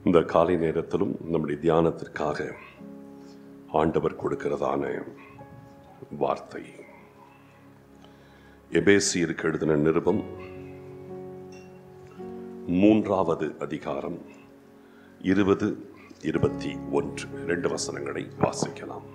இந்த காலை நேரத்திலும் நம்முடைய தியானத்திற்காக ஆண்டவர் கொடுக்கிறதான வார்த்தை எபேசியருக்கு எழுதின நிருபம் மூன்றாவது அதிகாரம் இருபது இருபத்தி ஒன்று ரெண்டு வசனங்களை வாசிக்கலாம்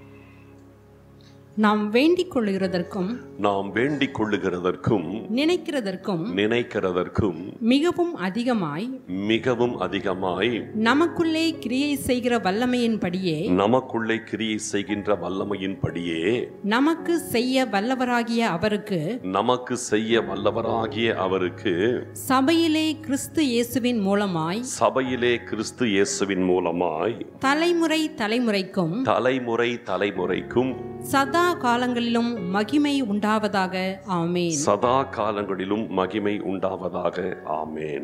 நாம் வேண்டிக் கொள்ளுகிறதற்கும் நாம் வேண்டிக் கொள்ளுகிறதற்கும் நினைக்கிறதற்கும் நினைக்கிறதற்கும் மிகவும் அதிகமாய் மிகவும் அதிகமாய் நமக்குள்ளே கிரியை செய்கிற வல்லமையின்படியே நமக்குள்ளே கிரியை செய்கின்ற வல்லமையின்படியே நமக்கு செய்ய வல்லவராகிய அவருக்கு நமக்கு செய்ய வல்லவராகிய அவருக்கு சபையிலே கிறிஸ்து இயேசுவின் மூலமாய் சபையிலே கிறிஸ்து இயேசுவின் மூலமாய் தலைமுறை தலைமுறைக்கும் தலைமுறை தலைமுறைக்கும் சதா காலங்களிலும் மகிமை உண்டாவதாக ஆமேன் சதா காலங்களிலும் மகிமை உண்டாவதாக ஆமேன்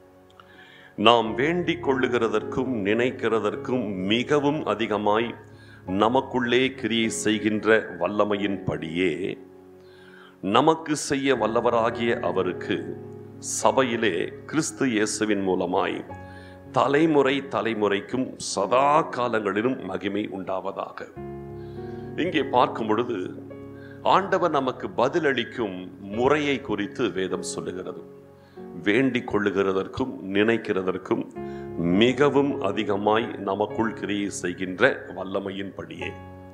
நாம் வேண்டிக் கொள்ளுகிறதற்கும் நினைக்கிறதற்கும் மிகவும் அதிகமாய் நமக்குள்ளே கிரியை செய்கின்ற வல்லமையின்படியே நமக்கு செய்ய வல்லவராகிய அவருக்கு சபையிலே கிறிஸ்து இயேசுவின் மூலமாய் தலைமுறை தலைமுறைக்கும் சதா காலங்களிலும் மகிமை உண்டாவதாக இங்கே பார்க்கும் பொழுது ஆண்டவர் நமக்கு பதிலளிக்கும் முறையை குறித்து வேதம் சொல்லுகிறது வேண்டிக் கொள்ளுகிறதற்கும் நினைக்கிறதற்கும் மிகவும் அதிகமாய் நமக்குள் கிரியை செய்கின்ற வல்லமையின்படியே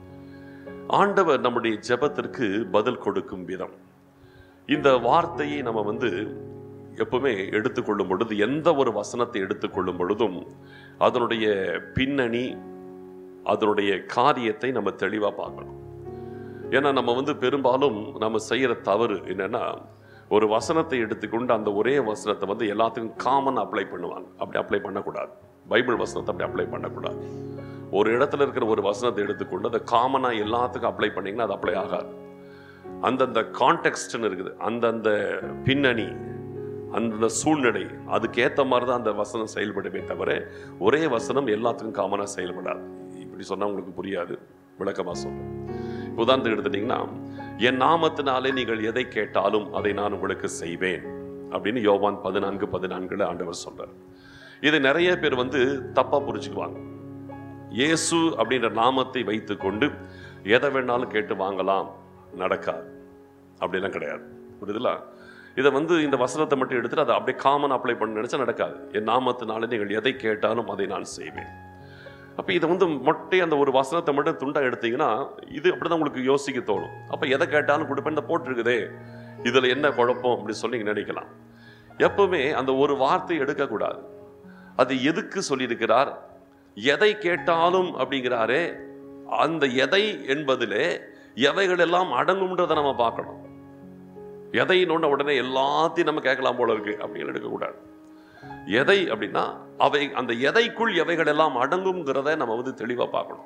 ஆண்டவர் நம்முடைய ஜெபத்திற்கு பதில் கொடுக்கும் விதம் இந்த வார்த்தையை நம்ம வந்து எப்பவுமே எடுத்துக்கொள்ளும் பொழுது எந்த ஒரு வசனத்தை எடுத்துக்கொள்ளும் பொழுதும் அதனுடைய பின்னணி அதனுடைய காரியத்தை நம்ம தெளிவாக பார்க்கணும் ஏன்னா நம்ம வந்து பெரும்பாலும் நம்ம செய்கிற தவறு என்னன்னா ஒரு வசனத்தை எடுத்துக்கொண்டு அந்த ஒரே வசனத்தை வந்து எல்லாத்துக்கும் காமன் அப்ளை பண்ணுவாங்க அப்படி அப்ளை பண்ணக்கூடாது பைபிள் வசனத்தை அப்படி அப்ளை பண்ணக்கூடாது ஒரு இடத்துல இருக்கிற ஒரு வசனத்தை எடுத்துக்கொண்டு அதை காமனாக எல்லாத்துக்கும் அப்ளை பண்ணிங்கன்னா அது அப்ளை ஆகாது அந்தந்த கான்டெக்ஸ்ட்னு இருக்குது அந்தந்த பின்னணி அந்த சூழ்நிலை அதுக்கேற்ற மாதிரி தான் அந்த வசனம் செயல்படுமே தவிர ஒரே வசனம் எல்லாத்துக்கும் காமனாக செயல்படாது இப்படி சொன்னால் உங்களுக்கு புரியாது விளக்கமாக சொல்றேன் உதாரணத்துக்கு எடுத்துட்டீங்கன்னா என் நாமத்தினாலே நீங்கள் எதை கேட்டாலும் அதை நான் உங்களுக்கு செய்வேன் அப்படின்னு யோவான் பதினான்கு பதினான்குல ஆண்டவர் சொல்றார் இது நிறைய பேர் வந்து தப்பா புரிஞ்சுக்குவாங்க இயேசு அப்படின்ற நாமத்தை வைத்துக்கொண்டு எதை வேணாலும் கேட்டு வாங்கலாம் நடக்காது அப்படிலாம் கிடையாது புரியுதுல இதை வந்து இந்த வசனத்தை மட்டும் எடுத்துட்டு அதை அப்படியே காமன் அப்ளை பண்ண நினைச்சா நடக்காது என் நாமத்தினால நீங்கள் எதை கேட்டாலும் அதை நான் செய்வேன் அப்போ இதை வந்து மொட்டை அந்த ஒரு வசனத்தை மட்டும் துண்டா எடுத்தீங்கன்னா இது அப்படிதான் உங்களுக்கு யோசிக்க தோணும் அப்போ எதை கேட்டாலும் கொடுப்பேன் இந்த போட்டிருக்குதே இதில் என்ன குழப்பம் அப்படி சொல்லி நீங்க நினைக்கலாம் எப்பவுமே அந்த ஒரு வார்த்தை எடுக்கக்கூடாது அது எதுக்கு சொல்லியிருக்கிறார் எதை கேட்டாலும் அப்படிங்கிறாரே அந்த எதை என்பதிலே எவைகள் எல்லாம் அடங்கும்ன்றதை நம்ம பார்க்கணும் எதை நோண்ட உடனே எல்லாத்தையும் நம்ம கேட்கலாம் போல இருக்கு அப்படின்னு எடுக்கக்கூடாது எதை அப்படின்னா அவை அந்த எதைக்குள் எவைகள் எல்லாம் அடங்குங்கிறத நம்ம வந்து தெளிவாக பார்க்கணும்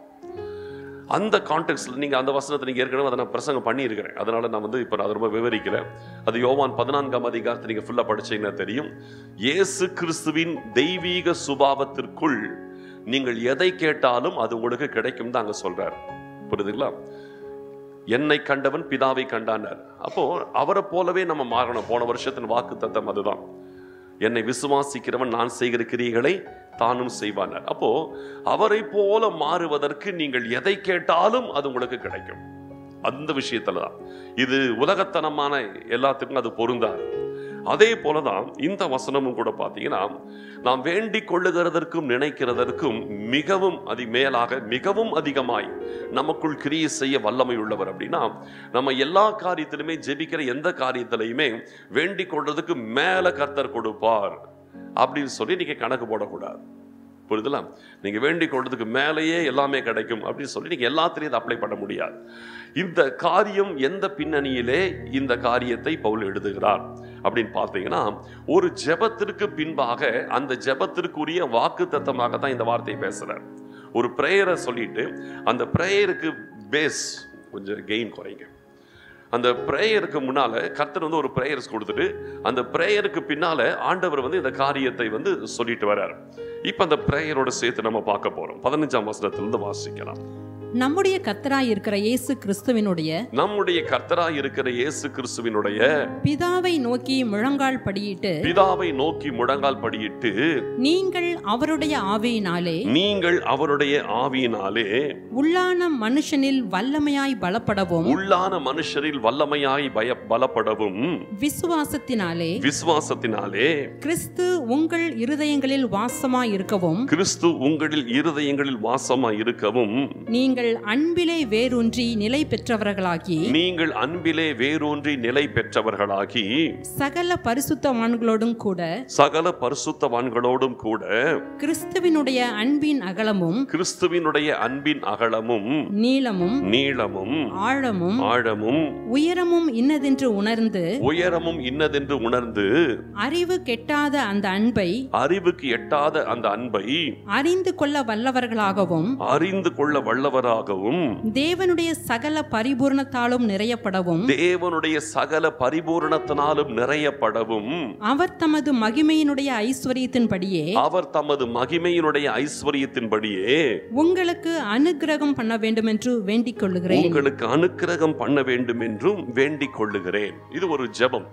அந்த கான்டெக்ட்ல நீங்க அந்த வசனத்தை நீங்க ஏற்கனவே அதை நான் பிரசங்கம் பண்ணியிருக்கிறேன் அதனால நான் வந்து இப்போ நான் ரொம்ப விவரிக்கல அது யோவான் பதினான்காம் அதிகாரத்தை நீங்க ஃபுல்லா படிச்சீங்கன்னா தெரியும் இயேசு கிறிஸ்துவின் தெய்வீக சுபாவத்திற்குள் நீங்கள் எதை கேட்டாலும் அது உங்களுக்கு கிடைக்கும் தான் அங்க சொல்றார் புரியுதுங்களா என்னை கண்டவன் பிதாவை கண்டானார் அப்போ அவரை போலவே நம்ம மாறணும் போன வருஷத்தின் வாக்கு தத்தம் அதுதான் என்னை விசுவாசிக்கிறவன் நான் செய்கிற கிரியைகளை தானும் செய்வானார் அப்போ அவரை போல மாறுவதற்கு நீங்கள் எதை கேட்டாலும் அது உங்களுக்கு கிடைக்கும் அந்த விஷயத்துல தான் இது உலகத்தனமான எல்லாத்துக்கும் அது பொருந்தாது அதே போலதான் இந்த வசனமும் கூட பார்த்தீங்கன்னா நாம் வேண்டிக் கொள்ளுகிறதற்கும் நினைக்கிறதற்கும் மிகவும் அதி மேலாக மிகவும் அதிகமாய் நமக்குள் கிரியை செய்ய வல்லமை உள்ளவர் அப்படின்னா நம்ம எல்லா காரியத்திலுமே ஜெபிக்கிற எந்த காரியத்திலையுமே வேண்டிக் கொள்றதுக்கு மேல கர்த்தர் கொடுப்பார் அப்படின்னு சொல்லி நீங்க கணக்கு போடக்கூடாது புரியுதுல நீங்க வேண்டிக் கொள்றதுக்கு மேலேயே எல்லாமே கிடைக்கும் அப்படின்னு சொல்லி நீங்க எல்லாத்திலையும் இதை அப்ளை பண்ண முடியாது இந்த காரியம் எந்த பின்னணியிலே இந்த காரியத்தை பவுல் எழுதுகிறார் அப்படின்னு பார்த்தீங்கன்னா ஒரு ஜெபத்திற்கு பின்பாக அந்த ஜெபத்திற்குரிய வாக்கு தத்தமாக தான் இந்த வார்த்தையை பேசுறார் ஒரு ப்ரேயரை சொல்லிட்டு அந்த ப்ரேயருக்கு பேஸ் கொஞ்சம் கெயின் குறைங்க அந்த ப்ரேயருக்கு முன்னால கர்த்தர் வந்து ஒரு ப்ரேயர்ஸ் கொடுத்துட்டு அந்த ப்ரேயருக்கு பின்னால ஆண்டவர் வந்து இந்த காரியத்தை வந்து சொல்லிட்டு வர்றார் இப்போ அந்த ப்ரேயரோட சேர்த்து நம்ம பார்க்க போறோம் பதினஞ்சாம் வசனத்திலிருந்து வாசிக்கலாம் நம்முடைய கர்த்தராய் இருக்கிற இயேசு கிறிஸ்துவினுடைய நம்முடைய கர்த்தராய் இருக்கிற இயேசு கிறிஸ்துவினுடைய பிதாவை நோக்கி முழங்கால் படியிட்டு பிதாவை நோக்கி முழங்கால் படியிட்டு நீங்கள் அவருடைய ஆவியினாலே நீங்கள் அவருடைய ஆவியினாலே உள்ளான மனுஷனில் வல்லமையாய் பலப்படவும் உள்ளான மனுஷரில் வல்லமையாய் பய பலப்படவும் விசுவாசத்தினாலே விசுவாசத்தினாலே கிறிஸ்து உங்கள் இருதயங்களில் வாசமாய் இருக்கவும் கிறிஸ்து உங்களில் இருதயங்களில் வாசமாய் இருக்கவும் நீங்கள் அன்பிலே வேரூன்றி நிலை பெற்றவர்களாகி நீங்கள் அன்பிலே வேரூன்றி நிலை பெற்றவர்களாகி சகல பரிசுத்தவான்களோடும் கூட சகல பரிசுத்தவான்களோடும் கூட கிறிஸ்துவினுடைய அன்பின் அகலமும் கிறிஸ்துவினுடைய அன்பின் அகலமும் நீளமும் நீளமும் ஆழமும் ஆழமும் உயரமும் இன்னதென்று உணர்ந்து உயரமும் இன்னதென்று உணர்ந்து அறிவு கெட்டாத அந்த அன்பை அறிவுக்கு எட்டாத அந்த அன்பை அறிந்து கொள்ள வல்லவர்களாகவும் அறிந்து கொள்ள வல்லவராகவும் தேவனுடைய சகல பரிபூர்ணத்தாலும் நிறையப்படவும் தேவனுடைய சகல பரிபூரணத்தினாலும் நிறையப்படவும் அவர் தமது மகிமையினுடைய ஐஸ்வர்யத்தின்படியே அவர் தமது மகிமையினுடைய ஐஸ்வர்யத்தின்படியே உங்களுக்கு அனுக்கிரகம் பண்ண வேண்டுமென்று வேண்டிக் கொள்ளுகிறேன் உங்களுக்கு அனுக்கிரகம் பண்ண வேண்டும் என்றும் வேண்டிக் கொள்ளுகிறேன் இது ஒரு ஜெபம்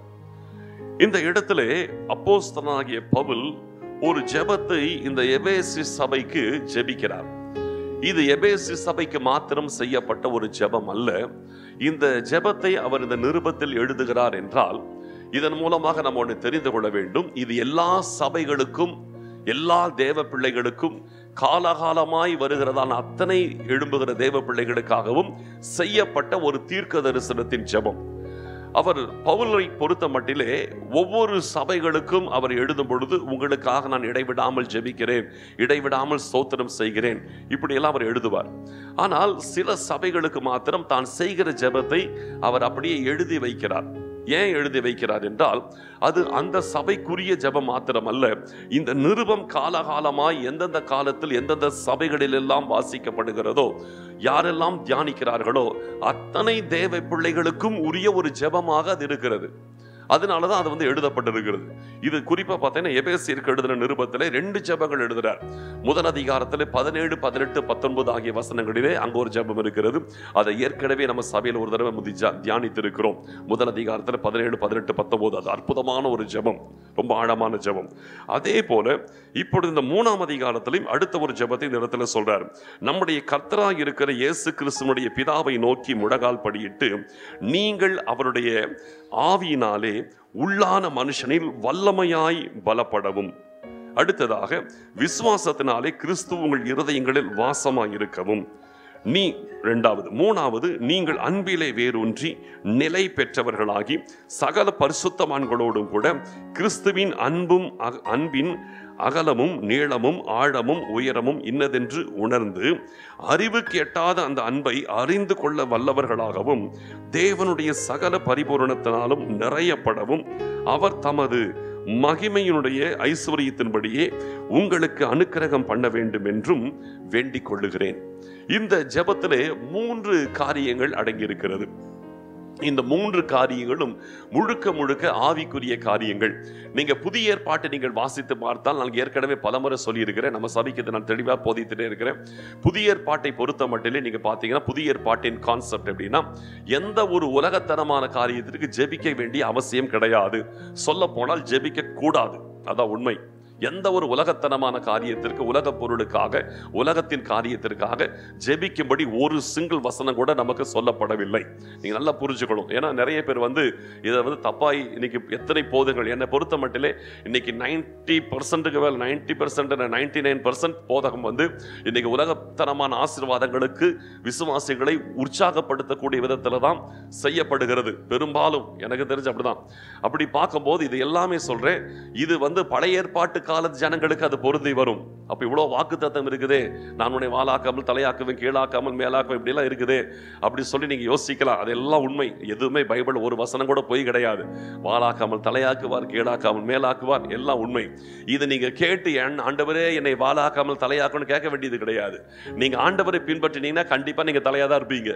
இந்த இடத்திலே அப்போஸ்தலனாகிய பவுல் ஒரு ஜெபத்தை இந்த எபேசி சபைக்கு ஜெபிக்கிறார் இது எபேசி சபைக்கு மாத்திரம் செய்யப்பட்ட ஒரு ஜெபம் அல்ல இந்த ஜெபத்தை அவர் இந்த நிருபத்தில் எழுதுகிறார் என்றால் இதன் மூலமாக நம்ம ஒன்று தெரிந்து கொள்ள வேண்டும் இது எல்லா சபைகளுக்கும் எல்லா தேவ பிள்ளைகளுக்கும் காலகாலமாய் வருகிறதான அத்தனை எழும்புகிற தேவ பிள்ளைகளுக்காகவும் செய்யப்பட்ட ஒரு தீர்க்க தரிசனத்தின் ஜெபம் அவர் பவுலை பொறுத்த மட்டிலே ஒவ்வொரு சபைகளுக்கும் அவர் எழுதும் பொழுது உங்களுக்காக நான் இடைவிடாமல் ஜெபிக்கிறேன் இடைவிடாமல் ஸ்தோத்திரம் செய்கிறேன் இப்படியெல்லாம் அவர் எழுதுவார் ஆனால் சில சபைகளுக்கு மாத்திரம் தான் செய்கிற ஜெபத்தை அவர் அப்படியே எழுதி வைக்கிறார் ஏன் எழுதி வைக்கிறார் என்றால் அது அந்த சபைக்குரிய ஜெபம் மாத்திரம் அல்ல இந்த நிருபம் காலகாலமாய் எந்தெந்த காலத்தில் எந்தெந்த சபைகளில் எல்லாம் வாசிக்கப்படுகிறதோ யாரெல்லாம் தியானிக்கிறார்களோ அத்தனை தேவ பிள்ளைகளுக்கும் உரிய ஒரு ஜெபமாக அது இருக்கிறது அதனால தான் அது வந்து எழுதப்பட்டிருக்கிறது இது குறிப்பா பார்த்தீங்கன்னா எபேசியருக்கு எழுதின நிருபத்திலே ரெண்டு ஜெபங்கள் எழுதுறார் முதல் அதிகாரத்தில் பதினேழு பதினெட்டு பத்தொன்பது ஆகிய வசனங்களிலே அங்க ஒரு ஜெபம் இருக்கிறது அதை ஏற்கனவே நம்ம சபையில் ஒரு தடவை முதி தியானித்திருக்கிறோம் முதல் அதிகாரத்தில் பதினேழு பதினெட்டு பத்தொன்பது அது அற்புதமான ஒரு ஜெபம் ரொம்ப ஆழமான ஜெபம் அதே போல இப்பொழுது இந்த மூணாம் அதிகாரத்திலையும் அடுத்த ஒரு ஜெபத்தை இந்த இடத்துல சொல்றார் நம்முடைய கர்த்தராக இருக்கிற இயேசு கிறிஸ்துவனுடைய பிதாவை நோக்கி முழகால் படியிட்டு நீங்கள் அவருடைய ஆவியினாலே உள்ளான மனுஷனில் வல்லமையாய் பலப்படவும் அடுத்ததாக விசுவாசத்தினாலே கிறிஸ்து உங்கள் இருதயங்களில் வாசமாய் இருக்கவும் நீ இரண்டாவது மூணாவது நீங்கள் அன்பிலே வேரூன்றி நிலை பெற்றவர்களாகி சகல பரிசுத்தவான்களோடும் கூட கிறிஸ்துவின் அன்பும் அக- அன்பின் அகலமும் நீளமும் ஆழமும் உயரமும் இன்னதென்று உணர்ந்து அறிவுக்கு எட்டாத அந்த அன்பை அறிந்து கொள்ள வல்லவர்களாகவும் தேவனுடைய சகல பரிபூரணத்தினாலும் நிறையப்படவும் அவர் தமது மகிமையினுடைய ஐஸ்வர்யத்தின்படியே உங்களுக்கு அனுக்கிரகம் பண்ண வேண்டும் என்றும் வேண்டிக் கொள்ளுகிறேன் இந்த ஜெபத்திலே மூன்று காரியங்கள் அடங்கியிருக்கிறது இந்த மூன்று காரியங்களும் முழுக்க முழுக்க ஆவிக்குரிய காரியங்கள் நீங்க புதிய ஏற்பாட்டை நீங்கள் வாசித்து பார்த்தால் நான் ஏற்கனவே பலமுறை சொல்லியிருக்கிறேன் நம்ம சபைக்கு இதை நான் தெளிவாக போதித்துட்டே இருக்கிறேன் புதிய ஏற்பாட்டை பொறுத்த மட்டிலே நீங்க பார்த்தீங்கன்னா புதிய ஏற்பாட்டின் கான்செப்ட் எப்படின்னா எந்த ஒரு உலகத்தனமான காரியத்திற்கு ஜெபிக்க வேண்டிய அவசியம் கிடையாது சொல்ல போனால் ஜெபிக்க கூடாது அதான் உண்மை எந்த ஒரு உலகத்தனமான காரியத்திற்கு உலக பொருளுக்காக உலகத்தின் காரியத்திற்காக ஜெபிக்கும்படி ஒரு சிங்கிள் வசனம் கூட நமக்கு சொல்லப்படவில்லை நீங்க நல்லா புரிஞ்சுக்கணும் ஏன்னா நிறைய பேர் வந்து இதை வந்து தப்பாய் இன்னைக்கு எத்தனை போதங்கள் என்னை பொறுத்த மட்டிலே இன்னைக்கு நைன்டி பர்சன்ட்டுக்கு மேல் ninety percent ninety nine percent போதகம் வந்து இன்னைக்கு உலகத்தனமான ஆசீர்வாதங்களுக்கு விசுவாசிகளை உற்சாகப்படுத்தக்கூடிய விதத்துல தான் செய்யப்படுகிறது பெரும்பாலும் எனக்கு தெரிஞ்சு அப்படிதான் அப்படி பார்க்கும்போது இது எல்லாமே சொல்றேன் இது வந்து பழைய ஏற்பாட்டு கால ஜனங்களுக்கு அது பொருந்தி வரும் அப்ப இவ்வளவு வாக்குத்தத்தம் இருக்குதே நான் உன்னை வாளாக்காமல் தலையாக்குவேன் கீழாக்காமல் மேலாக்குவேன் இப்படிலாம் இருக்குதே அப்படி சொல்லி நீங்க யோசிக்கலாம் அதெல்லாம் உண்மை எதுவுமே பைபிள் ஒரு வசனம் கூட பொய் கிடையாது வாளாக்காமல் தலையாக்குவார் கீழாக்காமல் மேலாக்குவார் எல்லாம் உண்மை இதை நீங்க கேட்டு என் ஆண்டவரே என்னை வாளாக்காமல் தலையாக்கணும்னு கேட்க வேண்டியது கிடையாது நீங்க ஆண்டவரை பின்பற்றினீங்கன்னா கண்டிப்பா நீங்க தலையா தான் இருப்பீங்க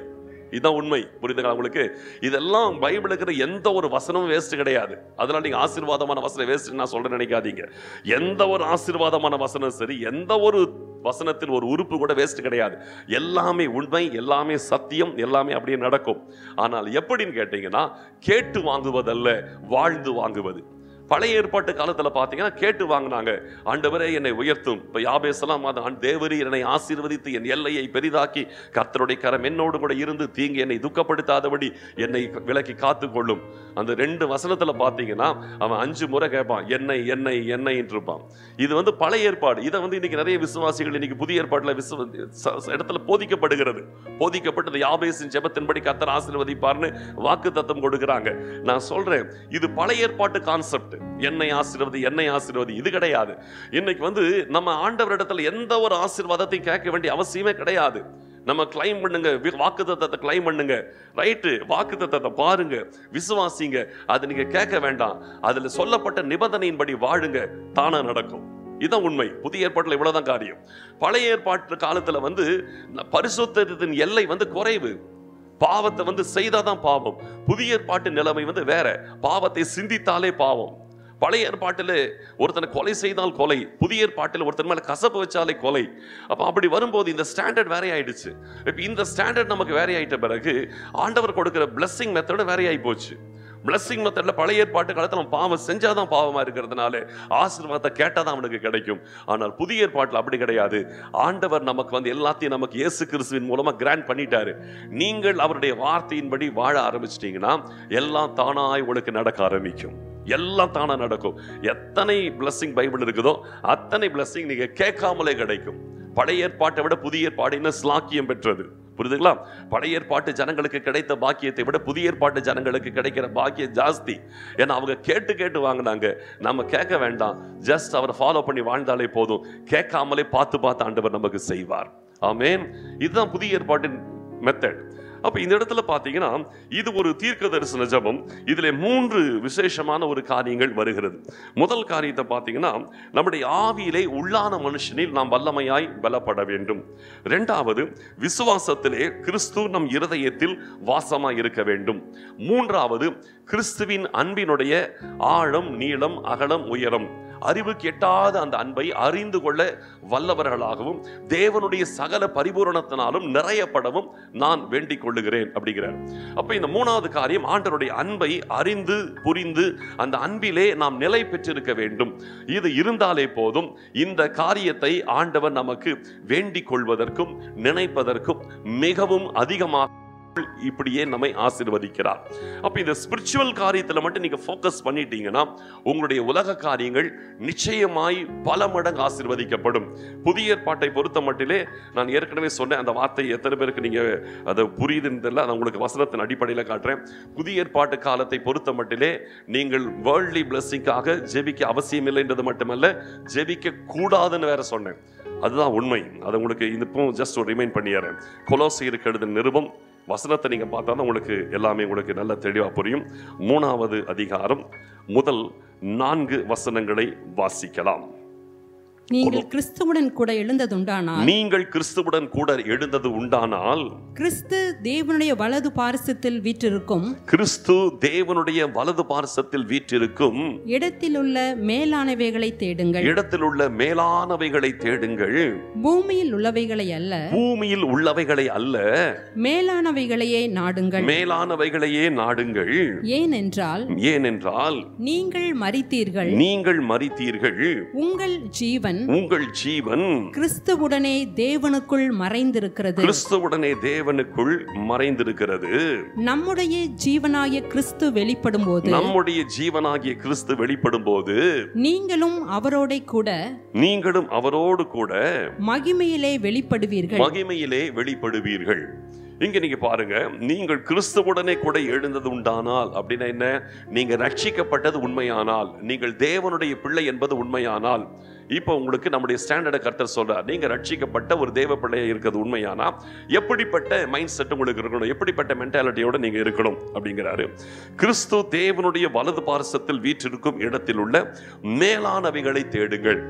இதுதான் உண்மை புரியுதுங்களா உங்களுக்கு இதெல்லாம் பைபிள் இருக்கிற எந்த ஒரு வசனமும் வேஸ்ட் கிடையாது அதனால நீங்க ஆசீர்வாதமான வசனம் வேஸ்ட் நான் சொல்ற நினைக்காதீங்க எந்த ஒரு ஆசீர்வாதமான வசனம் சரி எந்த ஒரு வசனத்தின் ஒரு உறுப்பு கூட வேஸ்ட் கிடையாது எல்லாமே உண்மை எல்லாமே சத்தியம் எல்லாமே அப்படியே நடக்கும் ஆனால் எப்படின்னு கேட்டீங்கன்னா கேட்டு வாங்குவதல்ல வாழ்ந்து வாங்குவது பழைய ஏற்பாட்டு காலத்துல பாத்தீங்கன்னா கேட்டு வாங்கினாங்க ஆண்டவரே என்னை உயர்த்தும் இப்ப யாபேசலாம் அது ஆண் தேவரி என்னை ஆசீர்வதித்து என் எல்லையை பெரிதாக்கி கர்த்தருடைய கரம் என்னோடு கூட இருந்து தீங்கு என்னை துக்கப்படுத்தாதபடி என்னை விலக்கி காத்து கொள்ளும் அந்த ரெண்டு வசனத்துல பாத்தீங்கன்னா அவன் அஞ்சு முறை கேட்பான் என்னை என்னை என்னை இருப்பான் இது வந்து பழைய ஏற்பாடு இதை வந்து இன்னைக்கு நிறைய விசுவாசிகள் இன்னைக்கு புதிய ஏற்பாட்டுல விசுவ ச- ச- இடத்துல போதிக்கப்படுகிறது போதிக்கப்பட்டது யாபேசின் ஜெபத்தின்படி கர்த்தர் ஆசீர்வதிப்பார்னு வாக்கு தத்தம் கொடுக்குறாங்க நான் சொல்றேன் இது பழைய ஏற்பாட்டு கான்செப்ட் என்னை ஆசீர்வதி என்னை ஆசீர்வதி இது கிடையாது இன்னைக்கு வந்து நம்ம ஆண்டவர் இடத்துல எந்த ஒரு ஆசீர்வாதத்தையும் கேட்க வேண்டிய அவசியமே கிடையாது நம்ம கிளைம் பண்ணுங்க வாக்கு தத்தத்தை கிளைம் பண்ணுங்க ரைட்டு வாக்கு தத்தத்தை பாருங்க விசுவாசிங்க அது நீங்க கேட்க வேண்டாம் அதுல சொல்லப்பட்ட நிபந்தனையின்படி வாழுங்க தானா நடக்கும் இதுதான் உண்மை புதிய ஏற்பாட்டில் இவ்வளவுதான் காரியம் பழைய ஏற்பாட்டு காலத்துல வந்து பரிசுத்தத்தின் எல்லை வந்து குறைவு பாவத்தை வந்து செய்தாதான் பாவம் புதிய ஏற்பாட்டு நிலைமை வந்து வேற பாவத்தை சிந்தித்தாலே பாவம் பழைய ஏற்பாட்டில் ஒருத்தனை கொலை செய்தால் கொலை புதிய ஏற்பாட்டில் ஒருத்தன் மேல கசப்பு வச்சாலே கொலை அப்ப அப்படி வரும்போது இந்த ஸ்டாண்டர்ட் வேற ஆயிடுச்சு இப்ப இந்த ஸ்டாண்டர்ட் நமக்கு வேற ஆயிட்ட பிறகு ஆண்டவர் கொடுக்கிற blessing மெத்தடு வேற ஆகி போச்சு blessing மெத்தட்ல பழைய ஏற்பாட்டு காலத்துல அவன் பாவம் செஞ்சாதான் பாவமா இருக்கிறதுனால ஆசீர்வாதத்தை கேட்டாதான் அவனுக்கு கிடைக்கும் ஆனால் புதிய ஏற்பாட்டில் அப்படி கிடையாது ஆண்டவர் நமக்கு வந்து எல்லாத்தையும் நமக்கு இயேசு கிறிஸ்துவின் மூலமா கிராண்ட் பண்ணிட்டாரு நீங்கள் அவருடைய வார்த்தையின்படி வாழ ஆரம்பிச்சிட்டீங்கன்னா எல்லாம் தானாய் உங்களுக்கு நடக்க ஆரம்பிக்கும் எல்லாம் தானா நடக்கும் எத்தனை blessing பைபிள் இருக்குதோ அத்தனை blessing நீங்க கேட்காமலே கிடைக்கும் பழைய ஏற்பாட்டை விட புதிய ஏற்பாடு இன்னும் ஸ்லாக்கியம் பெற்றது புரியுதுங்களா பழைய ஏற்பாட்டு ஜனங்களுக்கு கிடைத்த பாக்கியத்தை விட புதிய ஏற்பாட்டு ஜனங்களுக்கு கிடைக்கிற பாக்கியம் ஜாஸ்தி ஏன்னா அவங்க கேட்டு கேட்டு வாங்கினாங்க நம்ம கேட்க வேண்டாம் ஜஸ்ட் அவரை ஃபாலோ பண்ணி வாழ்ந்தாலே போதும் கேட்காமலே பார்த்து பார்த்து ஆண்டவர் நமக்கு செய்வார் ஆமென் இதுதான் புதிய ஏற்பாட்டின் மெத்தட் அப்ப இந்த இடத்துல பாத்தீங்கன்னா இது ஒரு தீர்க்க தரிசன ஜபம் இதுல மூன்று விசேஷமான ஒரு காரியங்கள் வருகிறது முதல் காரியத்தை பாத்தீங்கன்னா நம்முடைய ஆவியிலே உள்ளான மனுஷனில் நாம் வல்லமையாய் பலப்பட வேண்டும் இரண்டாவது விசுவாசத்திலே கிறிஸ்து நம் இருதயத்தில் வாசமாய் இருக்க வேண்டும் மூன்றாவது கிறிஸ்துவின் அன்பினுடைய ஆழம் நீளம் அகலம் உயரம் அறிவுக்கு எட்டாத அந்த அன்பை அறிந்து கொள்ள வல்லவர்களாகவும் தேவனுடைய சகல பரிபூரணத்தினாலும் நிறையப்படவும் நான் வேண்டிக் கொள்ளுகிறேன் அப்படிங்கிறார் அப்ப இந்த மூணாவது காரியம் ஆண்டவருடைய அன்பை அறிந்து புரிந்து அந்த அன்பிலே நாம் நிலை பெற்றிருக்க வேண்டும் இது இருந்தாலே போதும் இந்த காரியத்தை ஆண்டவர் நமக்கு வேண்டிக் கொள்வதற்கும் நினைப்பதற்கும் மிகவும் அதிகமாக இப்படியே நம்மை ஆசீர்வதிக்கிறார் அப்ப இந்த ஸ்பிரிச்சுவல் காரியத்துல மட்டும் நீங்க ஃபோக்கஸ் பண்ணிட்டீங்கன்னா உங்களுடைய உலக காரியங்கள் நிச்சயமாய் பல மடங்கு ஆசீர்வதிக்கப்படும் புதிய ஏற்பாட்டை பொறுத்த மட்டிலே நான் ஏற்கனவே சொன்னேன் அந்த வார்த்தை எத்தனை பேருக்கு நீங்க அதை புரியுதுன்னு தெரியல நான் உங்களுக்கு வசனத்தின் அடிப்படையில் காட்டுறேன் புதிய ஏற்பாட்டு காலத்தை பொறுத்த மட்டிலே நீங்கள் வேர்ல்ட்லி பிளஸ்ஸிங்காக ஜெபிக்க அவசியம் இல்லைன்றது மட்டுமல்ல ஜெபிக்க கூடாதுன்னு வேற சொன்னேன் அதுதான் உண்மை அதை உங்களுக்கு இது இப்போ ஜஸ்ட் ஒரு ரிமைண்ட் பண்ணிடுறேன் கொலோசியருக்கு எழுதின நிருபம் வசனத்தை நீங்க பார்த்தா தான் உங்களுக்கு எல்லாமே உங்களுக்கு நல்ல தெளிவா புரியும் மூணாவது அதிகாரம் முதல் நான்கு வசனங்களை வாசிக்கலாம் நீங்கள் கிறிஸ்துவுடன் கூட எழுந்ததுண்டானால் நீங்கள் கிறிஸ்துவுடன் கூட எழுந்தது உண்டானால் கிறிஸ்து தேவனுடைய வலது பாரசத்தில் வீற்றிருக்கும் கிறிஸ்து தேவனுடைய வலது பார்சத்தில் வீற்றிருக்கும் இடத்திலுள்ள மேலானவைகளை தேடுங்கள் இடத்திலுள்ள மேலானவைகளை தேடுங்கள் பூமியில் உள்ளவைகளை அல்ல பூமியில் உள்ளவைகளை அல்ல மேலானவைகளையே நாடுங்கள் மேலானவைகளையே நாடுங்கள் ஏனென்றால் ஏனென்றால் நீங்கள் மரித்தீர்கள் நீங்கள் மறித்தீர்கள் உங்கள் ஜீவன் உங்கள் ஜீவன் கிறிஸ்துவுடனே தேவனுக்குள் மறைந்திருக்கிறது கிறிஸ்துவுடனே தேவனுக்குள் மறைந்திருக்கிறது நம்முடைய ஜீவனாகிய கிறிஸ்து வெளிப்படும் போது நம்முடைய ஜீவனாகிய கிறிஸ்து வெளிப்படும் போது நீங்களும் அவரோட கூட நீங்களும் அவரோடு கூட மகிமையிலே வெளிப்படுவீர்கள் மகிமையிலே வெளிப்படுவீர்கள் இங்க நீங்க பாருங்க நீங்கள் கிறிஸ்துவுடனே கூட எழுந்தது உண்டானால் அப்படின்னா என்ன நீங்க ரட்சிக்கப்பட்டது உண்மையானால் நீங்கள் தேவனுடைய பிள்ளை என்பது உண்மையானால் இப்போ உங்களுக்கு நம்முடைய ஸ்டாண்டர்டை கர்த்தர் சொல்றார் நீங்க ரட்சிக்கப்பட்ட ஒரு தேவ பிள்ளையா இருக்கிறது உண்மையானா எப்படிப்பட்ட மைண்ட் செட் உங்களுக்கு இருக்கணும் எப்படிப்பட்ட மென்டாலிட்டியோட நீங்க இருக்கணும் அப்படிங்கிறாரு கிறிஸ்து தேவனுடைய வலது பாரசத்தில் வீற்றிருக்கும் இடத்தில் உள்ள மேலானவைகளை தேடுங்கள்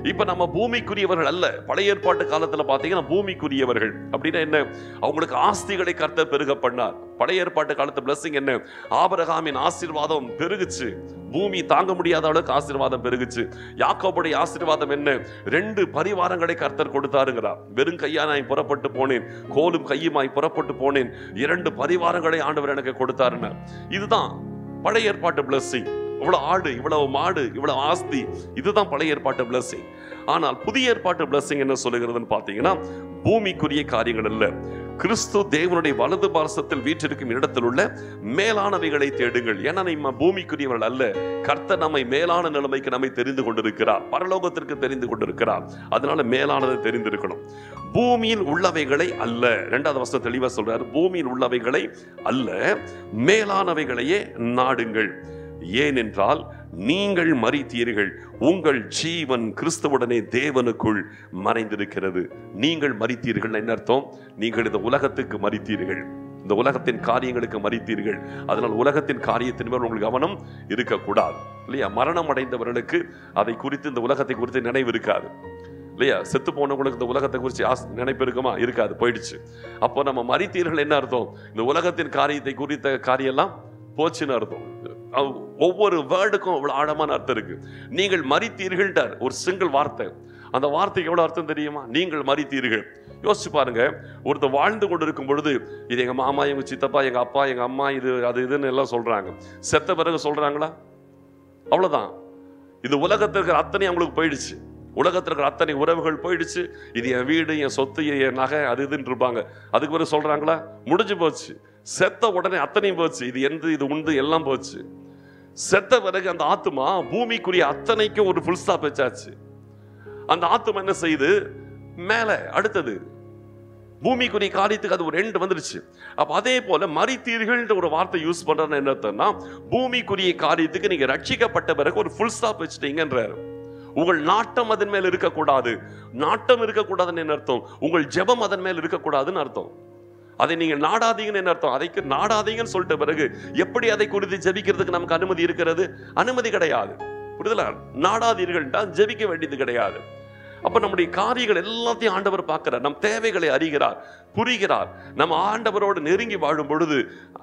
இப்ப நம்ம பூமிக்குரியவர்கள் அல்ல பழைய ஏற்பாட்டு காலத்துல பாத்தீங்கன்னா பூமிக்குரியவர்கள் அப்படின்னா என்ன அவங்களுக்கு ஆஸ்திகளை கர்த்தர் பெருக பண்ணார் பழைய ஏற்பாட்டு காலத்து பிளஸிங் என்ன ஆபரகாமின் ஆசீர்வாதம் பெருகுச்சு பூமி தாங்க முடியாத அளவுக்கு ஆசீர்வாதம் பெருகுச்சு யாக்கோபுடைய ஆசீர்வாதம் என்ன ரெண்டு பரிவாரங்களை கர்த்தர் கொடுத்தாருங்கிறார் வெறும் கையானாய் புறப்பட்டு போனேன் கோலும் கையுமாய் புறப்பட்டு போனேன் இரண்டு பரிவாரங்களை ஆண்டவர் எனக்கு கொடுத்தாருன்னு இதுதான் பழைய ஏற்பாட்டு பிளஸ்ஸிங் இவ்வளவு ஆடு இவ்வளவு மாடு இவ்வளவு ஆஸ்தி இதுதான் பழைய ஏற்பாட்டு பிளஸ்ஸிங் ஆனால் புதிய ஏற்பாட்டு பிளஸ்ஸிங் என்ன சொல்லுகிறதுன்னு பார்த்தீங்கன்னா பூமிக்குரிய காரியங்கள் அல்ல கிறிஸ்து தேவனுடைய வலது பாரசத்தில் வீற்றிருக்கும் இடத்தில் உள்ள மேலானவைகளை தேடுங்கள் ஏன்னா நம்ம பூமிக்குரியவர்கள் அல்ல கர்த்தர் நம்மை மேலான நிலைமைக்கு நம்மை தெரிந்து கொண்டிருக்கிறார் பரலோகத்திற்கு தெரிந்து கொண்டிருக்கிறார் அதனால மேலானதை தெரிந்திருக்கணும் பூமியில் உள்ளவைகளை அல்ல இரண்டாவது வசனம் தெளிவா சொல்றாரு பூமியில் உள்ளவைகளை அல்ல மேலானவைகளையே நாடுங்கள் ஏனென்றால் நீங்கள் மறித்தீர்கள் உங்கள் ஜீவன் கிறிஸ்துவுடனே தேவனுக்குள் மறைந்திருக்கிறது நீங்கள் மறித்தீர்கள் என்ன அர்த்தம் நீங்கள் இந்த உலகத்துக்கு மறித்தீர்கள் இந்த உலகத்தின் காரியங்களுக்கு மறித்தீர்கள் அதனால் உலகத்தின் காரியத்தின் மேல் உங்களுக்கு கவனம் இருக்கக்கூடாது இல்லையா மரணம் அடைந்தவர்களுக்கு அதை குறித்து இந்த உலகத்தை குறித்து நினைவு இருக்காது இல்லையா செத்து போனவங்களுக்கு இந்த உலகத்தை குறித்து ஆஸ் நினைப்பு இருக்குமா இருக்காது போயிடுச்சு அப்போ நம்ம மறித்தீர்கள் என்ன அர்த்தம் இந்த உலகத்தின் காரியத்தை குறித்த காரியம்லாம் போச்சுன்னு அர்த்தம் அவ்- ஒவ்வொரு வேர்டுக்கும் அவ்வளவு ஆழமான அர்த்தம் இருக்கு நீங்கள் மறித்தீர்கள்ன்றார் ஒரு சிங்கிள் வார்த்தை அந்த வார்த்தைக்கு எவ்வளவு அர்த்தம் தெரியுமா நீங்கள் மறித்தீர்கள் யோசிச்சு பாருங்க ஒருத்தர் வாழ்ந்து கொண்டு இருக்கும் பொழுது இது எங்க மாமா எங்க சித்தப்பா எங்க அப்பா எங்க அம்மா இது அது இதுன்னு எல்லாம் சொல்றாங்க செத்த பிறகு சொல்றாங்களா அவ்வளவுதான் இது உலகத்தில் இருக்கிற அத்தனை அவங்களுக்கு போயிடுச்சு உலகத்தில் இருக்கிற அத்தனை உறவுகள் போயிடுச்சு இது என் வீடு என் சொத்து என் நகை அது இதுன்னு இருப்பாங்க அதுக்கு பிறகு சொல்றாங்களா முடிஞ்சு போச்சு செத்த உடனே அத்தனையும் போச்சு இது எந்த இது உண்டு எல்லாம் போச்சு செத்த பிறகு அந்த ஆத்துமா பூமிக்குரிய அத்தனைக்கும் ஒரு ஃபுல் ஸ்டாப் வச்சாச்சு அந்த ஆத்துமா என்ன செய்யுது மேல அடுத்தது பூமிக்குரிய காரியத்துக்கு அது ஒரு எண்டு வந்துருச்சு அப்ப அதே போல மறித்தீர்கள்ன்ற ஒரு வார்த்தை யூஸ் பண்றதுன்னு என்ன அர்த்தம்னா பூமிக்குரிய காரியத்துக்கு நீங்க ரட்சிக்கப்பட்ட பிறகு ஒரு ஃபுல் ஸ்டாப் வச்சுட்டீங்கன்றாரு உங்கள் நாட்டம் அதன் மேல் இருக்கக்கூடாது நாட்டம் இருக்கக்கூடாதுன்னு என்ன அர்த்தம் உங்கள் ஜெபம் அதன் மேல் இருக்கக்கூடாதுன்னு அர்த்தம் அதை நீங்க நாடாதீங்கன்னு என்ன அர்த்தம் அதைக்கு நாடாதீங்கன்னு சொல்லிட்ட பிறகு எப்படி அதை குறித்து ஜெபிக்கிறதுக்கு நமக்கு அனுமதி இருக்கிறது அனுமதி கிடையாது புரியுதுல நாடாதீர்கள்ட்டா ஜெபிக்க வேண்டியது கிடையாது அப்ப நம்முடைய காரியங்கள் எல்லாத்தையும் ஆண்டவர் பார்க்கிறார் நம் தேவைகளை அறிகிறார் புரிகிறார் நம்ம ஆண்டவரோடு நெருங்கி வாழும் பொழுது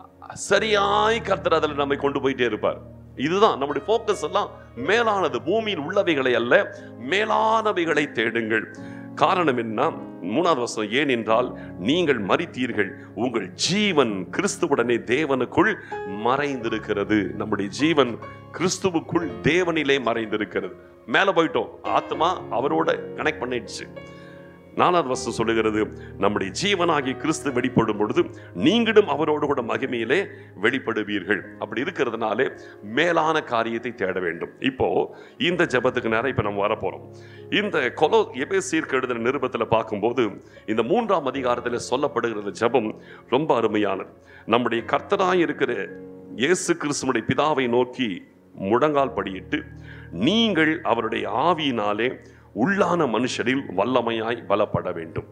சரியாய் கர்த்தர் அதில் நம்மை கொண்டு போயிட்டே இருப்பார் இதுதான் நம்முடைய ஃபோக்கஸ் எல்லாம் மேலானது பூமியில் உள்ளவைகளை அல்ல மேலானவைகளை தேடுங்கள் காரணம் என்ன மூணாவது வசனம் ஏன் என்றால் நீங்கள் மறித்தீர்கள் உங்கள் ஜீவன் கிறிஸ்துவுடனே தேவனுக்குள் மறைந்திருக்கிறது நம்முடைய ஜீவன் கிறிஸ்துவுக்குள் தேவனிலே மறைந்திருக்கிறது மேல போயிட்டோம் ஆத்மா அவரோட கனெக்ட் பண்ணிடுச்சு நாலாவது வசனம் சொல்லுகிறது நம்முடைய ஜீவனாகிய கிறிஸ்து வெளிப்படும் பொழுது நீங்களும் அவரோடு கூட மகிமையிலே வெளிப்படுவீர்கள் அப்படி இருக்கிறதுனாலே மேலான காரியத்தை தேட வேண்டும் இப்போ இந்த ஜெபத்துக்கு நேரம் இப்ப நம்ம வரப்போறோம் இந்த கொலோ எபேசியருக்கு எழுதின நிருபத்தில் பார்க்கும்போது இந்த மூன்றாம் அதிகாரத்தில் சொல்லப்படுகிற ஜெபம் ரொம்ப அருமையானது நம்முடைய கர்த்தராய் இருக்கிற இயேசு கிறிஸ்துவனுடைய பிதாவை நோக்கி முழங்கால் படியிட்டு நீங்கள் அவருடைய ஆவியினாலே உள்ளான மனுஷரில் வல்லமையாய் பலப்பட வேண்டும்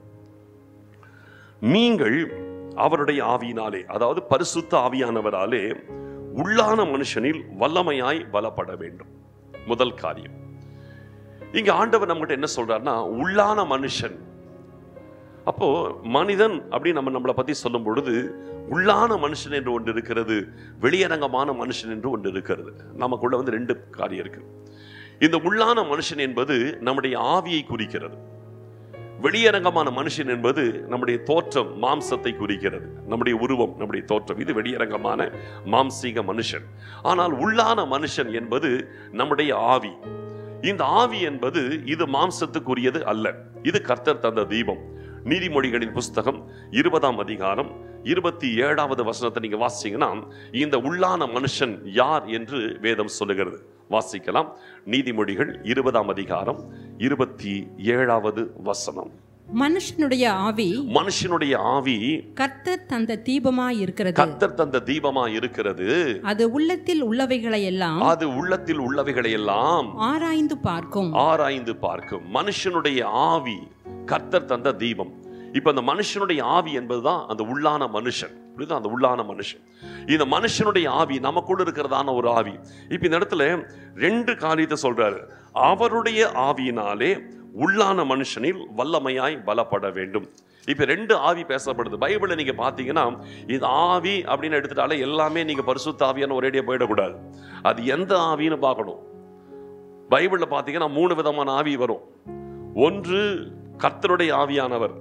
நீங்கள் அவருடைய ஆவியினாலே அதாவது பரிசுத்த ஆவியானவராலே உள்ளான மனுஷனில் வல்லமையாய் பலப்பட வேண்டும் முதல் காரியம் இங்க ஆண்டவர் நம்மகிட்ட என்ன சொல்றாருன்னா உள்ளான மனுஷன் அப்போ மனிதன் அப்படின்னு நம்ம நம்மளை பத்தி சொல்லும் பொழுது உள்ளான மனுஷன் என்று ஒன்று இருக்கிறது வெளியரங்கமான மனுஷன் என்று ஒன்று இருக்கிறது நமக்குள்ள வந்து ரெண்டு காரியம் இருக்கு இந்த உள்ளான மனுஷன் என்பது நம்முடைய ஆவியை குறிக்கிறது வெளியரங்கமான மனுஷன் என்பது நம்முடைய தோற்றம் மாம்சத்தை குறிக்கிறது நம்முடைய உருவம் நம்முடைய தோற்றம் இது வெளியரங்கமான மாம்சீக மனுஷன் ஆனால் உள்ளான மனுஷன் என்பது நம்முடைய ஆவி இந்த ஆவி என்பது இது மாம்சத்துக்குரியது அல்ல இது கர்த்தர் தந்த தீபம் நீதிமொழிகளின் புஸ்தகம் இருபதாம் அதிகாரம் இருபத்தி ஏழாவது வசனத்தை நீங்க வாசிச்சீங்கன்னா இந்த உள்ளான மனுஷன் யார் என்று வேதம் சொல்லுகிறது வாசிக்கலாம் நீதிமொழிகள் இருபதாம் அதிகாரம் இருபத்தி ஏழாவது வசனம் மனுஷனுடைய ஆவி மனுஷனுடைய ஆவி கர்த்தர் தந்த தீபமாய் இருக்கிறது கர்த்தர் தந்த தீபமா இருக்கிறது அது உள்ளத்தில் உள்ளவைகளை எல்லாம் அது உள்ளத்தில் உள்ளவைகளை எல்லாம் ஆராய்ந்து பார்க்கும் ஆராய்ந்து பார்க்கும் மனுஷனுடைய ஆவி கர்த்தர் தந்த தீபம் இப்ப அந்த மனுஷனுடைய ஆவி என்பதுதான் அந்த உள்ளான மனுஷன் புரியுதா அந்த உள்ளான மனுஷன் இந்த மனுஷனுடைய ஆவி நமக்குள்ள இருக்கிறதான ஒரு ஆவி இப்ப இந்த இடத்துல ரெண்டு காரியத்தை சொல்றாரு அவருடைய ஆவியினாலே உள்ளான மனுஷனில் வல்லமையாய் பலப்பட வேண்டும் இப்ப ரெண்டு ஆவி பேசப்படுது பைபிளை நீங்க பாத்தீங்கன்னா இது ஆவி அப்படின்னு எடுத்துட்டாலே எல்லாமே நீங்க பரிசுத்த ஆவியான ஒரேடியா போயிடக்கூடாது அது எந்த ஆவின்னு பார்க்கணும் பைபிள்ல பாத்தீங்கன்னா மூணு விதமான ஆவி வரும் ஒன்று கர்த்தருடைய ஆவியானவர்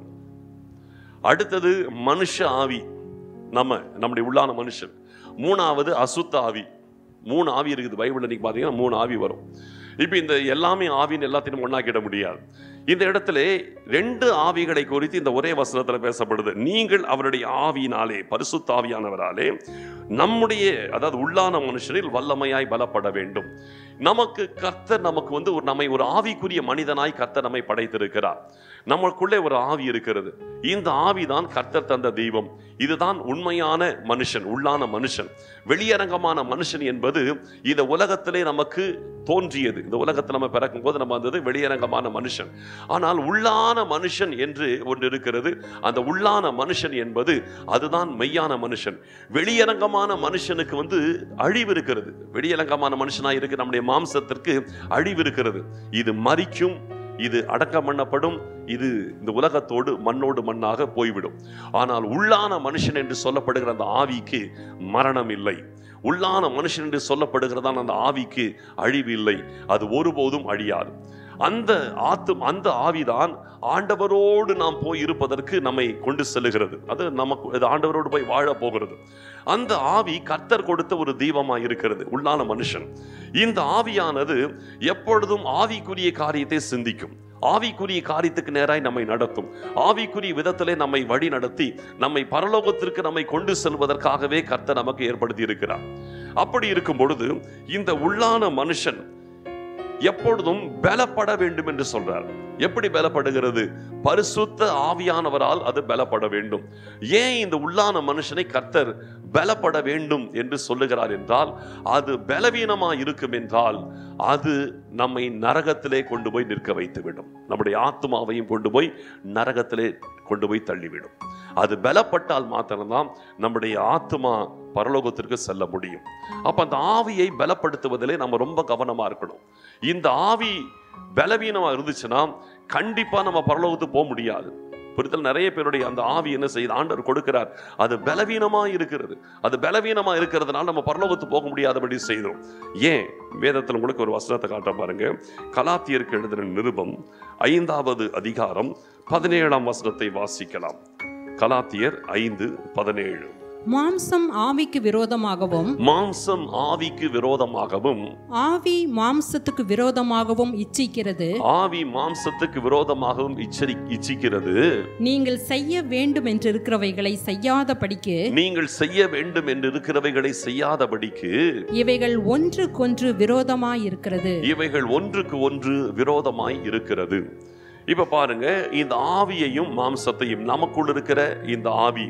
அடுத்தது மனுஷ ஆவி நம்ம நம்முடைய உள்ளான மனுஷன் மூணாவது அசுத்த ஆவி மூணு ஆவி இருக்குது பைபிள்ல நீங்க பாத்தீங்கன்னா மூணு ஆவி வரும் இப்போ இந்த எல்லாமே ஆவின்னு எல்லாத்தையும் ஒண்ணாக்கிட முடியாது இந்த இடத்துல ரெண்டு ஆவிகளை குறித்து இந்த ஒரே வசனத்துல பேசப்படுது நீங்கள் அவருடைய ஆவியினாலே பரிசுத்த ஆவியானவராலே நம்முடைய அதாவது உள்ளான மனுஷரில் வல்லமையாய் பலப்பட வேண்டும் நமக்கு கர்த்தர் நமக்கு வந்து ஒரு நம்மை ஒரு ஆவிக்குரிய மனிதனாய் கர்த்தர் நம்மை படைத்திருக்கிறார் நமக்குள்ளே ஒரு ஆவி இருக்கிறது இந்த ஆவிதான் கர்த்தர் தந்த தெய்வம் இதுதான் உண்மையான மனுஷன் உள்ளான மனுஷன் வெளியரங்கமான மனுஷன் என்பது இந்த உலகத்திலே நமக்கு தோன்றியது இந்த உலகத்தில் நம்ம பிறக்கும் போது நம்ம வந்தது வெளியரங்கமான மனுஷன் ஆனால் உள்ளான மனுஷன் என்று ஒன்று இருக்கிறது அந்த உள்ளான மனுஷன் என்பது அதுதான் மெய்யான மனுஷன் வெளியரங்கமான மனுஷனுக்கு வந்து அழிவு இருக்கிறது வெளியரங்கமான மனுஷனா இருக்கு நம்முடைய மாம்சத்திற்கு அழிவு இருக்கிறது இது மறிக்கும் இது அடக்கம் பண்ணப்படும் இது இந்த உலகத்தோடு மண்ணோடு மண்ணாக போய்விடும் ஆனால் உள்ளான மனுஷன் என்று சொல்லப்படுகிற அந்த ஆவிக்கு மரணம் இல்லை உள்ளான மனுஷன் என்று சொல்லப்படுகிறதான அந்த ஆவிக்கு அழிவு இல்லை அது ஒருபோதும் அழியாது அந்த ஆத்து அந்த ஆவிதான் ஆண்டவரோடு நாம் போய் இருப்பதற்கு நம்மை கொண்டு செல்லுகிறது அது நமக்கு அது ஆண்டவரோடு போய் வாழ போகிறது அந்த ஆவி கர்த்தர் கொடுத்த ஒரு தெய்வமாய் இருக்கிறது உள்ளான மனுஷன் இந்த ஆவியானது எப்பொழுதும் ஆவிக்குரிய காரியத்தை சிந்திக்கும் ஆவிக்குரிய காரியத்துக்கு நேராய் நம்மை நடத்தும் ஆவிக்குரிய விதத்திலே நம்மை வழி நடத்தி நம்மை பரலோகத்திற்கு நம்மை கொண்டு செல்வதற்காகவே கர்த்தர் நமக்கு ஏற்படுத்தி இருக்கிறார் அப்படி இருக்கும் பொழுது இந்த உள்ளான மனுஷன் எப்பொழுதும் பலப்பட வேண்டும் என்று சொல்றார் எப்படி பலப்படுகிறது பரிசுத்த ஆவியானவரால் அது பலப்பட வேண்டும் ஏன் இந்த உள்ளான மனுஷனை கர்த்தர் பலப்பட வேண்டும் என்று சொல்லுகிறார் என்றால் அது பலவீனமா இருக்கும் என்றால் அது நம்மை நரகத்திலே கொண்டு போய் நிற்க வைத்து விடும் நம்முடைய ஆத்மாவையும் கொண்டு போய் நரகத்திலே கொண்டு போய் தள்ளிவிடும் அது பலப்பட்டால் மாத்திரம்தான் நம்முடைய ஆத்மா பரலோகத்திற்கு செல்ல முடியும் அப்ப அந்த ஆவியை பலப்படுத்துவதிலே நம்ம ரொம்ப கவனமா இருக்கணும் இந்த ஆவி பலவீனமா இருந்துச்சுன்னா கண்டிப்பா நம்ம பரலோகத்துக்கு போக முடியாது புரிதல் நிறைய பேருடைய அந்த ஆவி என்ன செய்யுது ஆண்டவர் கொடுக்கிறார் அது பலவீனமா இருக்கிறது அது பலவீனமா இருக்கிறதுனால நம்ம பரலோகத்துக்கு போக முடியாதபடி செய்தோம் ஏன் வேதத்தில் உங்களுக்கு ஒரு வசனத்தை காட்ட பாருங்க கலாத்தியருக்கு எழுதின நிருபம் ஐந்தாவது அதிகாரம் பதினேழாம் வசனத்தை வாசிக்கலாம் கலாத்தியர் ஐந்து பதினேழு மாம்சம் ஆவிக்கு விரோதமாகவும் மாம்சம் ஆவிக்கு விரோதமாகவும் ஆவி மாம்சத்துக்கு விரோதமாகவும் இச்சிக்கிறது ஆவி மாம்சத்துக்கு விரோதமாகவும் இச்சரி இச்சிக்கிறது நீங்கள் செய்ய வேண்டும் என்றிருக்கிறவைகளை செய்யாதபடிக்கு நீங்கள் செய்ய வேண்டும் என்று இருக்கிறவைகளை செய்யாதபடிக்கு இவைகள் ஒன்றுக்கொன்று விரோதமாயிருக்கிறது இவைகள் ஒன்றுக்கு ஒன்று விரோதமாய் இருக்கிறது இப்ப பாருங்க இந்த ஆவியையும் மாம்சத்தையும் நமக்குள் இருக்கிற இந்த ஆவி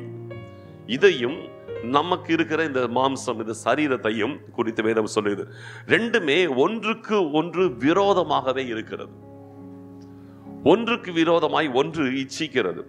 இதையும் நமக்கு இருக்கிற இந்த மாம்சம் இந்த சரீரத்தையும் குறித்து வேதம் சொல்லுது ரெண்டுமே ஒன்றுக்கு ஒன்று விரோதமாகவே இருக்கிறது ஒன்றுக்கு விரோதமாய் ஒன்று இச்சிக்கிறது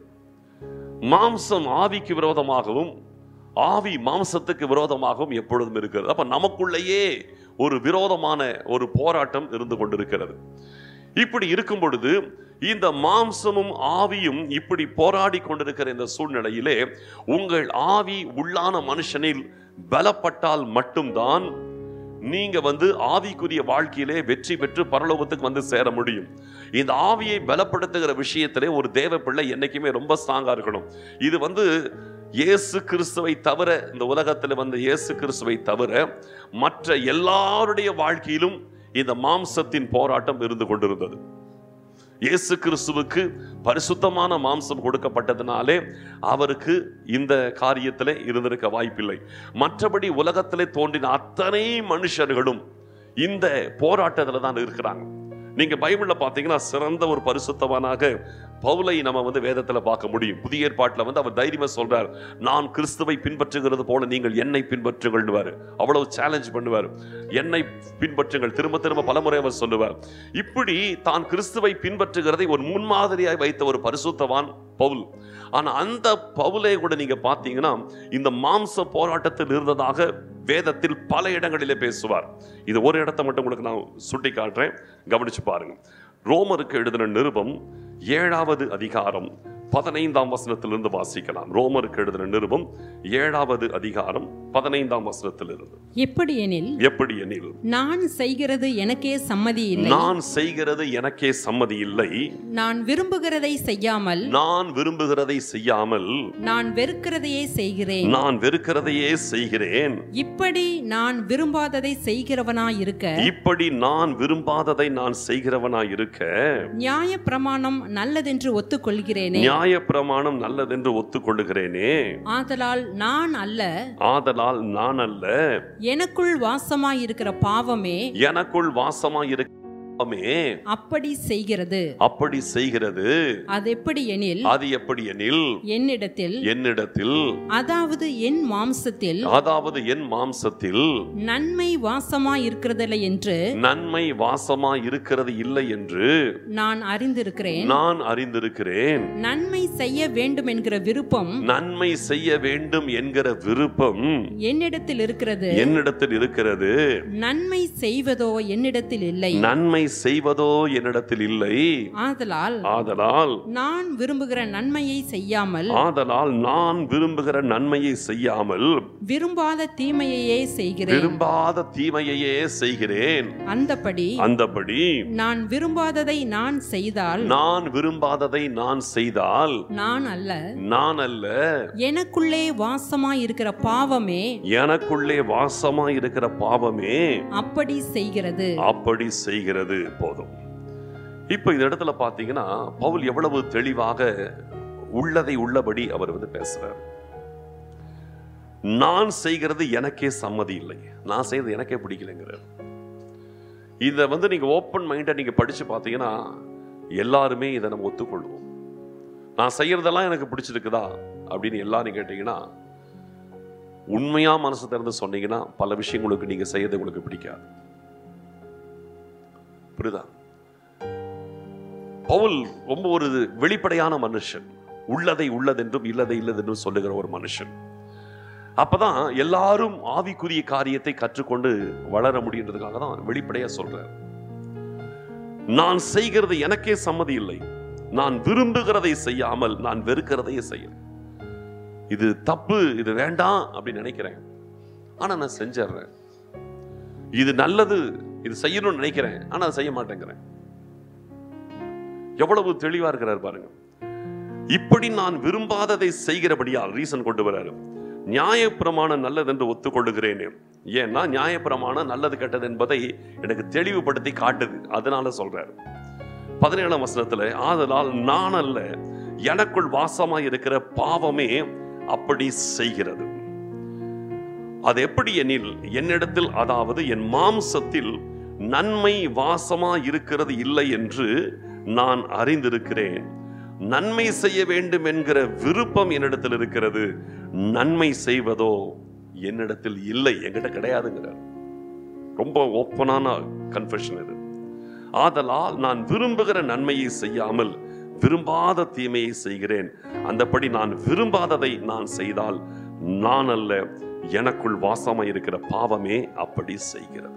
மாம்சம் ஆவிக்கு விரோதமாகவும் ஆவி மாம்சத்துக்கு விரோதமாகவும் எப்பொழுதும் இருக்கிறது அப்ப நமக்குள்ளேயே ஒரு விரோதமான ஒரு போராட்டம் இருந்து கொண்டிருக்கிறது இப்படி இருக்கும் பொழுது இந்த மாம்சமும் ஆவியும் இப்படி போராடி கொண்டிருக்கிற இந்த சூழ்நிலையிலே உங்கள் ஆவி உள்ளான மனுஷனில் பலப்பட்டால் மட்டும்தான் நீங்க வந்து ஆவிக்குரிய வாழ்க்கையிலே வெற்றி பெற்று பரலோகத்துக்கு வந்து சேர முடியும் இந்த ஆவியை பலப்படுத்துகிற விஷயத்திலே ஒரு தேவ பிள்ளை என்னைக்குமே ரொம்ப ஸ்ட்ராங்கா இருக்கணும் இது வந்து இயேசு கிறிஸ்துவை தவிர இந்த உலகத்தில் வந்த இயேசு கிறிஸ்துவை தவிர மற்ற எல்லாருடைய வாழ்க்கையிலும் இந்த மாம்சத்தின் போராட்டம் இருந்து கொண்டிருந்தது இயேசு கிறிஸ்துவுக்கு பரிசுத்தமான மாம்சம் கொடுக்கப்பட்டதுனாலே அவருக்கு இந்த காரியத்திலே இருந்திருக்க வாய்ப்பில்லை மற்றபடி உலகத்திலே தோன்றின அத்தனை மனுஷர்களும் இந்த போராட்டத்தில் தான் இருக்கிறாங்க நீங்க பைபிள்ல பாத்தீங்கன்னா சிறந்த ஒரு பரிசுத்தவானாக பவுலை நம்ம வந்து வேதத்துல பார்க்க முடியும் புதிய ஏற்பாட்டுல வந்து அவர் தைரியமா சொல்றார் நான் கிறிஸ்துவை பின்பற்றுகிறது போல நீங்கள் என்னை பின்பற்றுங்கள்னுவாரு அவ்வளவு சேலஞ்ச் பண்ணுவார் என்னை பின்பற்றுங்கள் திரும்ப திரும்ப பலமுறை அவர் சொல்லுவார் இப்படி தான் கிறிஸ்துவை பின்பற்றுகிறதை ஒரு முன்மாதிரியாய் வைத்த ஒரு பரிசுத்தவான் பவுல் ஆனா அந்த பவுலை கூட நீங்க பார்த்தீங்கன்னா இந்த மாம்ச போராட்டத்தில் இருந்ததாக வேதத்தில் பல இடங்களிலே பேசுவார் இது ஒரு இடத்தை மட்டும் உங்களுக்கு நான் சுட்டி காட்டுறேன் கவனிச்சு பாருங்க ரோமருக்கு எழுதின நிருபம் ஏழாவது அதிகாரம் பதினைந்தாம் வசனத்திலிருந்து வாசிக்கலாம் ரோமருக்கு எழுதின நிருபம் ஏழாவது அதிகாரம் பதினைந்தாம் வசனத்திலிருந்து எப்படி எனில் எப்படி எனில் நான் செய்கிறது எனக்கே சம்மதி இல்லை நான் செய்கிறது எனக்கே சம்மதி இல்லை நான் விரும்புகிறதை செய்யாமல் நான் விரும்புகிறதை செய்யாமல் நான் வெறுக்கிறதையே செய்கிறேன் நான் வெறுக்கிறதையே செய்கிறேன் இப்படி நான் விரும்பாததை செய்கிறவனாய் இருக்க இப்படி நான் விரும்பாததை நான் செய்கிறவனாய் இருக்க நியாய பிரமாணம் நல்லதென்று ஒத்துக்கொள்கிறேனே நியாய பிரமாணம் நல்லதென்று ஒத்துக்கொள்ளுகிறேனே ஆதலால் நான் அல்ல ஆதலால் நான் அல்ல எனக்குள் வாசமாய் இருக்கிற பாவமே எனக்குள் வாசமாய் இருக்க அப்படி செய்கிறது அப்படி செய்கிறது அது எப்படி எனில் அது எப்படி எனில் என்னிடத்தில் என்னிடத்தில் அதாவது என் மாம்சத்தில் அதாவது என் மாம்சத்தில் நன்மை வாசமாய் இருக்கிறதில்லை என்று நன்மை வாசமாய் இருக்கிறது இல்லை என்று நான் அறிந்திருக்கிறேன் நான் அறிந்திருக்கிறேன் நன்மை செய்ய வேண்டும் என்கிற விருப்பம் நன்மை செய்ய வேண்டும் என்கிற விருப்பம் என்னிடத்தில் இருக்கிறது என்னிடத்தில் இருக்கிறது நன்மை செய்வதோ என்னிடத்தில் இல்லை நன்மை செய்வதோ என்னிடத்தில் இல்லை ஆதலால் ஆதலால் நான் விரும்புகிற நன்மையை செய்யாமல் ஆதலால் நான் விரும்புகிற நன்மையை செய்யாமல் விரும்பாத தீமையையே செய்கிறேன் விரும்பாத தீமையையே செய்கிறேன் அந்தபடி அந்தபடி நான் விரும்பாததை நான் செய்தால் நான் விரும்பாததை நான் செய்தால் நான் அல்ல நான் அல்ல எனக்குள்ளே வாசமாய் இருக்கிற பாவமே எனக்குள்ளே வாசமாய் இருக்கிற பாவமே அப்படி செய்கிறது அப்படி செய்கிறது போதும் இப்ப இந்த இடத்துல பாத்தீங்கன்னா பவுல் எவ்வளவு தெளிவாக உள்ளதை உள்ளபடி அவர் வந்து பேசுறார் நான் செய்கிறது எனக்கே சம்மதி இல்லை நான் செய்யறது எனக்கே பிடிக்கலைங்கிறார் இதை வந்து நீங்க ஓப்பன் மைண்டை நீங்க படிச்சு பார்த்தீங்கன்னா எல்லாருமே இதை நம்ம ஒத்துக்கொள்வோம் நான் செய்யறதெல்லாம் எனக்கு பிடிச்சிருக்குதா அப்படின்னு எல்லாரும் கேட்டீங்கன்னா உண்மையா மனசு திறந்து சொன்னீங்கன்னா பல விஷயங்களுக்கு நீங்க செய்யறது உங்களுக்கு பிடிக்காது புரியுதா பவுல் ரொம்ப ஒரு வெளிப்படையான மனுஷன் உள்ளதை உள்ளதென்றும் இல்லதை இல்லதென்றும் சொல்லுகிற ஒரு மனுஷன் அப்பதான் எல்லாரும் ஆவிக்குரிய காரியத்தை கற்றுக்கொண்டு வளர முடியுன்றதுக்காக தான் வெளிப்படையா சொல்றார் நான் செய்கிறது எனக்கே சம்மதி இல்லை நான் விரும்புகிறதை செய்யாமல் நான் வெறுக்கிறதையே செய்யறேன் இது தப்பு இது வேண்டாம் அப்படின்னு நினைக்கிறேன் ஆனா நான் செஞ்சிடுறேன் இது நல்லது இது செய்யணும்னு நினைக்கிறேன் ஆனா அதை செய்ய மாட்டேங்கிறேன் எவ்வளவு தெளிவா இருக்கிறார் பாருங்க இப்படி நான் விரும்பாததை செய்கிறபடியால் ரீசன் கொண்டு வராரு நியாயப்பிரமாணம் நல்லதென்று ஒத்துக்கொள்ளுகிறேனே ஏன்னா நியாயப்பிரமாணம் நல்லது கெட்டது என்பதை எனக்கு தெளிவுபடுத்தி காட்டுது அதனால சொல்றாரு பதினேழாம் வசனத்துல ஆதலால் நான் அல்ல எனக்குள் வாசமாய் இருக்கிற பாவமே அப்படி செய்கிறது அது எப்படி எனில் என்னிடத்தில் அதாவது என் மாம்சத்தில் நன்மை வாசமா இருக்கிறது இல்லை என்று நான் அறிந்திருக்கிறேன் நன்மை செய்ய வேண்டும் என்கிற விருப்பம் என்னிடத்தில் இருக்கிறது நன்மை செய்வதோ என்னிடத்தில் இல்லை என்கிட்ட கிடையாதுங்கிறார் ரொம்ப ஓப்பனான கன்ஃபெஷன் இது ஆதலால் நான் விரும்புகிற நன்மையை செய்யாமல் விரும்பாத தீமையை செய்கிறேன் அந்தபடி நான் விரும்பாததை நான் செய்தால் நான் அல்ல எனக்குள் வாசமா இருக்கிற பாவமே அப்படி செய்கிறது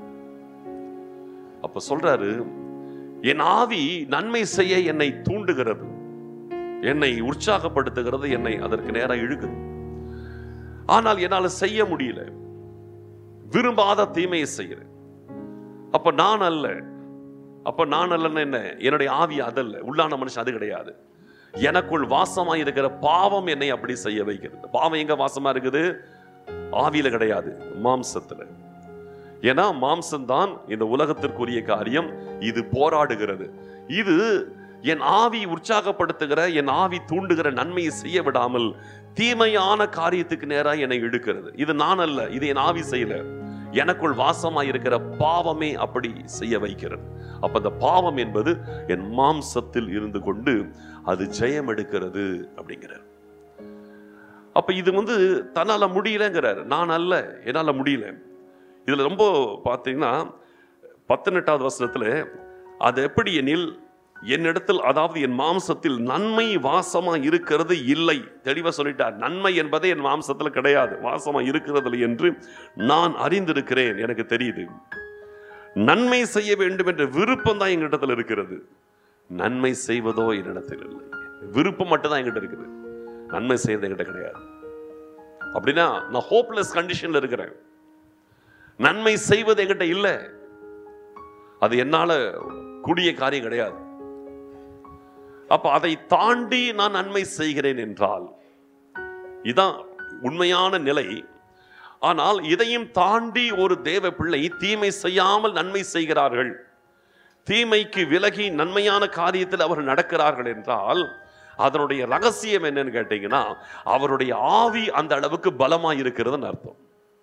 அப்ப சொல்றாரு என் ஆவி நன்மை செய்ய என்னை தூண்டுகிறது என்னை உற்சாகப்படுத்துகிறது என்னை அதற்கு நேரம் இழுக்குது ஆனால் என்னால செய்ய முடியல விரும்பாத தீமையை செய்கிறேன் அப்ப நான் அல்ல அப்ப நான் அல்லன்னு என்ன என்னுடைய ஆவி அதல்ல உள்ளான மனுஷன் அது கிடையாது எனக்குள் வாசமா இருக்கிற பாவம் என்னை அப்படி செய்ய வைக்கிறது பாவம் எங்க வாசமா இருக்குது ஆவியில கிடையாது மாம்சத்துல ஏன்னா மாம்சம்தான் இந்த உலகத்திற்குரிய காரியம் இது போராடுகிறது இது என் ஆவி உற்சாகப்படுத்துகிற என் ஆவி தூண்டுகிற நன்மையை செய்ய விடாமல் தீமையான காரியத்துக்கு நேராக என்னை இழுக்கிறது இது நான் அல்ல இது என் ஆவி செய்யல எனக்குள் வாசமாய் இருக்கிற பாவமே அப்படி செய்ய வைக்கிறது அப்ப அந்த பாவம் என்பது என் மாம்சத்தில் இருந்து கொண்டு அது ஜெயம் எடுக்கிறது அப்படிங்கிறார் அப்ப இது வந்து தன்னால முடியலங்கிறார் நான் அல்ல என்னால முடியல இதுல ரொம்ப பார்த்தீங்கன்னா பத்தெட்டாவது வசனத்துல அது எப்படி எனில் என்னிடத்தில் அதாவது என் மாம்சத்தில் நன்மை வாசமா இருக்கிறது இல்லை தெளிவா சொல்லிட்டார் நன்மை என்பதே என் மாம்சத்துல கிடையாது வாசமா இருக்கிறது இல்லை என்று நான் அறிந்திருக்கிறேன் எனக்கு தெரியுது நன்மை செய்ய வேண்டும் என்ற விருப்பம் தான் எங்கிட்டத்தில் இருக்கிறது நன்மை செய்வதோ என்னிடத்தில் இல்லை விருப்பம் மட்டும் தான் எங்கிட்ட இருக்குது நன்மை செய்யறது என்கிட்ட கிடையாது அப்படின்னா நான் ஹோப்லெஸ் கண்டிஷன்ல இருக்கிறேன் நன்மை செய்வது என்கிட்ட இல்லை அது என்னால கூடிய காரியம் கிடையாது அப்ப அதை தாண்டி நான் நன்மை செய்கிறேன் என்றால் இதான் உண்மையான நிலை ஆனால் இதையும் தாண்டி ஒரு தேவ பிள்ளை தீமை செய்யாமல் நன்மை செய்கிறார்கள் தீமைக்கு விலகி நன்மையான காரியத்தில் அவர் நடக்கிறார்கள் என்றால் அதனுடைய ரகசியம் என்னன்னு கேட்டீங்கன்னா அவருடைய ஆவி அந்த அளவுக்கு பலமா இருக்கிறதுன்னு அர்த்தம்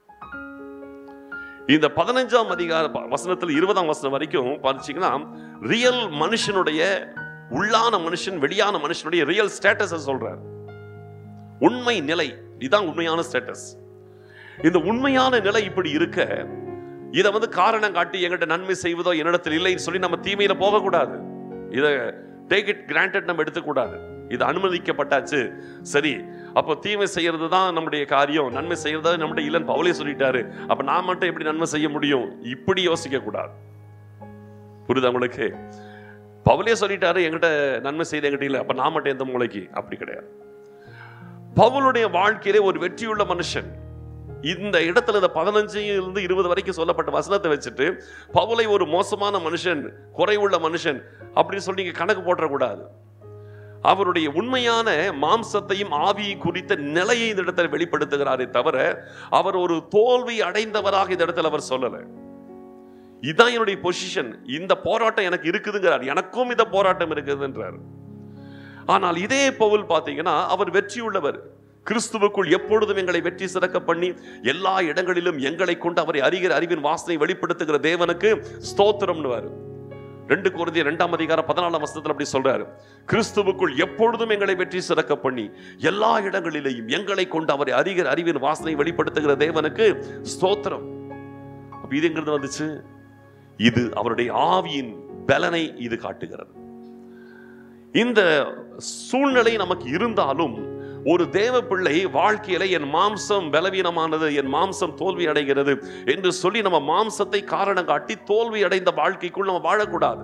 இந்த பதினஞ்சாம் அதிகார ப- வசனத்தில் இருபதாம் வசனம் வரைக்கும் பார்த்தீங்கன்னா ரியல் மனுஷனுடைய உள்ளான மனுஷன் வெளியான மனுஷனுடைய ரியல் ஸ்டேட்டஸை சொல்றார் உண்மை நிலை இதுதான் உண்மையான ஸ்டேட்டஸ் இந்த உண்மையான நிலை இப்படி இருக்க இதை வந்து காரணம் காட்டி எங்கிட்ட நன்மை செய்வதோ என்னிடத்தில் இல்லைன்னு சொல்லி நம்ம தீமையில போகக்கூடாது இதை டேக் இட் கிராண்டட் நம்ம எடுத்துக்கூடாது இது அனுமதிக்கப்பட்டாச்சு சரி அப்போ தீமை செய்யறது தான் நம்முடைய காரியம் நன்மை செய்யறதா நம்முடைய இல்லைன்னு பவுலே சொல்லிட்டாரு அப்ப நான் மட்டும் எப்படி நன்மை செய்ய முடியும் இப்படி யோசிக்க கூடாது புரியுதா உங்களுக்கு பவுலே சொல்லிட்டாரு என்கிட்ட நன்மை செய்த என்கிட்ட இல்லை அப்ப நான் மட்டும் எந்த மூளைக்கு அப்படி கிடையாது பவுலுடைய வாழ்க்கையிலே ஒரு வெற்றியுள்ள மனுஷன் இந்த இடத்துல இந்த பதினஞ்சுல இருந்து இருபது வரைக்கும் சொல்லப்பட்ட வசனத்தை வச்சுட்டு பவுலை ஒரு மோசமான மனுஷன் குறைவுள்ள மனுஷன் அப்படின்னு சொல்லி நீங்க கணக்கு போட்டுறக்கூடாது அவருடைய உண்மையான மாம்சத்தையும் ஆவியை குறித்த நிலையை இந்த இடத்துல வெளிப்படுத்துகிறாரே தவிர அவர் ஒரு தோல்வி அடைந்தவராக இந்த இடத்துல அவர் சொல்லல இதான் என்னுடைய பொசிஷன் இந்த போராட்டம் எனக்கு இருக்குதுங்கிறார் எனக்கும் இந்த போராட்டம் இருக்குதுன்றார் ஆனால் இதே பவுல் பார்த்தீங்கன்னா அவர் வெற்றியுள்ளவர் கிறிஸ்துவுக்குள் எப்பொழுதும் எங்களை வெற்றி சிறக்க பண்ணி எல்லா இடங்களிலும் எங்களை கொண்டு அவரை அறிகிற அறிவின் வாசனை வெளிப்படுத்துகிற தேவனுக்கு ஸ்தோத்திரம்னுவார் ரெண்டு குருதிய ரெண்டாம் அதிகாரம் பதினாலாம் வசனத்தில் அப்படி சொல்றாரு கிறிஸ்துவுக்குள் எப்பொழுதும் எங்களை வெற்றி சிறக்க பண்ணி எல்லா இடங்களிலேயும் எங்களை கொண்டு அவரை அறிகிற அறிவின் வாசனை வெளிப்படுத்துகிற தேவனுக்கு ஸ்தோத்திரம் அப்ப இது எங்கிருந்து வந்துச்சு இது அவருடைய ஆவியின் பலனை இது காட்டுகிறது இந்த சூழ்நிலை நமக்கு இருந்தாலும் ஒரு தேவ பிள்ளை வாழ்க்கையில என் மாம்சம் பலவீனமானது என் மாம்சம் தோல்வி அடைகிறது என்று சொல்லி நம்ம மாம்சத்தை காரணம் காட்டி தோல்வி அடைந்த வாழ்க்கைக்குள் நம்ம வாழக்கூடாது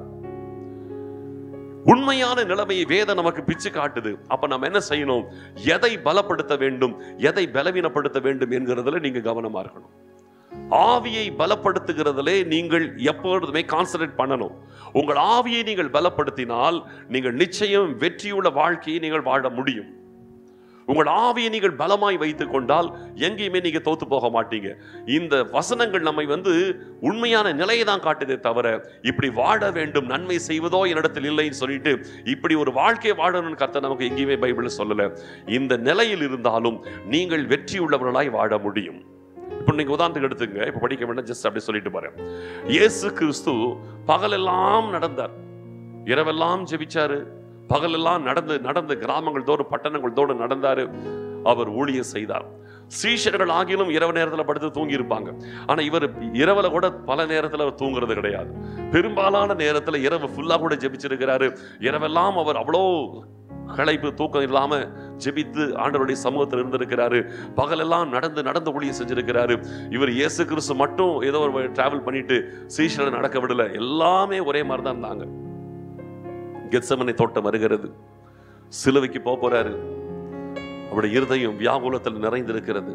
உண்மையான நிலைமையை வேதம் நமக்கு பிச்சு காட்டுது அப்ப நம்ம என்ன செய்யணும் எதை பலப்படுத்த வேண்டும் எதை பலவீனப்படுத்த வேண்டும் என்கிறதுல நீங்க கவனமா இருக்கணும் ஆவியை பலப்படுத்துகிறதிலே நீங்கள் எப்பொழுதுமே கான்சன்ட்ரேட் பண்ணணும் உங்கள் ஆவியை நீங்கள் பலப்படுத்தினால் நீங்கள் நிச்சயம் வெற்றியுள்ள வாழ்க்கையை நீங்கள் வாழ முடியும் உங்கள் ஆவியை நீங்கள் பலமாய் வைத்துக் கொண்டால் எங்கேயுமே நீங்க தோத்து போக மாட்டீங்க இந்த வசனங்கள் நம்மை வந்து உண்மையான நிலையை தான் காட்டுதே தவிர இப்படி வாழ வேண்டும் நன்மை செய்வதோ என்னிடத்தில் இல்லைன்னு சொல்லிட்டு இப்படி ஒரு வாழ்க்கையை வாழணும்னு கர்த்தர் நமக்கு எங்கேயுமே பைபிள் சொல்லல இந்த நிலையில் இருந்தாலும் நீங்கள் வெற்றி உள்ளவர்களாய் வாழ முடியும் இப்போ நீங்க உதாரணத்துக்கு எடுத்துங்க இப்போ படிக்க வேண்டாம் ஜஸ்ட் அப்படி சொல்லிட்டு போறேன் இயேசு கிறிஸ்து பகலெல்லாம் நடந்தார் இரவெல்லாம் ஜெபிச்சாரு பகலெல்லாம் நடந்து நடந்து கிராமங்கள் தோறும் பட்டணங்கள் தோறும் நடந்தாரு அவர் ஊழியம் செய்தார் சீஷர்கள் ஆகிலும் இரவு நேரத்தில் படுத்து தூங்கி இருப்பாங்க ஆனா இவர் இரவுல கூட பல நேரத்தில் அவர் தூங்குறது கிடையாது பெரும்பாலான நேரத்தில் இரவு ஃபுல்லா கூட ஜெபிச்சிருக்கிறாரு இரவெல்லாம் அவர் அவ்வளோ களைப்பு தூக்கம் இல்லாம ஜெபித்து ஆண்டவருடைய சமூகத்தில் இருந்திருக்கிறாரு பகலெல்லாம் நடந்து நடந்து ஊழியம் செஞ்சிருக்கிறாரு இவர் இயேசு கிறிஸ்து மட்டும் ஏதோ ஒரு டிராவல் பண்ணிட்டு சீஷரை நடக்க விடல எல்லாமே ஒரே மாதிரி தான் இருந்தாங்க கெத்சமனை தோட்டம் வருகிறது சிலுவைக்கு போக போறாரு அவருடைய இருதயம் வியாகுலத்தில் நிறைந்திருக்கிறது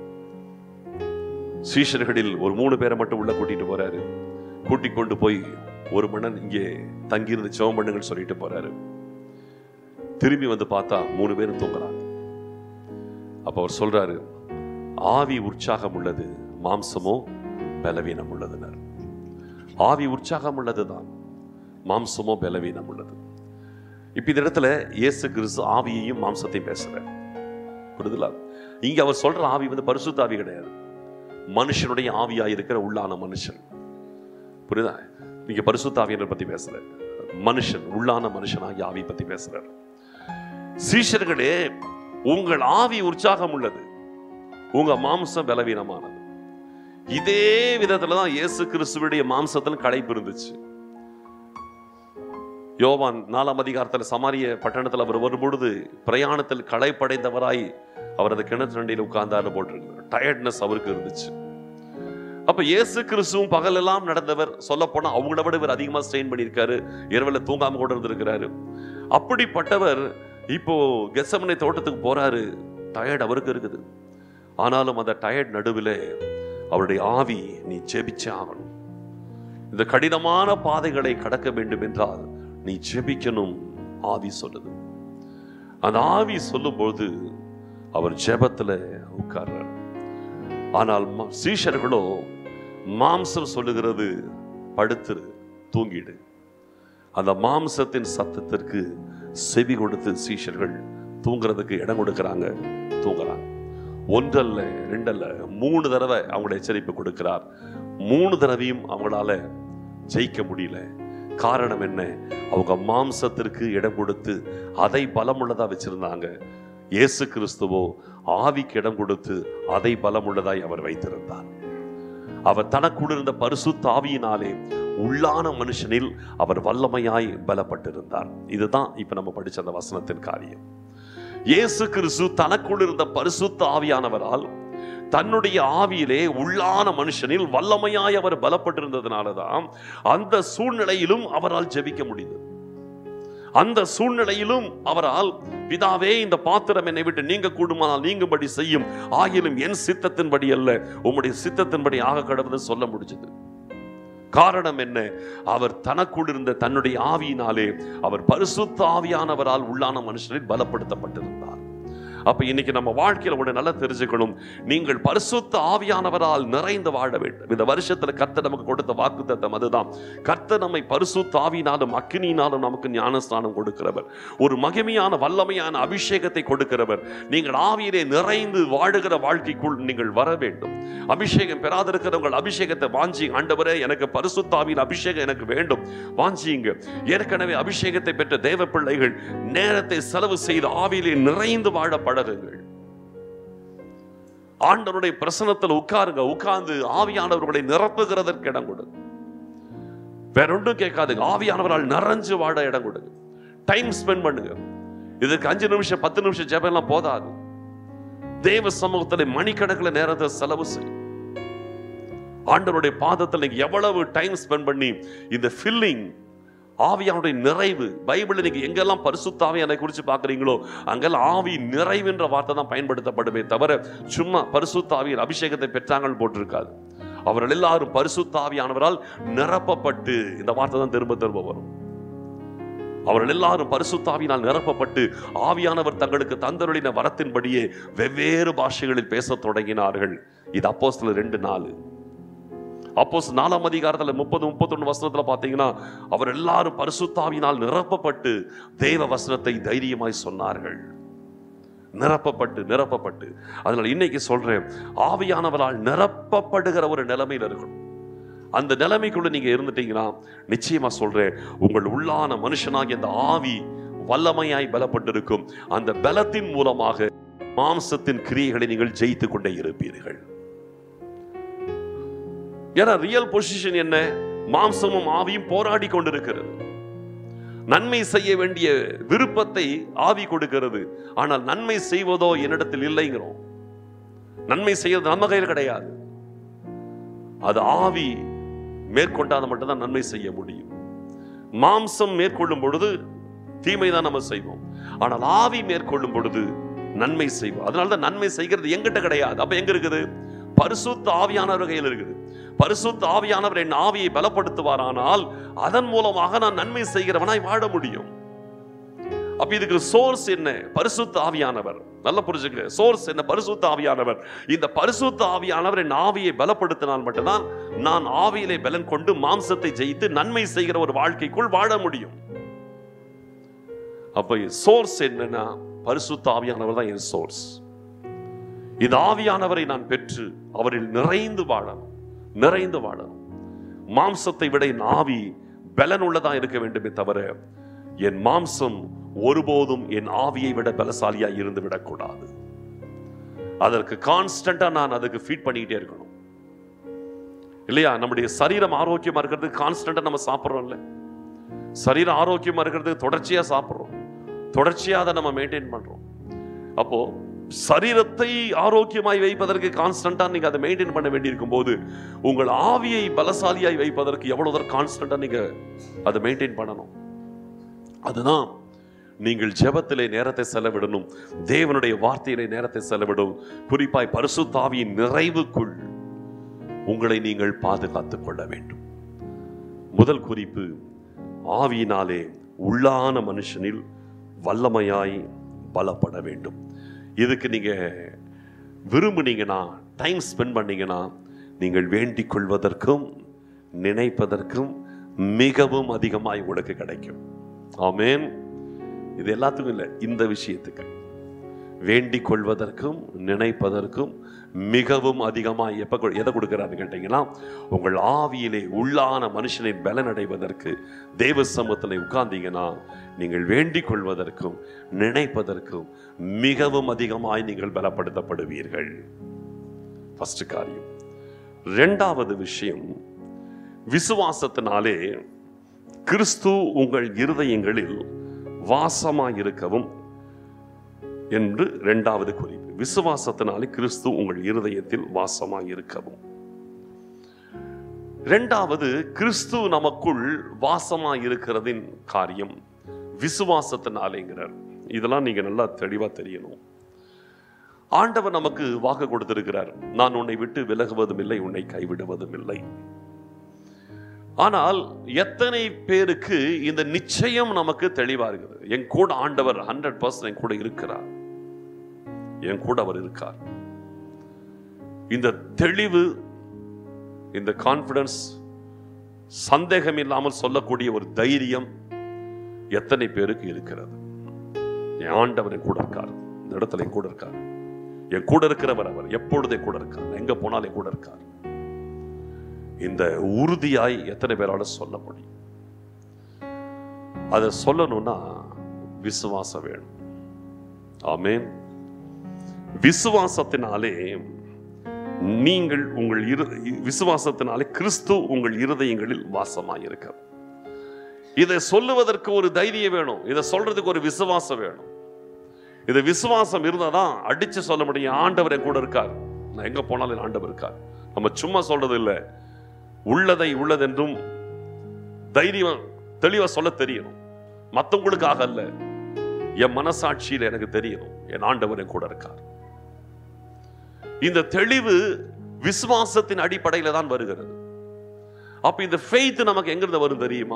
சீஷர்களில் ஒரு மூணு பேரை மட்டும் உள்ள கூட்டிட்டு போறாரு கூட்டிக் கொண்டு போய் ஒரு மன்னன் இங்கே தங்கியிருந்து சிவம் பண்ணுங்கன்னு சொல்லிட்டு போறாரு திரும்பி வந்து பார்த்தா மூணு பேரும் தூங்குறாங்க அப்ப அவர் சொல்றாரு ஆவி உற்சாகம் உள்ளது மாம்சமோ பலவீனம் உள்ளதுனர் ஆவி உற்சாகம் உள்ளதுதான் மாம்சமோ பலவீனம் உள்ளது இப்ப இந்த இடத்துல இயேசு கிறிஸ்து ஆவியையும் மாம்சத்தையும் பேசுறார் புரியுதுல இங்க அவர் சொல்ற ஆவி வந்து பரிசுத்த ஆவி கிடையாது மனுஷனுடைய ஆவியா இருக்கிற உள்ளான மனுஷன் புரியுதா நீங்க பரிசுத்த ஆவியனை பத்தி பேசல மனுஷன் உள்ளான மனுஷனாகிய ஆவி பத்தி பேசுறார் சீஷர்களே உங்கள் ஆவி உற்சாகம் உள்ளது உங்க மாம்சம் பலவீனமானது இதே விதத்துல தான் இயேசு கிறிஸ்துவுடைய மாம்சத்தில் களைப்பு இருந்துச்சு யோவான் நாலாம் அதிகாரத்தில் சமாரிய பட்டணத்தில் அவர் வரும்பொழுது பிரயாணத்தில் களைப்படைந்தவராய் அவர் அந்த கிணற்று நண்டியில் உட்கார்ந்தாரு போட்டிருக்கிறார் டயர்ட்னஸ் அவருக்கு இருந்துச்சு அப்ப இயேசு கிறிஸ்துவும் பகலெல்லாம் நடந்தவர் சொல்ல போனா அவங்கள விட இவர் அதிகமா ஸ்ட்ரெயின் பண்ணியிருக்காரு இரவுல தூங்காம கூட இருந்திருக்கிறாரு அப்படிப்பட்டவர் இப்போ கெசமனை தோட்டத்துக்கு போறாரு டயர்ட் அவருக்கு இருக்குது ஆனாலும் அந்த டயர்ட் நடுவில் அவருடைய ஆவி நீ ஜெபிச்சே ஆகணும் இந்த கடினமான பாதைகளை கடக்க வேண்டும் என்றால் நீ ஜெபிக்கணும் ஆவி சொல்லுது அந்த ஆவி சொல்லும்போது அவர் ஜெபத்துல உட்கார்றார் ஆனால் ம- சீஷர்களோ மாம்சம் சொல்லுகிறது படுத்துரு தூங்கிடு அந்த மாம்சத்தின் சத்தத்திற்கு செவி கொடுத்து சீஷர்கள் தூங்குறதுக்கு இடம் கொடுக்கறாங்க தூங்குறாங்க ஒன்றல்ல ரெண்டல்ல மூணு தடவை அவங்களை எச்சரிப்பு கொடுக்கிறார் மூணு தடவையும் அவங்களால ஜெயிக்க முடியல காரணம் என்ன அவங்க மாம்சத்திற்கு இடம் கொடுத்து அதை பலமுள்ளதா வச்சிருந்தாங்க இயேசு கிறிஸ்துவோ ஆவிக்கு இடம் கொடுத்து அதை பலமுள்ளதாய் அவர் வைத்திருந்தார் அவர் தனக்குள் இருந்த பரிசுத்த ஆவியினாலே உள்ளான மனுஷனில் அவர் வல்லமையாய் பலப்பட்டிருந்தார் இதுதான் இப்ப நம்ம படிச்ச அந்த வசனத்தின் காரியம் இயேசு கிறிஸ்து தனக்குள் இருந்த பரிசுத்த ஆவியானவரால் தன்னுடைய ஆவியிலே உள்ளான மனுஷனில் வல்லமையாய் அவர் பலப்பட்டிருந்ததுனாலதான் அந்த சூழ்நிலையிலும் அவரால் ஜெபிக்க முடிந்தது அந்த சூழ்நிலையிலும் அவரால் பிதாவே இந்த பாத்திரம் என்னை விட்டு நீங்க கூடுமானால் நீங்கும்படி செய்யும் ஆகிலும் என் சித்தத்தின்படி அல்ல உம்முடைய சித்தத்தின்படி ஆக கடவுது சொல்ல முடிஞ்சது காரணம் என்ன அவர் தனக்குள் இருந்த தன்னுடைய ஆவியினாலே அவர் பரிசுத்த ஆவியானவரால் உள்ளான மனுஷனில் பலப்படுத்தப்பட்டிருந்தார் அப்ப இன்னைக்கு நம்ம வாழ்க்கையில ஒண்ணு நல்லா தெரிஞ்சுக்கணும் நீங்கள் பரிசுத்த ஆவியானவரால் நிறைந்து வாழ வேண்டும் இந்த வருஷத்துல கர்த்தர் நமக்கு கொடுத்த வாக்குத்தத்தம் அதுதான் கர்த்தர் நம்மை பரிசுத்த ஆவியினாலும் அக்கினியினாலும் நமக்கு ஞானஸ்தானம் கொடுக்கிறவர் ஒரு மகிமையான வல்லமையான அபிஷேகத்தை கொடுக்கிறவர் நீங்கள் ஆவியிலே நிறைந்து வாழுகிற வாழ்க்கைக்குள் நீங்கள் வர வேண்டும் அபிஷேகம் பெறாதிருக்கிறவங்கள் அபிஷேகத்தை வாஞ்சி ஆண்டவரே எனக்கு பரிசுத்த ஆவியின் அபிஷேகம் எனக்கு வேண்டும் வாஞ்சியுங்க ஏற்கனவே அபிஷேகத்தை பெற்ற தேவ பிள்ளைகள் நேரத்தை செலவு செய்து ஆவியிலே நிறைந்து வாழ பழகுங்கள் ஆண்டவருடைய பிரசனத்தில் உட்காருங்க உட்கார்ந்து ஆவியானவர்களை நிரப்புகிறதற்கு இடம் கொடுங்க வேற ஒன்றும் கேட்காதுங்க ஆவியானவரால் நிறைஞ்சு வாழ இடம் கொடுங்க டைம் ஸ்பெண்ட் பண்ணுங்க இதுக்கு அஞ்சு நிமிஷம் பத்து நிமிஷம் ஜெபம் எல்லாம் போதாது தேவ சமூகத்தில் மணிக்கணக்கில் நேரத்தை செலவு செய் ஆண்டவருடைய பாதத்தில் நீங்க எவ்வளவு டைம் ஸ்பெண்ட் பண்ணி இந்த ஃபில்லிங் ஆவியானுடைய நிறைவு பைபிள் நீங்க எங்கெல்லாம் பரிசுத்த ஆவியானை குறித்து பார்க்குறீங்களோ அங்கெல்லாம் ஆவி நிறைவு என்ற வார்த்தை தான் பயன்படுத்தப்படுமே தவிர சும்மா பரிசுத்த ஆவியின் அபிஷேகத்தை பெற்றாங்கன்னு போட்டிருக்காது அவர்கள் எல்லாரும் பரிசுத்த ஆவியானவரால் நிரப்பப்பட்டு இந்த வார்த்தை தான் திரும்ப திரும்ப வரும் அவர்கள் எல்லாரும் பரிசுத்தாவினால் நிரப்பப்பட்டு ஆவியானவர் தங்களுக்கு தந்தருளின வரத்தின்படியே வெவ்வேறு பாஷைகளில் பேசத் தொடங்கினார்கள் இது அப்போஸ்தலர் ரெண்டு நாலு அப்போஸ் நாலாம் அதிகாரத்துல முப்பது முப்பத்தொன்னு வசனத்துல பாத்தீங்கன்னா அவர் எல்லாரும் பரிசுத்தாவினால் நிரப்பப்பட்டு தேவ வசனத்தை தைரியமாய் சொன்னார்கள் நிரப்பப்பட்டு நிரப்பப்பட்டு அதனால இன்னைக்கு சொல்றேன் ஆவியானவரால் நிரப்பப்படுகிற ஒரு நிலைமையில இருக்கணும் அந்த நிலைமைக்குள்ள நீங்க இருந்துட்டீங்கன்னா நிச்சயமா சொல்றேன் உங்கள் உள்ளான மனுஷனாகிய அந்த ஆவி வல்லமையாய் பலப்பட்டிருக்கும் அந்த பலத்தின் மூலமாக மாம்சத்தின் கிரியைகளை நீங்கள் ஜெயித்து கொண்டே இருப்பீர்கள் ஏன்னா ரியல் பொசிஷன் என்ன மாம்சமும் ஆவியும் போராடி கொண்டிருக்கிறது நன்மை செய்ய வேண்டிய விருப்பத்தை ஆவி கொடுக்கிறது ஆனால் நன்மை செய்வதோ என்னிடத்தில் இல்லைங்கிறோம் நன்மை செய்வது நம்ம கையில் கிடையாது அது ஆவி மேற்கொண்டால் மட்டும்தான் நன்மை செய்ய முடியும் மாம்சம் மேற்கொள்ளும் பொழுது தீமை தான் நம்ம செய்வோம் ஆனால் ஆவி மேற்கொள்ளும் பொழுது நன்மை செய்வோம் அதனால தான் நன்மை செய்கிறது எங்கிட்ட கிடையாது அப்ப எங்க இருக்குது பரிசுத்த ஆவியானவர் கையில் இருக்குது பரிசுத்த ஆவியானவர் என் ஆவியை பலப்படுத்துவாரானால் அதன் மூலமாக நான் நன்மை செய்கிறவனாய் வாழ முடியும் அப்ப இதுக்கு சோர்ஸ் என்ன பரிசுத்த ஆவியானவர் நல்ல புரிஞ்சுங்க சோர்ஸ் என்ன பரிசுத்த ஆவியானவர் இந்த பரிசுத்த ஆவியானவர் என் ஆவியை பலப்படுத்தினால் மட்டும்தான் நான் ஆவியிலே பலன் கொண்டு மாம்சத்தை ஜெயித்து நன்மை செய்கிற ஒரு வாழ்க்கைக்குள் வாழ முடியும் அப்ப சோர்ஸ் என்னன்னா பரிசுத்த ஆவியானவர் தான் என் சோர்ஸ் இந்த ஆவியானவரை நான் பெற்று அவரில் நிறைந்து வாழணும் நிறைந்து வாழணும் மாம்சத்தை விட என் ஆவி பலன் உள்ளதா இருக்க வேண்டுமே தவிர என் மாம்சம் ஒருபோதும் என் ஆவியை விட பலசாலியா இருந்து விடக்கூடாது அதற்கு கான்ஸ்டன்டா நான் அதுக்கு ஃபீட் பண்ணிக்கிட்டே இருக்கணும் இல்லையா நம்முடைய சரீரம் ஆரோக்கியமா இருக்கிறதுக்கு கான்ஸ்டன்டா நம்ம சாப்பிட்றோம்ல சரீரம் ஆரோக்கியமா இருக்கிறது தொடர்ச்சியா சாப்பிட்றோம் தொடர்ச்சியா அதை நம்ம மெயின்டைன் பண்றோம் அப்போ சரீரத்தை ஆரோக்கியமாய் வைப்பதற்கு கான்ஸ்டன்டா நீங்க அதை மெயின்டைன் பண்ண வேண்டியிருக்கும் போது உங்கள் ஆவியை பலசாலியாய் வைப்பதற்கு எவ்வளவு தூரம் கான்ஸ்டன்டா நீங்க அதை மெயின்டைன் பண்ணணும் அதுதான் நீங்கள் ஜெபத்திலே நேரத்தை செலவிடணும் தேவனுடைய வார்த்தையிலே நேரத்தை செலவிடும் குறிப்பாய் பரிசுத்தாவியின் நிறைவுக்குள் உங்களை நீங்கள் பாதுகாத்துக் கொள்ள வேண்டும் முதல் குறிப்பு ஆவியினாலே உள்ளான மனுஷனில் வல்லமையாய் பலப்பட வேண்டும் இதுக்கு நீங்க விரும்புனீங்கன்னா டைம் ஸ்பெண்ட் பண்ணீங்கன்னா நீங்கள் வேண்டிக் கொள்வதற்கும் நினைப்பதற்கும் மிகவும் அதிகமாய் உங்களுக்கு கிடைக்கும் ஆமென் இது எல்லாத்துக்கும் இல்லை இந்த விஷயத்துக்கு வேண்டிக் கொள்வதற்கும் நினைப்பதற்கும் மிகவும் அதிகமாக எப்போ கொ- எதை கொடுக்குறாரு கேட்டீங்கன்னா உங்கள் ஆவியிலே உள்ளான மனுஷனை பலனடைவதற்கு தேவ சமூகத்தில் உட்கார்ந்தீங்கன்னா நீங்கள் வேண்டிக் கொள்வதற்கும் நினைப்பதற்கும் மிகவும் அதிகமாய் நீங்கள் பலப்படுத்தப்படுவீர்கள் ஃபர்ஸ்ட் காரியம் ரெண்டாவது விஷயம் விசுவாசத்தினாலே கிறிஸ்து உங்கள் இருதயங்களில் வாசமாயிருக்கவும் என்று இரண்டாவது குறிப்பு விசுவாசத்தினாலே கிறிஸ்து உங்கள் இருதயத்தில் வாசமாயிருக்கவும் இரண்டாவது கிறிஸ்து நமக்குள் வாசமாயிருக்கிறதின் காரியம் விசுவாசத்தினாலேங்கிறார் இதெல்லாம் நீங்க நல்லா தெளிவா தெரியணும் ஆண்டவர் நமக்கு வாக்கு கொடுத்திருக்கிறார் நான் உன்னை விட்டு விலகுவதும் இல்லை உன்னை கைவிடுவதும் இல்லை ஆனால் எத்தனை பேருக்கு இந்த நிச்சயம் நமக்கு தெளிவா இருக்குது என் கூட ஆண்டவர் ஹண்ட்ரட் பர்சன்ட் என் கூட இருக்கிறார் என் கூட அவர் இருக்கார் இந்த தெளிவு இந்த கான்பிடன்ஸ் சந்தேகம் இல்லாமல் சொல்லக்கூடிய ஒரு தைரியம் எத்தனை பேருக்கு இருக்கிறது என் ஆண்டவர் என் கூட இருக்கார் இந்த இடத்துல என் கூட இருக்கார் என் கூட இருக்கிறவர் அவர் எப்பொழுதே கூட இருக்கார் எங்க போனாலும் என் கூட இருக்கார் இந்த உறுதியாய் எத்தனை பேரால சொல்ல முடியும் அதை சொல்லணும்னா விசுவாசம் வேணும் ஆமென் விசுவாசத்தினாலே நீங்கள் உங்கள் இரு விசுவாசத்தினாலே கிறிஸ்து உங்கள் இருதயங்களில் வாசமாயிருக்க இதை சொல்லுவதற்கு ஒரு தைரியம் வேணும் இதை சொல்றதுக்கு ஒரு விசுவாசம் வேணும் இது விசுவாசம் இருந்தாதான் அடிச்சு சொல்ல முடியும் ஆண்டவர் என் கூட இருக்கார் நான் எங்க போனாலும் என் ஆண்டவர் இருக்கார் நம்ம சும்மா சொல்றது இல்லை உள்ளதை உள்ளதென்றும் தைரியம் தெளிவா சொல்ல தெரியணும் மத்தவங்களுக்காக அல்ல என் மனசாட்சியில எனக்கு தெரியணும் என் ஆண்டவர் என் கூட இருக்கார் இந்த தெளிவு விசுவாசத்தின் அடிப்படையில தான் வருகிறது அப்ப இந்த ஃபெய்த் நமக்கு எங்கிருந்து வரும் தெரியுமா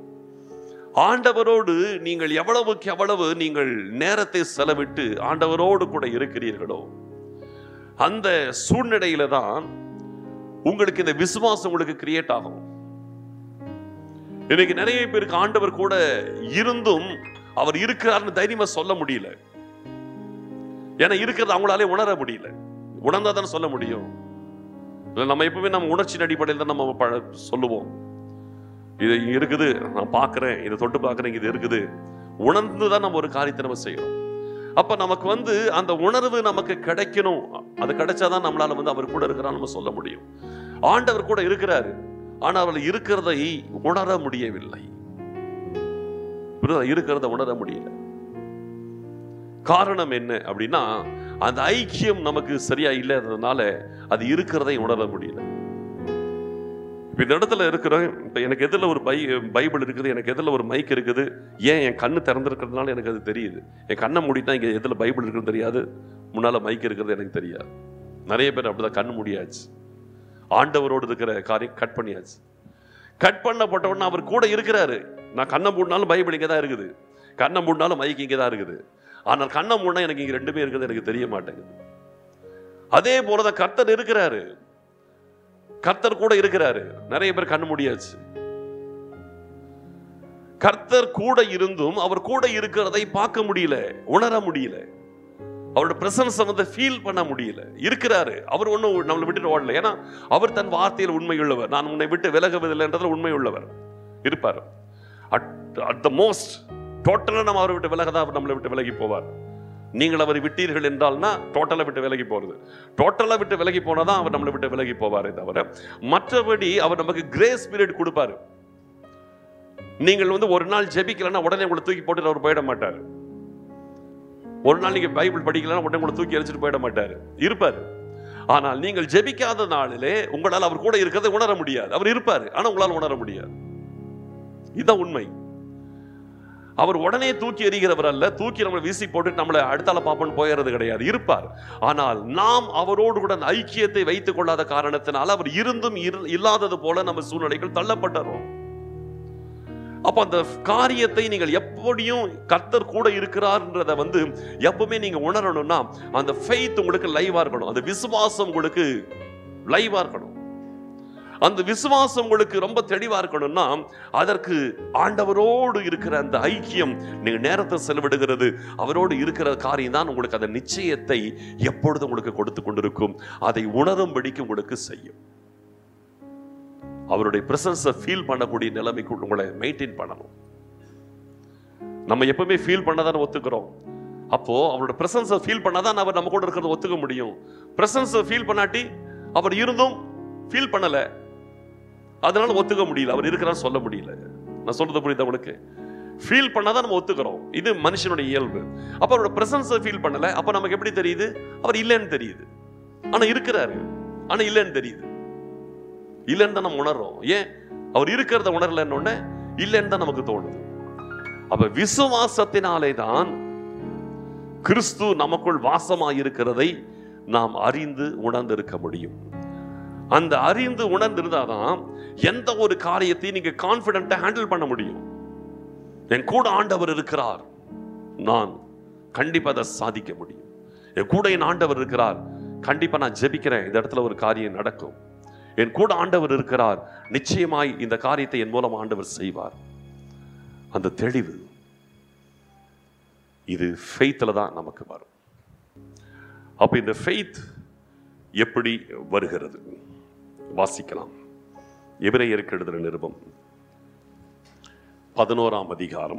ஆண்டவரோடு நீங்கள் எவ்வளவுக்கு எவ்வளவு நீங்கள் நேரத்தை செலவிட்டு ஆண்டவரோடு கூட இருக்கிறீர்களோ அந்த சூழ்நிலையில தான் உங்களுக்கு இந்த விசுவாசம் உங்களுக்கு கிரியேட் ஆகும் இன்னைக்கு நிறைய பேருக்கு ஆண்டவர் கூட இருந்தும் அவர் இருக்கிறார்னு தைரியமா சொல்ல முடியல ஏன்னா இருக்கிறது அவங்களாலே உணர முடியல உணர்ந்தா தானே சொல்ல முடியும் இல்ல நம்ம எப்பவுமே நம்ம உணர்ச்சியின் அடிப்படையில் தான் நம்ம பழ- சொல்லுவோம் இது இங்க இருக்குது நான் பார்க்கிறேன் இதை தொட்டு பார்க்கிறேன் இது இருக்குது உணர்ந்து தான் நம்ம ஒரு காரியத்தை நம்ம செய்யணும் அப்ப நமக்கு வந்து அந்த உணர்வு நமக்கு கிடைக்கணும் அது கிடைச்சாதான் நம்மளால வந்து அவர் கூட இருக்கிறான்னு நம்ம சொல்ல முடியும் ஆண்டவர் கூட இருக்கிறாரு ஆனா அவர் இருக்கிறதை உணர முடியவில்லை புரியுதா? இருக்கிறத உணர முடியல காரணம் என்ன அப்படின்னா அந்த ஐக்கியம் நமக்கு சரியா இல்லாததுனால அது இருக்கிறதை உணர முடியல இப்ப இந்த இடத்துல இருக்கிற இப்ப எனக்கு எதிரில் ஒரு பை பைபிள் இருக்குது எனக்கு எதிரில் ஒரு மைக் இருக்குது ஏன் என் கண்ணு திறந்திருக்கிறதுனால எனக்கு அது தெரியுது என் கண்ணை மூடிட்டா இங்க எதில் பைபிள் இருக்குன்னு தெரியாது முன்னால மைக் இருக்கிறது எனக்கு தெரியாது நிறைய பேர் அப்படிதான் கண்ணு முடியாச்சு ஆண்டவரோடு இருக்கிற காரியம் கட் பண்ணியாச்சு கட் பண்ணப்பட்ட உடனே அவர் கூட இருக்கிறாரு நான் கண்ணை மூடினாலும் பைபிள் இங்கே தான் இருக்குது கண்ணை மூடினாலும் மைக் இங்கே தான் இருக்குது ஆனால் கண்ணை மூடினா எனக்கு இங்கே ரெண்டுமே இருக்குது எனக்கு தெரிய மாட்டேங்குது அதே போலதான் கர்த்தர் இருக்கிறாரு கர்த்தர் கூட இருக்கிறாரு நிறைய பேர் கண்ணு முடியாச்சு கர்த்தர் கூட இருந்தும் அவர் கூட இருக்கிறதை பார்க்க முடியல உணர முடியல அவரோட பிரசன்ஸை வந்து ஃபீல் பண்ண முடியல இருக்கிறாரு அவர் ஒன்றும் நம்மளை விட்டுட்டு ஓடல ஏன்னா அவர் தன் வார்த்தையில் உண்மையுள்ளவர் நான் உன்னை விட்டு விலகுவதில்லைன்றதுல உண்மையுள்ளவர் இருப்பார் அட் அட் த மோஸ்ட் டோட்டலாக நம்ம அவரை விட்டு விலகதான் அவர் நம்மளை விட்டு விலகி போவார் நீங்கள் அவரை விட்டீர்கள் என்றால்னா டோட்டலாக விட்டு விலகி போகிறது டோட்டலாக விட்டு விலகி போனால் தான் அவர் நம்மளை விட்டு விலகி போவாரே தவிர மற்றபடி அவர் நமக்கு கிரேஸ் பீரியட் கொடுப்பாரு நீங்கள் வந்து ஒரு நாள் ஜெபிக்கலன்னா உடனே உங்களை தூக்கி போட்டு அவர் போயிட மாட்டார் ஒரு நாள் நீங்க பைபிள் படிக்கலன்னா உடனே உங்களை தூக்கி எரிச்சிட்டு போயிட மாட்டார் இருப்பார் ஆனால் நீங்கள் ஜெபிக்காத நாளிலே உங்களால் அவர் கூட இருக்கிறதை உணர முடியாது அவர் இருப்பார் ஆனா உங்களால் உணர முடியாது இதுதான் உண்மை அவர் உடனே தூக்கி எறிகிறவர் அல்ல தூக்கி நம்மளை வீசி போட்டு நம்மளை அடுத்தால பாப்பன்னு போயிடுறது கிடையாது இருப்பார் ஆனால் நாம் அவரோடு கூட அந்த ஐக்கியத்தை வைத்துக் கொள்ளாத காரணத்தினால் அவர் இருந்தும் இரு- இல்லாதது போல நம்ம சூழ்நிலைகள் தள்ளப்பட்டுறோம் அப்ப அந்த காரியத்தை நீங்கள் எப்படியும் கர்த்தர் கூட இருக்கிறார்ன்றத வந்து எப்பவுமே நீங்க உணரணும்னா அந்த ஃபெய்த் உங்களுக்கு லைவா இருக்கணும் அந்த விசுவாசம் உங்களுக்கு லைவா இருக்கணும் அந்த விசுவாசம் உங்களுக்கு ரொம்ப தெளிவா இருக்கணும்னா அதற்கு ஆண்டவரோடு இருக்கிற அந்த ஐக்கியம் நீங்க நேரத்தை செலவிடுகிறது அவரோடு இருக்கிற காரியம் தான் உங்களுக்கு அந்த நிச்சயத்தை எப்பொழுது உங்களுக்கு கொடுத்து கொண்டிருக்கும் அதை உணரும்படிக்கு உங்களுக்கு செய்யும் அவருடைய பிரசன்ஸை ஃபீல் பண்ணக்கூடிய நிலைமைக்கு உங்களை மெயின்டைன் பண்ணணும் நம்ம எப்பவுமே ஃபீல் பண்ணதானே ஒத்துக்கிறோம் அப்போ அவரோட பிரசன்ஸை ஃபீல் பண்ணாதான் அவர் நம்ம கூட இருக்கிறத ஒத்துக்க முடியும் பிரசன்ஸை ஃபீல் பண்ணாட்டி அவர் இருந்தும் ஃபீல் பண்ணல அதனால ஒத்துக்க முடியல அவர் இருக்கிறான்னு சொல்ல முடியல நான் சொல்றது புரியுதா உங்களுக்கு ஃபீல் பண்ணாதான் நம்ம ஒத்துக்கிறோம் இது மனுஷனுடைய இயல்பு அப்ப அவரோட பிரசன்ஸை ஃபீல் பண்ணல அப்ப நமக்கு எப்படி தெரியுது அவர் இல்லைன்னு தெரியுது ஆனா இருக்கிறாரு ஆனா இல்லைன்னு தெரியுது இல்லைன்னு தான் நம்ம உணர்றோம் ஏன் அவர் இருக்கிறத உணரலன்னு உடனே இல்லைன்னு தான் நமக்கு தோணுது அப்ப விசுவாசத்தினாலே தான் கிறிஸ்து நமக்குள் வாசமாயிருக்கிறதை நாம் அறிந்து உணர்ந்திருக்க முடியும் அந்த அறிந்து உணர்ந்திருந்தாதான் எந்த ஒரு காரியத்தையும் நீங்க கான்பிடண்டா ஹேண்டில் பண்ண முடியும் என் கூட ஆண்டவர் இருக்கிறார் நான் கண்டிப்பா அதை சாதிக்க முடியும் என் கூட என் ஆண்டவர் இருக்கிறார் கண்டிப்பா நான் ஜெபிக்கிறேன் இந்த இடத்துல ஒரு காரியம் நடக்கும் என் கூட ஆண்டவர் இருக்கிறார் நிச்சயமாய் இந்த காரியத்தை என் மூலம் ஆண்டவர் செய்வார் அந்த தெளிவு இது ஃபெய்த்தில் தான் நமக்கு வரும் அப்ப இந்த ஃபெய்த் எப்படி வருகிறது வாசிக்கலாம் எபிரேயருக்கு எழுதுகிற நிருபம் பதினோராம் அதிகாரம்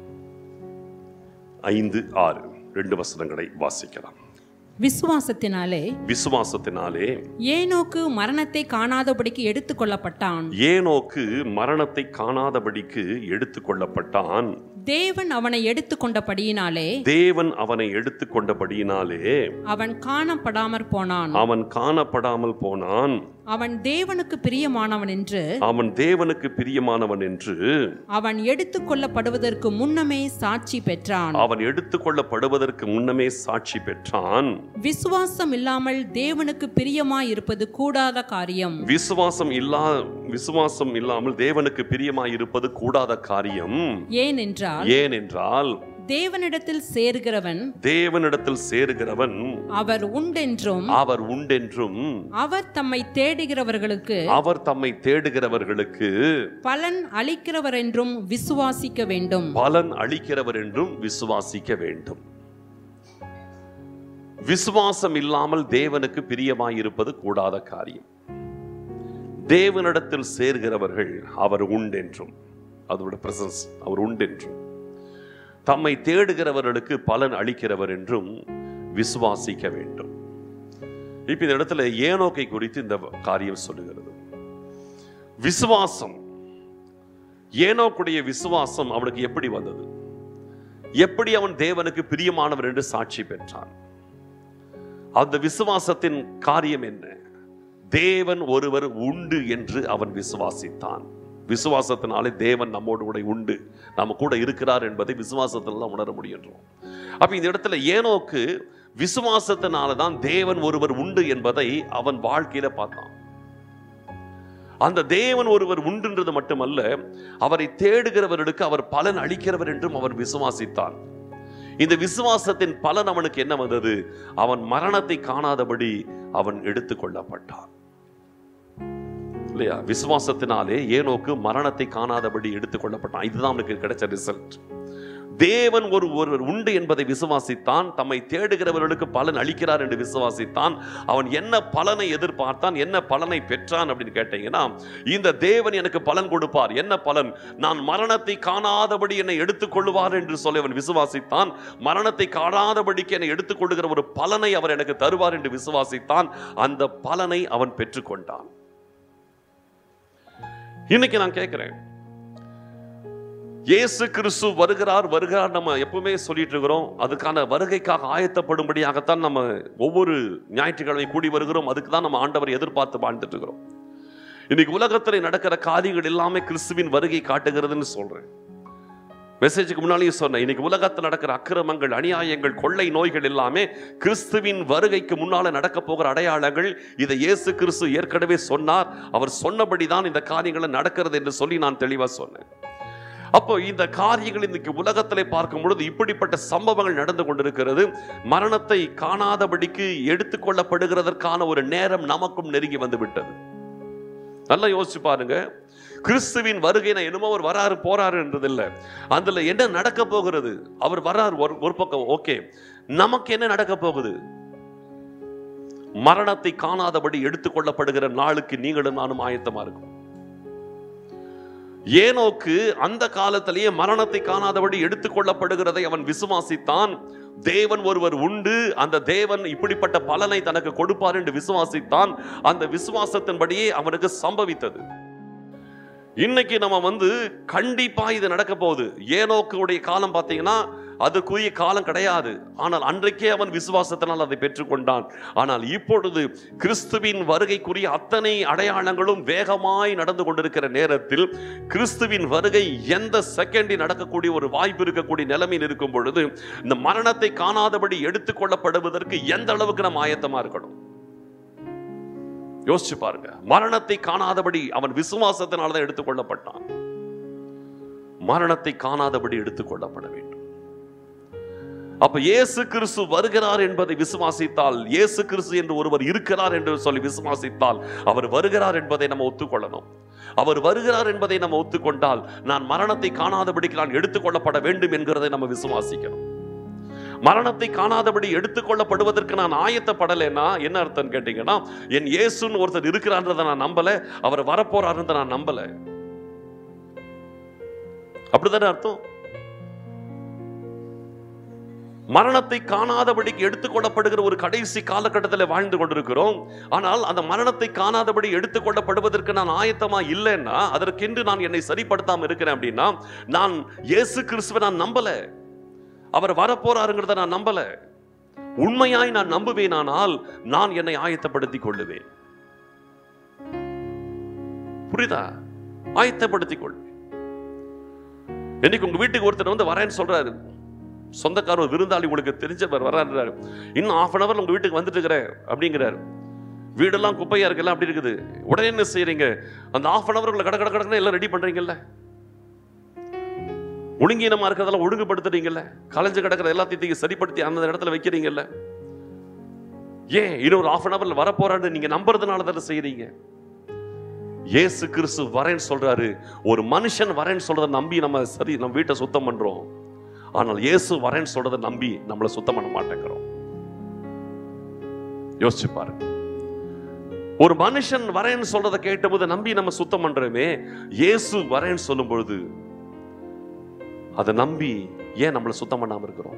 ஐந்து ஆறு ரெண்டு வசனங்களை வாசிக்கலாம் விசுவாசத்தினாலே விசுவாசத்தினாலே ஏனோக்கு மரணத்தை காணாதபடிக்கு எடுத்துக்கொள்ளப்பட்டான் ஏனோக்கு மரணத்தை காணாதபடிக்கு எடுத்துக்கொள்ளப்பட்டான் தேவன் அவனை எடுத்துக்கொண்டபடியினாலே தேவன் அவனை எடுத்துக்கொண்டபடியினாலே அவன் காணப்படாமற் போனான் அவன் காணப்படாமல் போனான் அவன் தேவனுக்கு பிரியமானவன் என்று அவன் தேவனுக்கு பிரியமானவன் என்று அவன் எடுத்துக்கொள்ளப்படுவதற்கு முன்னமே சாட்சி பெற்றான் அவன் எடுத்துக்கொள்ளப்படுவதற்கு முன்னமே சாட்சி பெற்றான் விசுவாசம் இல்லாமல் தேவனுக்கு பிரியமாய் இருப்பது கூடாத காரியம் விசுவாசம் இல்லா விசுவாசம் இல்லாமல் தேவனுக்கு பிரியமாயிருப்பது கூடாத காரியம் ஏனென்றால் ஏனென்றால் தேவனிடத்தில் சேர்கிறவன் தேவனிடத்தில் சேருகிறவன் அவர் உண்டென்றும் அவர் உண்டென்றும் அவர் தம்மை தேடுகிறவர்களுக்கு அவர் தம்மை தேடுகிறவர்களுக்கு பலன் அளிக்கிறவர் என்றும் விசுவாசிக்க வேண்டும் பலன் அளிக்கிறவர் என்றும் விசுவாசிக்க வேண்டும் விசுவாசம் இல்லாமல் தேவனுக்கு பிரியமாயிருப்பது கூடாத காரியம் தேவனிடத்தில் சேர்கிறவர்கள் அவர் உண்டென்றும் அதோட பிரசன்ஸ் அவர் உண்டென்றும் தம்மை தேடுகிறவர்களுக்கு பலன் அளிக்கிறவர் என்றும் விசுவாசிக்க வேண்டும் இப்ப இந்த இடத்துல ஏனோக்கை குறித்து இந்த காரியம் சொல்லுகிறது விசுவாசம் ஏனோக்குடைய விசுவாசம் அவனுக்கு எப்படி வந்தது எப்படி அவன் தேவனுக்கு பிரியமானவர் என்று சாட்சி பெற்றான் அந்த விசுவாசத்தின் காரியம் என்ன தேவன் ஒருவர் உண்டு என்று அவன் விசுவாசித்தான் விசுவாசத்தினாலே தேவன் நம்மோடு கூட உண்டு நம்ம கூட இருக்கிறார் என்பதை விசுவாசத்தில் தான் உணர முடிகின்றோம் அப்ப இந்த இடத்துல ஏனோக்கு விசுவாசத்தினால தான் தேவன் ஒருவர் உண்டு என்பதை அவன் வாழ்க்கையில பார்த்தான் அந்த தேவன் ஒருவர் உண்டுன்றது மட்டுமல்ல அவரை தேடுகிறவர்களுக்கு அவர் பலன் அளிக்கிறவர் என்றும் அவர் விசுவாசித்தான் இந்த விசுவாசத்தின் பலன் அவனுக்கு என்ன வந்தது அவன் மரணத்தை காணாதபடி அவன் எடுத்துக்கொள்ளப்பட்டான் இல்லையா விசுவாசத்தினாலே ஏனோக்கு மரணத்தை காணாதபடி எடுத்துக்கொள்ளப்பட்டான் இதுதான் அவனுக்கு கிடைச்ச ரிசல்ட் தேவன் ஒரு ஒருவர் உண்டு என்பதை விசுவாசித்தான் தம்மை தேடுகிறவர்களுக்கு பலன் அளிக்கிறார் என்று விசுவாசித்தான் அவன் என்ன பலனை எதிர்பார்த்தான் என்ன பலனை பெற்றான் அப்படின்னு கேட்டீங்கன்னா இந்த தேவன் எனக்கு பலன் கொடுப்பார் என்ன பலன் நான் மரணத்தை காணாதபடி என்னை எடுத்துக்கொள்வார் என்று சொல்லி அவன் விசுவாசித்தான் மரணத்தை காணாதபடிக்கு என்னை எடுத்துக்கொள்ளுகிற ஒரு பலனை அவர் எனக்கு தருவார் என்று விசுவாசித்தான் அந்த பலனை அவன் பெற்றுக்கொண்டான் இன்னைக்கு நான் கேட்கிறேன் இயேசு கிறிஸ்து வருகிறார் வருகிறார் நம்ம எப்பவுமே சொல்லிட்டு இருக்கிறோம் அதுக்கான வருகைக்காக ஆயத்தப்படும்படியாகத்தான் நம்ம ஒவ்வொரு ஞாயிற்றுக்கிழமை கூடி வருகிறோம் அதுக்கு தான் நம்ம ஆண்டவரை எதிர்பார்த்து வாழ்ந்துட்டு இருக்கிறோம் இன்னைக்கு உலகத்தில் நடக்கிற காரியங்கள் எல்லாமே கிறிஸ்துவின் வருகை காட்டுகிறதுன்னு சொல்றேன் மெசேஜுக்கு முன்னாலேயும் சொன்னேன் இன்னைக்கு உலகத்தில் நடக்கிற அக்கிரமங்கள் அநியாயங்கள் கொள்ளை நோய்கள் எல்லாமே கிறிஸ்துவின் வருகைக்கு முன்னால நடக்க போகிற அடையாளங்கள் இதை இயேசு கிறிஸ்து ஏற்கனவே சொன்னார் அவர் சொன்னபடி தான் இந்த காரியங்கள் நடக்கிறது என்று சொல்லி நான் தெளிவா சொன்னேன் அப்போ இந்த காரியங்கள் இன்னைக்கு உலகத்திலே பார்க்கும் பொழுது இப்படிப்பட்ட சம்பவங்கள் நடந்து கொண்டிருக்கிறது மரணத்தை காணாதபடிக்கு எடுத்துக்கொள்ளப்படுகிறதற்கான ஒரு நேரம் நமக்கும் நெருங்கி வந்து விட்டது நல்லா யோசிச்சு பாருங்க கிறிஸ்துவின் வருகை நான் என்னமோ அவர் வராரு போறாரு என்றதில்லை அதுல என்ன நடக்க போகிறது அவர் வராரு ஒரு ஒரு பக்கம் ஓகே நமக்கு என்ன நடக்க போகுது மரணத்தை காணாதபடி எடுத்துக்கொள்ளப்படுகிற நாளுக்கு நீங்களும் நானும் ஆயத்தமா இருக்கும் ஏனோக்கு அந்த காலத்திலேயே மரணத்தை காணாதபடி எடுத்துக்கொள்ளப்படுகிறதை அவன் விசுவாசித்தான் தேவன் ஒருவர் உண்டு அந்த தேவன் இப்படிப்பட்ட பலனை தனக்கு கொடுப்பார் என்று விசுவாசித்தான் அந்த விசுவாசத்தின்படியே அவனுக்கு சம்பவித்தது இன்னைக்கு நம்ம வந்து கண்டிப்பா இது நடக்க போகுது ஏனோக்குடைய காலம் பார்த்தீங்கன்னா அதுக்குரிய காலம் கிடையாது ஆனால் அன்றைக்கே அவன் விசுவாசத்தினால் அதை பெற்றுக்கொண்டான் ஆனால் இப்பொழுது கிறிஸ்துவின் வருகைக்குரிய அத்தனை அடையாளங்களும் வேகமாய் நடந்து கொண்டிருக்கிற நேரத்தில் கிறிஸ்துவின் வருகை எந்த செகண்டில் நடக்கக்கூடிய ஒரு வாய்ப்பு இருக்கக்கூடிய நிலைமையில் இருக்கும் பொழுது இந்த மரணத்தை காணாதபடி எடுத்துக்கொள்ளப்படுவதற்கு எந்த அளவுக்கு நம்ம ஆயத்தமா இருக்கணும் யோசிச்சு பாருங்க மரணத்தை காணாதபடி அவன் விசுவாசத்தினால தான் எடுத்துக்கொள்ளப்பட்டான் மரணத்தை காணாதபடி எடுத்துக்கொள்ளப்பட வேண்டும் அப்ப இயேசு கிறிஸ்து வருகிறார் என்பதை விசுவாசித்தால் இயேசு கிறிஸ்து என்று ஒருவர் இருக்கிறார் என்று சொல்லி விசுவாசித்தால் அவர் வருகிறார் என்பதை நம்ம ஒத்துக்கொள்ளணும் அவர் வருகிறார் என்பதை நம்ம ஒத்துக்கொண்டால் நான் மரணத்தை காணாதபடிக்கு நான் எடுத்துக்கொள்ளப்பட வேண்டும் என்கிறதை நம்ம விசுவாசிக்கணும் மரணத்தை காணாதபடி எடுத்துக்கொள்ளப்படுவதற்கு நான் ஆயத்தப்படலைன்னா என்ன அர்த்தம் கேட்டீங்கன்னா என் இயேசுன்னு ஒருத்தர் இருக்கிறான்றதை நான் நம்பல அவர் வரப்போறாருன்றதை நான் நம்பல அப்படிதானே அர்த்தம் மரணத்தை காணாதபடிக்கு எடுத்துக்கொள்ளப்படுகிற ஒரு கடைசி காலகட்டத்தில் வாழ்ந்து கொண்டிருக்கிறோம் ஆனால் அந்த மரணத்தை காணாதபடி எடுத்துக்கொள்ளப்படுவதற்கு நான் ஆயத்தமா இல்லைன்னா அதற்கென்று நான் என்னை சரிப்படுத்தாம இருக்கிறேன் அப்படின்னா நான் இயேசு கிறிஸ்துவை நான் நம்பல அவர் வரப்போறாருங்கிறத நான் நம்பல உண்மையாய் நான் நம்புவேனானால் நான் என்னை ஆயத்தப்படுத்திக் கொள்ளுவேன் புரியுதா ஆயத்தப்படுத்திக் கொள்வேன் இன்னைக்கு உங்க வீட்டுக்கு ஒருத்தர் வந்து வரேன்னு சொல்றாரு சொந்தக்காரர் ஒரு விருந்தாளி உங்களுக்கு தெரிஞ்சவர் வர்றாரு இன்னும் ஆஃப் அன் அவர் உங்க வீட்டுக்கு வந்துட்டு இருக்கிறேன் அப்படிங்கிறாரு வீடெல்லாம் குப்பையா இருக்குல்ல அப்படி இருக்குது உடனே என்ன செய்றீங்க அந்த ஆஃப் அன் அவர் கட கட கடன்னு எல்லாம் ரெடி பண்றீங்கல்ல ஒழுங்கீனமா இருக்கிறதெல்லாம் ஒழுங்குபடுத்துறீங்கல்ல கலைஞ்சு கிடக்கிற எல்லாத்தையும் தூக்கி சரிப்படுத்தி அந்த இடத்துல வைக்கிறீங்கல்ல ஏன் இன்னொரு ஆஃப் அன் அவர்ல வரப்போறான்னு நீங்க நம்புறதுனால தானே செய்றீங்க இயேசு கிறிஸ்து வரேன்னு சொல்றாரு ஒரு மனுஷன் வரேன்னு சொல்றதை நம்பி நம்ம சரி நம்ம வீட்டை சுத்தம் பண்றோம் ஆனால் இயேசு வரேன்னு சொல்றதை நம்பி நம்மளை சுத்தம் பண்ண மாட்டேங்கிறோம் யோசிச்சு பாருங்க ஒரு மனுஷன் வரேன்னு சொல்றதை கேட்டபோது நம்பி நம்ம சுத்தம் பண்றோமே இயேசு வரேன்னு சொல்லும் பொழுது அதை நம்பி ஏன் நம்மளை சுத்தம் பண்ணாம இருக்கிறோம்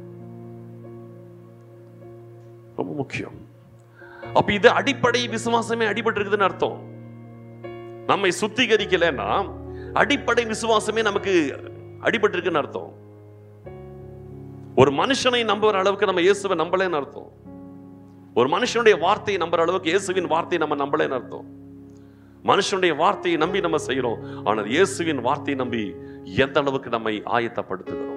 ரொம்ப முக்கியம் அப்ப இது அடிப்படை விசுவாசமே அடிபட்டு இருக்குதுன்னு அர்த்தம் நம்மை சுத்திகரிக்கலைன்னா அடிப்படை விசுவாசமே நமக்கு அடிபட்டு இருக்குன்னு அர்த்தம் ஒரு மனுஷனை நம்புற அளவுக்கு நம்ம இயேசுவை நம்பலைன்னு அர்த்தம் ஒரு மனுஷனுடைய வார்த்தையை நம்புற அளவுக்கு இயேசுவின் வார்த்தையை நம்ம நம்பலைன்னு அர்த்தம் மனுஷனுடைய வார்த்தையை நம்பி நம்ம செய்யறோம் ஆனால் இயேசுவின் வார்த்தையை நம்பி எந்த அளவுக்கு நம்மை ஆயத்தப்படுத்துகிறோம்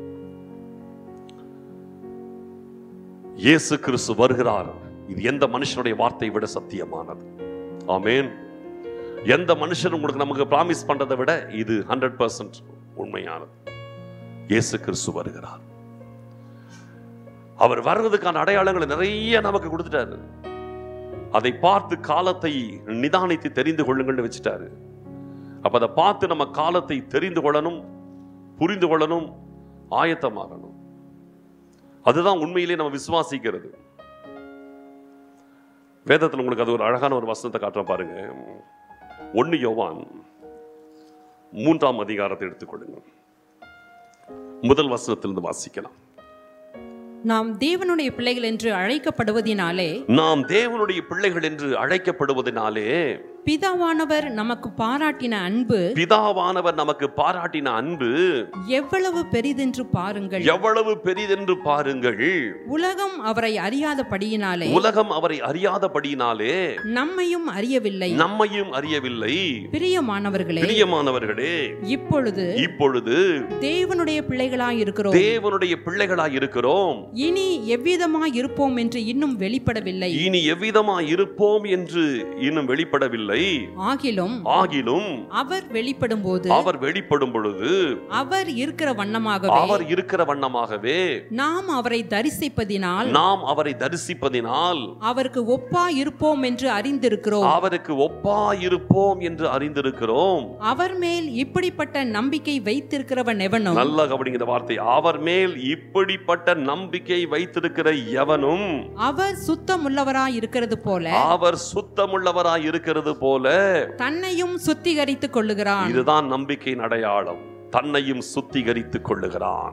இயேசு கிறிஸ்து வருகிறார் இது எந்த மனுஷனுடைய வார்த்தையை விட சத்தியமானது ஆமென் எந்த மனுஷன் உங்களுக்கு நமக்கு ப்ராமிஸ் பண்றதை விட இது ஹண்ட்ரட் பர்சன்ட் உண்மையானது இயேசு கிறிஸ்து வருகிறார் அவர் வர்றதுக்கான அடையாளங்களை நிறைய நமக்கு கொடுத்துட்டாரு அதை பார்த்து காலத்தை நிதானித்து தெரிந்து கொள்ளுங்கள்னு வச்சுட்டாரு அப்ப அதை பார்த்து நம்ம காலத்தை தெரிந்து கொள்ளணும் புரிந்து கொள்ளணும் ஆயத்தமாகணும் அதுதான் உண்மையிலே நம்ம விசுவாசிக்கிறது வேதத்தில் உங்களுக்கு அது ஒரு அழகான ஒரு வசனத்தை காட்டுறேன் பாருங்க ஒன்னு யோவான் மூன்றாம் அதிகாரத்தை எடுத்துக்கொள்ளுங்க முதல் வசனத்திலிருந்து வாசிக்கலாம் நாம் தேவனுடைய பிள்ளைகள் என்று அழைக்கப்படுவதினாலே நாம் தேவனுடைய பிள்ளைகள் என்று அழைக்கப்படுவதனாலே பிதாவானவர் நமக்கு பாராட்டின அன்பு பிதாவானவர் நமக்கு பாராட்டின அன்பு எவ்வளவு பெரிதென்று பாருங்கள் எவ்வளவு பெரிதென்று பாருங்கள் உலகம் அவரை அறியாதபடியினாலே உலகம் அவரை அறியாதபடியினாலே நம்மையும் அறியவில்லை நம்மையும் அறியவில்லை பிரியமானவர்களே பிரியமானவர்களே இப்பொழுது இப்பொழுது தேவனுடைய பிள்ளைகளாய் இருக்கிறோம் தேவனுடைய பிள்ளைகளாய் இருக்கிறோம் இனி எவ்விதமாய் இருப்போம் என்று இன்னும் வெளிப்படவில்லை இனி எவ்விதமா இருப்போம் என்று இன்னும் வெளிப்படவில்லை ஆகிலும் ஆகிலும் அவர் வெளிப்படும் போது அவர் வெளிப்படும் பொழுது அவர் இருக்கிற வண்ணமாகவே அவர் இருக்கிற வண்ணமாகவே நாம் அவரை தரிசிப்பதினால் நாம் அவரை தரிசிப்பதினால் அவருக்கு ஒப்பா இருப்போம் என்று அறிந்திருக்கிறோம் அவருக்கு ஒப்பா இருப்போம் என்று அறிந்திருக்கிறோம் அவர் மேல் இப்படிப்பட்ட நம்பிக்கை வைத்திருக்கிறவன் எவனும் நல்ல கவனிங்க வார்த்தை அவர் மேல் இப்படிப்பட்ட நம்பிக்கை வைத்திருக்கிற எவனும் அவர் சுத்தமுள்ளவராய் இருக்கிறது போல அவர் சுத்தமுள்ளவராய் இருக்கிறது போல தன்னையும் சுத்திகரித்துக் கொள்ளுகிறான் இதுதான் நம்பிக்கையின் அடையாளம் தன்னையும் சுத்திகரித்துக் கொள்ளுகிறான்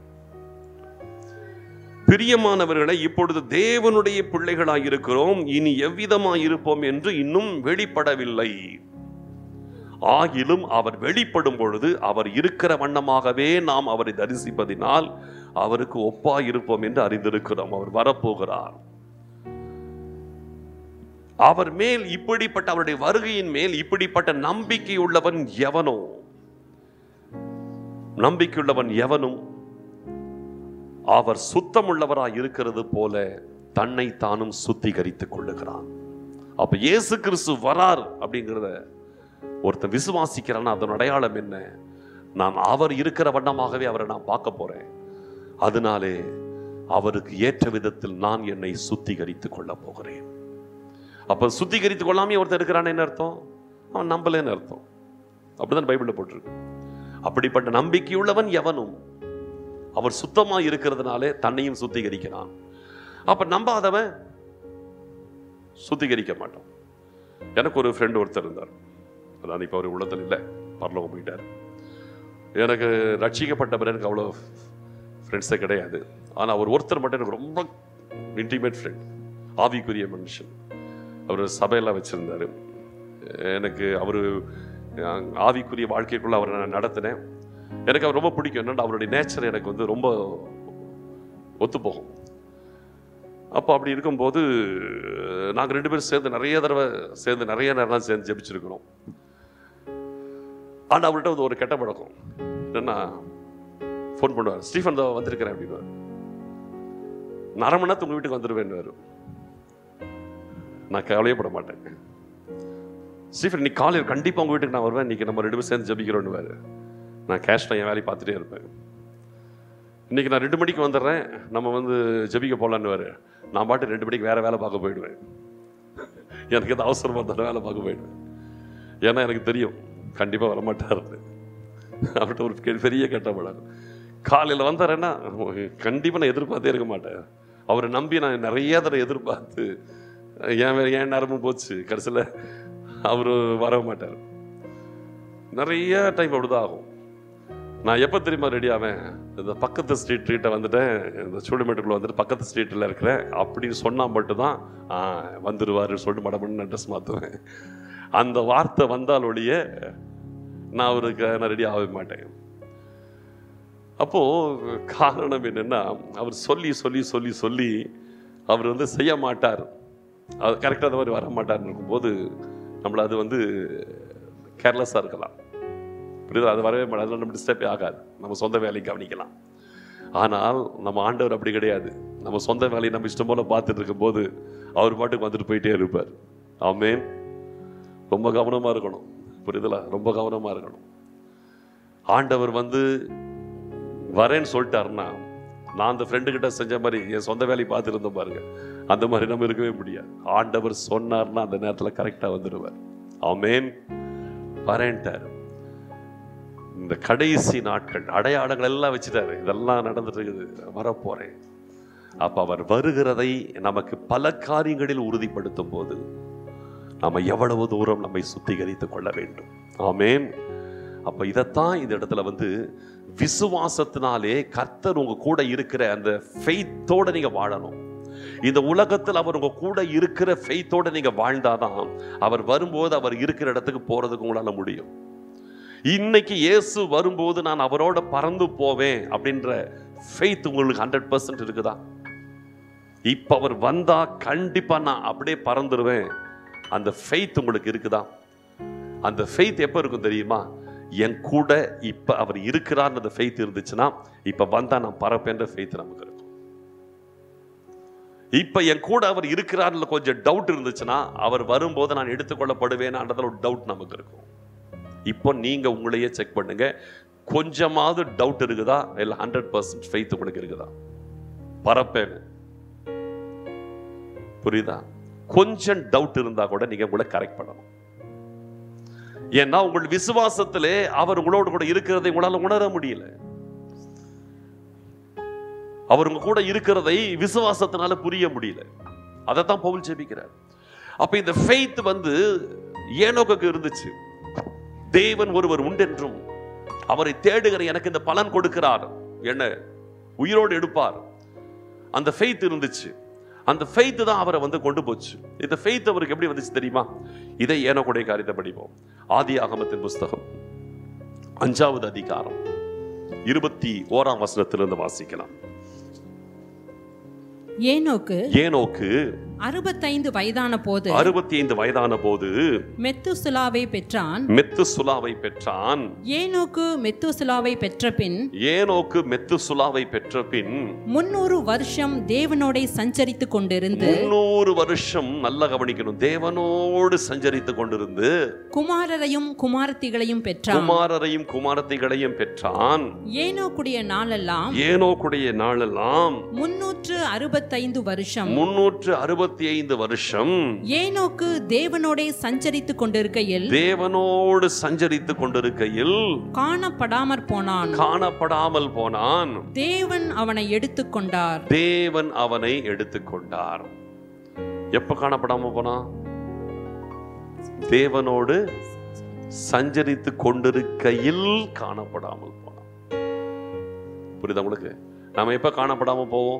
பிரியமானவர்களை இப்பொழுது தேவனுடைய பிள்ளைகளாய் இருக்கிறோம் இனி எவ்விதமாய் இருப்போம் என்று இன்னும் வெளிப்படவில்லை ஆகிலும் அவர் வெளிப்படும் பொழுது அவர் இருக்கிற வண்ணமாகவே நாம் அவரை தரிசிப்பதினால் அவருக்கு ஒப்பா இருப்போம் என்று அறிந்திருக்கிறோம் அவர் வரப்போகிறார் அவர் மேல் இப்படிப்பட்ட அவருடைய வருகையின் மேல் இப்படிப்பட்ட நம்பிக்கை உள்ளவன் எவனோ நம்பிக்கையுள்ளவன் எவனும் அவர் சுத்தமுள்ளவராய் இருக்கிறது போல தன்னை தானும் சுத்திகரித்துக் கொள்ளுகிறான் அப்ப இயேசு கிறிஸ்து வரார் அப்படிங்கிறத ஒருத்தன் விசுவாசிக்கிறான் அதன் அடையாளம் என்ன நான் அவர் இருக்கிற வண்ணமாகவே அவரை நான் பார்க்க போறேன் அதனாலே அவருக்கு ஏற்ற விதத்தில் நான் என்னை சுத்திகரித்துக் கொள்ளப் போகிறேன் அப்ப சுத்திகரித்துக் கொள்ளாமே ஒருத்தன் இருக்கிறான்னு என்ன அர்த்தம் அவன் நம்பலன்னு அர்த்தம் அப்படிதான் பைபிள்ல போட்டிருக்கு அப்படிப்பட்ட நம்பிக்கையுள்ளவன் எவனும் அவர் சுத்தமா இருக்கிறதுனாலே தன்னையும் சுத்திகரிக்கிறான் அப்ப நம்பாதவன் சுத்திகரிக்க மாட்டான் எனக்கு ஒரு ஃப்ரெண்ட் ஒருத்தர் இருந்தார் அதான் இப்போ அவர் உள்ளத்தில் இல்லை பரலோகம் போயிட்டார் எனக்கு ரட்சிக்கப்பட்ட பிறகு எனக்கு அவ்வளோ ஃப்ரெண்ட்ஸே கிடையாது ஆனால் அவர் ஒருத்தர் மட்டும் எனக்கு ரொம்ப இன்டிமேட் ஃப்ரெண்ட் ஆவிக்குரிய மனுஷன் அவர் சபையெல்லாம் வச்சுருந்தார் எனக்கு அவர் ஆவிக்குரிய வாழ்க்கைக்குள்ள அவரை நான் நடத்தினேன் எனக்கு அவர் ரொம்ப பிடிக்கும் என்னன்னா அவருடைய நேச்சர் எனக்கு வந்து ரொம்ப ஒத்து போகும் அப்போ அப்படி இருக்கும்போது நாங்கள் ரெண்டு பேரும் சேர்ந்து நிறைய தடவை சேர்ந்து நிறைய நேரம் சேர்ந்து ஜெபிச்சிருக்கிறோம் ஆனால் அவர்கிட்ட வந்து ஒரு கெட்ட பழக்கம் என்னன்னா ஃபோன் பண்ணுவார் ஸ்டீஃபன் தான் வந்திருக்கிறேன் அப்படின்னு நான் அரை மணி நேரத்துக்கு உங்கள் வீட்டுக்கு வந்துடுவேன்னு நான் கவலையப்பட மாட்டேன் ஸ்டீஃபன் நீ காலையில் கண்டிப்பாக உங்கள் வீட்டுக்கு நான் வருவேன் இன்னைக்கு நம்ம ரெண்டு பேரும் சேர்ந்து ஜபிக்கிறோன்னு நான் கேஷ்ல என் வேலையை பார்த்துட்டே இருப்பேன் இன்னைக்கு நான் ரெண்டு மணிக்கு வந்துடுறேன் நம்ம வந்து ஜபிக்க போகலான்னு நான் பாட்டு ரெண்டு மணிக்கு வேற வேலை பார்க்க போயிடுவேன் எனக்கு எது அவசரமாக இருந்தாலும் வேலை பார்க்க போயிடுவேன் ஏன்னா எனக்கு தெரியும் கண்டிப்பாக வரமாட்டாருன்னு அவர்கிட்ட ஒரு பெ- பெரிய கெட்ட பழக்கம் காலையில் வந்தாரேன்னா கண்டிப்பாக நான் எதிர்பார்த்தே இருக்க மாட்டேன் அவரை நம்பி நான் நிறைய தடவை எதிர்பார்த்து ஏன் வே- ஏன் நேரமும் போச்சு கடைசியில் அவர் வர மாட்டார் நிறைய டைம் அப்படிதான் ஆகும் நான் எப்போ தெரியுமா ரெடி ஆவேன் இந்த பக்கத்து ஸ்ட்ரீட் ட்ரீட்டை வந்துட்டேன் இந்த சூடுமேட்டுக்குள்ள வந்துட்டு பக்கத்து ஸ்ட்ரீட்டில் இருக்கிறேன் அப்படின்னு சொன்னால் மட்டும்தான் ஆ வந்துடுவாருன்னு சொல்லிட்டு மடமன்னு அட்ரஸ் மாற்றுவேன் அந்த வார்த்தை வந்தால் ஒழிய நான் அவருக்கு நான் ரெடி ஆகவே மாட்டேன் அப்போ காரணம் என்னன்னா அவர் சொல்லி சொல்லி சொல்லி சொல்லி அவர் வந்து செய்ய மாட்டார் அது கரெக்டாக அந்த மாதிரி வர மாட்டார்னு இருக்கும்போது நம்மள அது வந்து கேர்லெஸ்ஸாக இருக்கலாம் புரியுதா அது வரவே மாட்டாது அதெல்லாம் நம்ம டிஸ்டர்பே ஆகாது நம்ம சொந்த வேலையை கவனிக்கலாம் ஆனால் நம்ம ஆண்டவர் அப்படி கிடையாது நம்ம சொந்த வேலையை நம்ம இஷ்டம் போல பார்த்துட்டு இருக்கும்போது அவர் பாட்டுக்கு வந்துட்டு போயிட்டே இருப்பார் ஆமென் ரொம்ப கவனமா இருக்கணும் புரியுதுல ரொம்ப கவனமா இருக்கணும் ஆண்டவர் வந்து வரேன்னு சொல்லிட்டாருன்னா நான் அந்த ஃப்ரெண்டு கிட்ட செஞ்ச மாதிரி என் சொந்த வேலையை பார்த்துருந்தோம் பாருங்க அந்த மாதிரி நம்ம இருக்கவே முடியாது ஆண்டவர் சொன்னார்னா அந்த நேரத்தில் கரெக்டாக வந்துடுவார் ஆமென் வரேன்ட்டார் இந்த கடைசி நாட்கள் அடையாளங்கள் எல்லாம் வச்சுட்டாரு இதெல்லாம் நடந்துட்டு இருக்குது வரப்போறேன் அப்ப அவர் வருகிறதை நமக்கு பல காரியங்களில் உறுதிப்படுத்தும் போது நம்ம எவ்வளவு தூரம் நம்மை சுத்திகரித்துக் கொள்ள வேண்டும் ஆமென் அப்ப இதைத்தான் இந்த இடத்துல வந்து விசுவாசத்தினாலே கர்த்தர் உங்க கூட இருக்கிற அந்த ஃபெய்த்தோட நீங்க வாழணும் இந்த உலகத்தில் அவர் உங்க கூட இருக்கிற ஃபெய்த்தோட நீங்க வாழ்ந்தாதான் அவர் வரும்போது அவர் இருக்கிற இடத்துக்கு போறதுக்கு உங்களால முடியும் இன்னைக்கு இயேசு வரும்போது நான் அவரோட பறந்து போவேன் அப்படின்ற ஃபெய்த் உங்களுக்கு ஹண்ட்ரட் பர்சன்ட் இருக்குதா இப்ப அவர் வந்தா கண்டிப்பா நான் அப்படியே பறந்துருவேன் அந்த ஃபெய்த் உங்களுக்கு இருக்குதா அந்த ஃபெய்த் எப்போ இருக்கும் தெரியுமா என் கூட இப்ப அவர் இருக்கிறார்னு அந்த ஃபெய்த் இருந்துச்சுன்னா இப்ப வந்தா நான் பறப்பேன்ற ஃபெய்த் நமக்கு இருக்கும் இப்ப என் கூட அவர் இருக்கிறார்ல கொஞ்சம் டவுட் இருந்துச்சுன்னா அவர் வரும்போது நான் எடுத்துக்கொள்ளப்படுவேன்ன்றதுல ஒரு டவுட் நமக்கு இருக்கும் இப்போ நீங்க உங்களையே செக் பண்ணுங்க கொஞ்சமாவது டவுட் இருக்குதா இல்ல ஹண்ட்ரட் பர்சன்ட் ஃபெய்த் உங்களுக்கு இருக்குதா பறப்பேன் புரியுதா கொஞ்சம் டவுட் இருந்தா கூட நீங்க உங்களை கரெக்ட் பண்ணணும் ஏன்னா உங்கள் விசுவாசத்திலே அவர் உங்களோடு கூட இருக்கிறதை உங்களால உணர முடியல அவர் உங்க கூட இருக்கிறதை விசுவாசத்தினால புரிய முடியல அதைத்தான் பவுல் ஜெபிக்கிறார் அப்ப இந்த ஃபெய்த் வந்து ஏனோக்கு இருந்துச்சு தேவன் ஒருவர் உண்டென்றும் அவரை தேடுகிற எனக்கு இந்த பலன் கொடுக்கிறார் என்ன உயிரோடு எடுப்பார் அந்த ஃபெய்த் இருந்துச்சு அந்த ஃபெய்த் தான் அவரை வந்து கொண்டு போச்சு இந்த ஃபெய்த் அவருக்கு எப்படி வந்துச்சு தெரியுமா இதை ஏனோக்குடைய காரியத்தை படிப்போம் ஆதி ஆகமத்தின் புஸ்தகம் அஞ்சாவது அதிகாரம் இருபத்தி ஓராம் வசனத்திலிருந்து வாசிக்கலாம் ஏனோக்கு ஏனோக்கு அறுபத்தைந்து வயதான போது அறுபத்தி ஐந்து வயதான போது மெத்துசுலாவை பெற்றான் மெத்து சுலாவை பெற்றான் ஏனோக்கு மெத்துசுலாவை பெற்ற பின் ஏனோக்கு மெத்து சுலாவை பெற்ற பின் முன்னூறு வருஷம் தேவனோடே சஞ்சரித்துக் கொண்டிருந்து முன்னூறு வருஷம் நல்லா கவனிக்கணும் தேவனோடு சஞ்சரித்து கொண்டிருந்து குமாரரையும் குமாரத்திகளையும் பெற்றான் குமாரரையும் குமாரத்திகளையும் பெற்றான் ஏனோக்குடைய நாளெல்லாம் ஏனோக்குடைய நாளெல்லாம் முன்னூற்று அறுபத்தைந்து வருஷம் முன்னூற்று அறுபத்தி ஐந்து வருஷம் ஏனோக்கு தேவனோடே சஞ்சரித்துக் கொண்டிருக்கையில் தேவனோடு சஞ்சரித்து கொண்டிருக்கையில் காணப்படாமற் போனான் காணப்படாமல் போனான் தேவன் அவனை எடுத்துக்கொண்டார் தேவன் அவனை எடுத்துக்கொண்டார் எப்ப காணப்படாம போனான் தேவனோடு சஞ்சரித்து கொண்டிருக்கையில் காணப்படாமல் போனான் புரியுதா உங்களுக்கு நாம எப்ப காணப்படாம போவோம்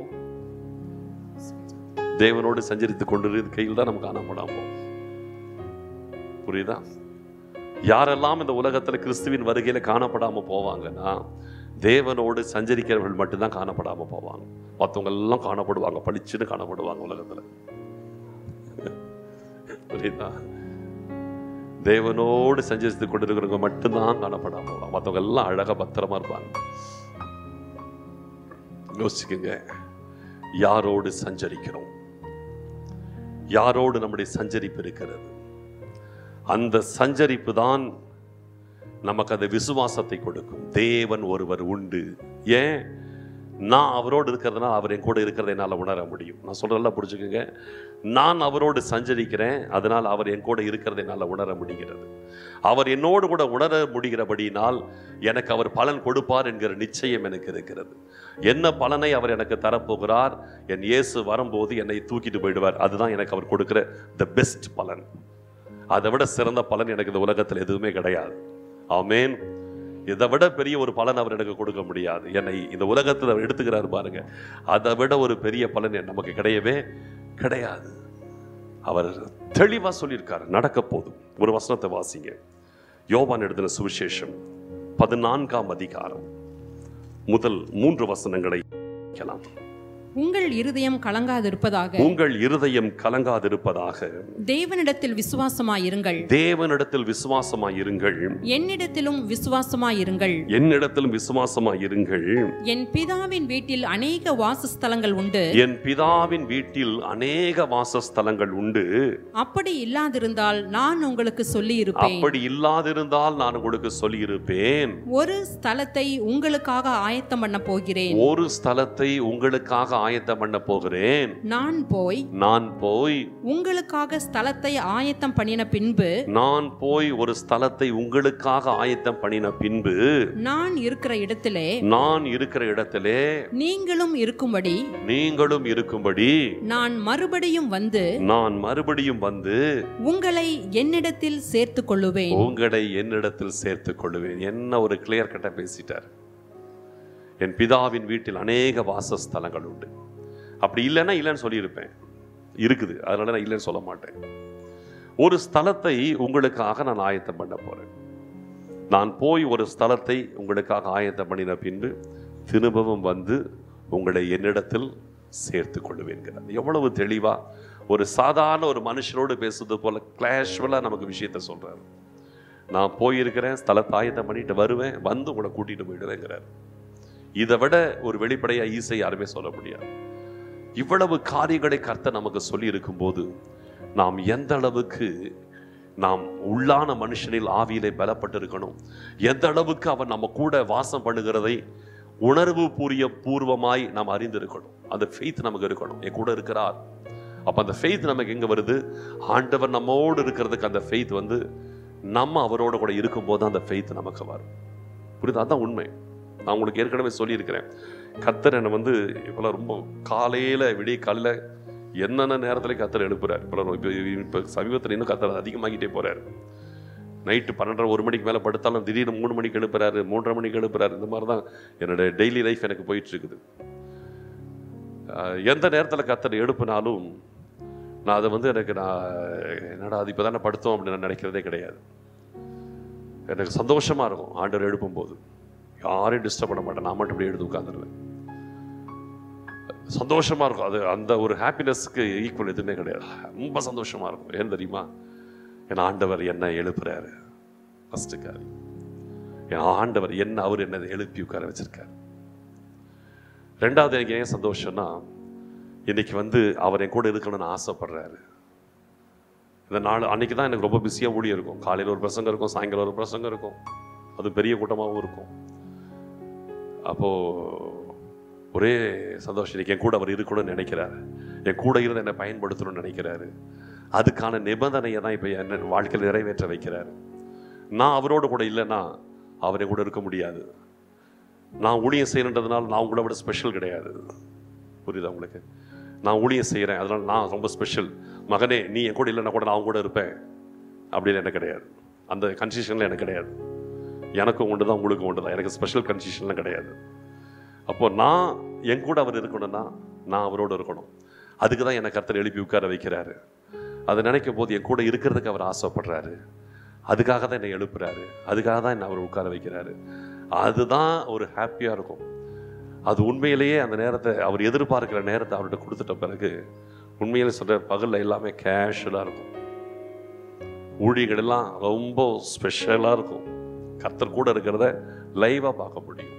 தேவனோடு சஞ்சரித்து கொண்டிருக்கையில் தான் நம்ம காணப்படாம போவோம் புரியுதா யாரெல்லாம் இந்த உலகத்துல கிறிஸ்துவின் வருகையில காணப்படாம போவாங்கன்னா தேவனோடு சஞ்சரிக்கிறவர்கள் மட்டும்தான் காணப்படாம போவாங்க மற்றவங்க எல்லாம் காணப்படுவாங்க பளிச்சுன்னு காணப்படுவாங்க உலகத்துல புரியுதா தேவனோடு சஞ்சரித்து கொண்டிருக்கிறவங்க மட்டும்தான் காணப்படாம போவாங்க மற்றவங்க எல்லாம் அழகா பத்திரமா இருப்பாங்க யோசிக்குங்க யாரோடு சஞ்சரிக்கிறோம் யாரோடு நம்முடைய சஞ்சரிப்பு இருக்கிறது அந்த சஞ்சரிப்பு தான் நமக்கு அந்த விசுவாசத்தை கொடுக்கும் தேவன் ஒருவர் உண்டு ஏன் நான் அவரோடு இருக்கிறதுனால அவர் என் கூட இருக்கிறதை என்னால் உணர முடியும் நான் சொல்றதெல்லாம் புரிஞ்சுக்கோங்க நான் அவரோடு சஞ்சரிக்கிறேன் அதனால் அவர் என் கூட இருக்கிறதை என்னால் உணர முடிகிறது அவர் என்னோடு கூட உணர முடிகிறபடியினால் எனக்கு அவர் பலன் கொடுப்பார் என்கிற நிச்சயம் எனக்கு இருக்கிறது என்ன பலனை அவர் எனக்கு தரப்போகிறார் என் இயேசு வரும்போது என்னை தூக்கிட்டு போயிடுவார் அதுதான் எனக்கு அவர் கொடுக்கிற த பெஸ்ட் பலன் அதை விட சிறந்த பலன் எனக்கு இந்த உலகத்தில் எதுவுமே கிடையாது ஆமேன் இதை விட பெரிய ஒரு பலன் அவர் எனக்கு கொடுக்க முடியாது என்னை இந்த உலகத்தில் அவர் எடுத்துக்கிறாரு பாருங்க அதை விட ஒரு பெரிய பலன் நமக்கு கிடையவே கிடையாது அவர் தெளிவா சொல்லியிருக்காரு நடக்க போதும் ஒரு வசனத்தை வாசிங்க யோவான் எழுதின சுவிசேஷம் பதினான்காம் அதிகாரம் முதல் மூன்று வசனங்களை கேட்கலாம் உங்கள் இருதயம் கலங்காதிருப்பதாக உங்கள் இருதயம் கலங்காதிருப்பதாக தேவனிடத்தில் விசுவாசமாயிருங்கள் தேவனிடத்தில் விசுவாசமாயிருங்கள் என்னிடத்திலும் விசுவாசமாயிருங்கள் என்னிடத்திலும் விசுவாசமாயிருங்கள் என் பிதாவின் வீட்டில் அநேக வாசஸ்தலங்கள் உண்டு என் பிதாவின் வீட்டில் அநேக வாசஸ்தலங்கள் உண்டு அப்படி இல்லாதிருந்தால் நான் உங்களுக்கு சொல்லியிருப்பேன் அப்படி இல்லாதிருந்தால் நான் உங்களுக்கு சொல்லியிருப்பேன் ஒரு ஸ்தலத்தை உங்களுக்காக ஆயத்தம் பண்ண போகிறேன் ஒரு ஸ்தலத்தை உங்களுக்காக ஆயத்தம் பண்ண போகிறேன் நான் போய் நான் போய் உங்களுக்காக ஸ்தலத்தை ஆயத்தம் பண்ணின பின்பு நான் போய் ஒரு ஸ்தலத்தை உங்களுக்காக ஆயத்தம் பண்ணின பின்பு நான் இருக்கிற இடத்திலே நான் இருக்கிற இடத்திலே நீங்களும் இருக்கும்படி நீங்களும் இருக்கும்படி நான் மறுபடியும் வந்து நான் மறுபடியும் வந்து உங்களை என்னிடத்தில் சேர்த்துக் கொள்ளுவேன் உங்களை என்னிடத்தில் சேர்த்துக் கொள்ளுவேன் என்ன ஒரு கிளியர் கட்ட பேசிட்டார் என் பிதாவின் வீட்டில் அநேக வாசஸ்தலங்கள் உண்டு அப்படி இல்லைன்னா இல்லைன்னு சொல்லியிருப்பேன் இருக்குது அதனால நான் இல்லைன்னு சொல்ல மாட்டேன் ஒரு ஸ்தலத்தை உங்களுக்காக நான் ஆயத்தம் பண்ண போறேன் நான் போய் ஒரு ஸ்தலத்தை உங்களுக்காக ஆயத்தம் பண்ணின பின்பு திரும்பவும் வந்து உங்களை என்னிடத்தில் சேர்த்து கொள்ளுவேன்கிறார் எவ்வளவு தெளிவா ஒரு சாதாரண ஒரு மனுஷனோடு பேசுறது போல கிளாஷுவலா நமக்கு விஷயத்த சொல்றாரு நான் போயிருக்கிறேன் ஸ்தலத்தை ஆயத்தம் பண்ணிட்டு வருவேன் வந்து உங்களை கூட்டிட்டு போயிடுவேங்கிறார் இதை விட ஒரு வெளிப்படையா ஈஸை யாருமே சொல்ல முடியாது இவ்வளவு காரியங்களை கர்த்தர் நமக்கு சொல்லி இருக்கும்போது நாம் எந்த அளவுக்கு நாம் உள்ளான மனுஷனில் ஆவியிலே பலப்பட்டு இருக்கணும் எந்த அளவுக்கு அவன் நம்ம கூட வாசம் பண்ணுகிறதை உணர்வு பூரிய பூர்வமாய் நாம் அறிந்திருக்கணும் அந்த ஃபெய்த் நமக்கு இருக்கணும் என் கூட இருக்கிறார் அப்ப அந்த ஃபெய்த் நமக்கு எங்க வருது ஆண்டவர் நம்மோடு இருக்கிறதுக்கு அந்த ஃபெய்த் வந்து நம்ம அவரோட கூட இருக்கும்போது அந்த ஃபெய்த் நமக்கு வரும் புரியுது அதான் உண்மை நான் உங்களுக்கு ஏற்கனவே சொல்லியிருக்கிறேன் கத்தர் என்னை வந்து இப்போலாம் ரொம்ப காலையில் விடிய காலையில் என்னென்ன நேரத்தில் கத்தர் எழுப்புறார் இப்போ இப்போ இப்போ சமீபத்தில் இன்னும் கத்தர் அதிகமாகிட்டே போறார் நைட்டு பன்னெண்டரை ஒரு மணிக்கு மேலே படுத்தாலும் திடீர்னு மூணு மணிக்கு எழுப்புறாரு மூன்றரை மணிக்கு எழுப்புறாரு இந்த மாதிரி தான் என்னோட டெய்லி லைஃப் எனக்கு போயிட்டு இருக்குது ஆஹ் எந்த நேரத்தில் கத்தர் எழுப்புனாலும் நான் அதை வந்து எனக்கு நான் என்னடா அது இப்போ தானே படுத்தோம் அப்படின்னு நான் நினைக்கிறதே கிடையாது எனக்கு சந்தோஷமா இருக்கும் ஆண்டவர் எழுப்பும்போது யாரையும் டிஸ்டர்ப் பண்ண மாட்டேன் நான் மட்டும் இப்படி எடுத்து உட்காந்துருவேன் சந்தோஷமா இருக்கும் அது அந்த ஒரு ஹாப்பினஸ்க்கு ஈக்குவல் எதுவுமே கிடையாது ரொம்ப சந்தோஷமா இருக்கும் ஏன் தெரியுமா என் ஆண்டவர் என்ன எழுப்புறாரு ஃபர்ஸ்ட் காரியம் என் ஆண்டவர் என்ன அவர் என்ன எழுப்பி உட்கார வச்சிருக்காரு ரெண்டாவது எனக்கு ஏன் சந்தோஷம்னா இன்னைக்கு வந்து அவர் என் கூட இருக்கணும்னு ஆசைப்படுறாரு இந்த நாள் அன்னைக்கு தான் எனக்கு ரொம்ப பிஸியாக ஊழியம் இருக்கும் காலையில் ஒரு பிரசங்கம் இருக்கும் சாயங்காலம் ஒரு பிரசங்கம் இருக்கும் அது பெரிய கூட்டமாகவும் இருக்கும் அப்போ ஒரே சந்தோஷம் இன்னைக்கு என் கூட அவர் இருக்கணும்னு நினைக்கிறாரு என் கூட இருந்து என்னை பயன்படுத்தணும்னு நினைக்கிறாரு அதுக்கான நிபந்தனையை தான் இப்போ என்ன வாழ்க்கையில் நிறைவேற்ற வைக்கிறாரு நான் அவரோட கூட இல்லைன்னா அவரை கூட இருக்க முடியாது நான் ஊழியம் செய்யணுன்றதுனால நான் உங்களை விட ஸ்பெஷல் கிடையாது புரியுதா உங்களுக்கு நான் ஊழியம் செய்கிறேன் அதனால நான் ரொம்ப ஸ்பெஷல் மகனே நீ என் கூட இல்லைன்னா கூட நான் உன் கூட இருப்பேன் அப்படின்னு எனக்கு கிடையாது அந்த கன்சிஷனில் எனக்கு கிடையாது எனக்கும் உண்டு தான் உங்களுக்கும் உண்டு தான் எனக்கு ஸ்பெஷல் கன்சிஷன்லாம் கிடையாது அப்போ நான் என் கூட அவர் இருக்கணும்னா நான் அவரோட இருக்கணும் அதுக்கு தான் என்னை கர்த்தர் எழுப்பி உட்கார வைக்கிறாரு அதை நினைக்கும் போது என் கூட இருக்கிறதுக்கு அவர் ஆசைப்படுறாரு அதுக்காக தான் என்னை எழுப்புறாரு அதுக்காக தான் என்னை அவர் உட்கார வைக்கிறாரு அதுதான் ஒரு ஹாப்பியாக இருக்கும் அது உண்மையிலேயே அந்த நேரத்தை அவர் எதிர்பார்க்கிற நேரத்தை அவர்கிட்ட கொடுத்துட்ட பிறகு உண்மையிலே சொல்ற பகலில் எல்லாமே கேஷுவலாக இருக்கும் ஊழியர்கள் எல்லாம் ரொம்ப ஸ்பெஷலாக இருக்கும் கர்த்தர் கூட இருக்கிறத லைவாக பார்க்க முடியும்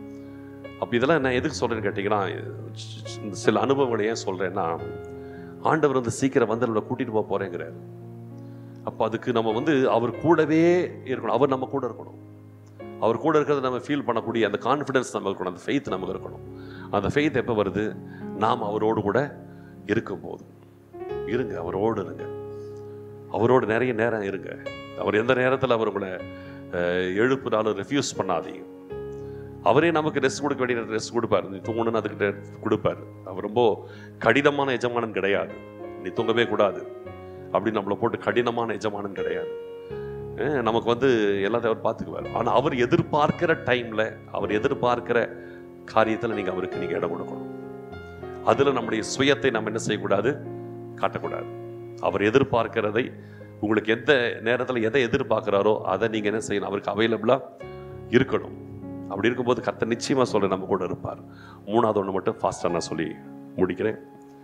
அப்போ இதெல்லாம் நான் எதுக்கு சொல்கிறேன்னு கேட்டிங்கன்னா இந்த சில அனுபவங்களை ஏன் சொல்கிறேன்னா ஆண்டவர் வந்து சீக்கிரம் வந்து நம்மளை கூட்டிகிட்டு போக போகிறேங்கிறார் அப்போ அதுக்கு நம்ம வந்து அவர் கூடவே இருக்கணும் அவர் நம்ம கூட இருக்கணும் அவர் கூட இருக்கிறத நம்ம ஃபீல் பண்ணக்கூடிய அந்த கான்ஃபிடன்ஸ் நமக்கு இருக்கணும் அந்த ஃபெய்த் நமக்கு இருக்கணும் அந்த ஃபெய்த் எப்போ வருது நாம் அவரோடு கூட இருக்கும்போது இருங்க அவரோடு இருங்க அவரோடு நிறைய நேரம் இருங்க அவர் எந்த நேரத்தில் அவர் உங்களை அஹ், எழுப்புனாலும் ரெஃப்யூஸ் பண்ணாதீங்க அவரே நமக்கு ரெஸ்ட் கொடுக்க வேண்டிய ரெஸ்ட் கொடுப்பார் நீ தூங்கணும்னு அதுக்கு கொடுப்பார் அவர் ரொம்ப கடினமான எஜமானன் கிடையாது நீ தூங்கவே கூடாது அப்படி நம்மளை போட்டு கடினமான எஜமானன் கிடையாது அஹ் நமக்கு வந்து எல்லாத்தையும் அவர் பார்த்துக்குவார் ஆனால் அவர் எதிர்பார்க்கிற டைமில் அவர் எதிர்பார்க்கிற காரியத்தில் நீங்கள் அவருக்கு நீங்கள் இடம் கொடுக்கணும் அதில் நம்முடைய சுயத்தை நம்ம என்ன செய்யக்கூடாது காட்டக்கூடாது அவர் எதிர்பார்க்கிறதை உங்களுக்கு எந்த நேரத்தில் எதை எதிர்பார்க்குறாரோ அதை நீங்கள் என்ன செய்யணும் அவருக்கு அவைலபிளாக இருக்கணும் அப்படி இருக்கும்போது கர்த்தர் நிச்சயமாக சொல்ல நம்ம கூட இருப்பார் மூணாவது ஒன்று மட்டும் ஃபாஸ்ட்டாக நான் சொல்லி முடிக்கிறேன்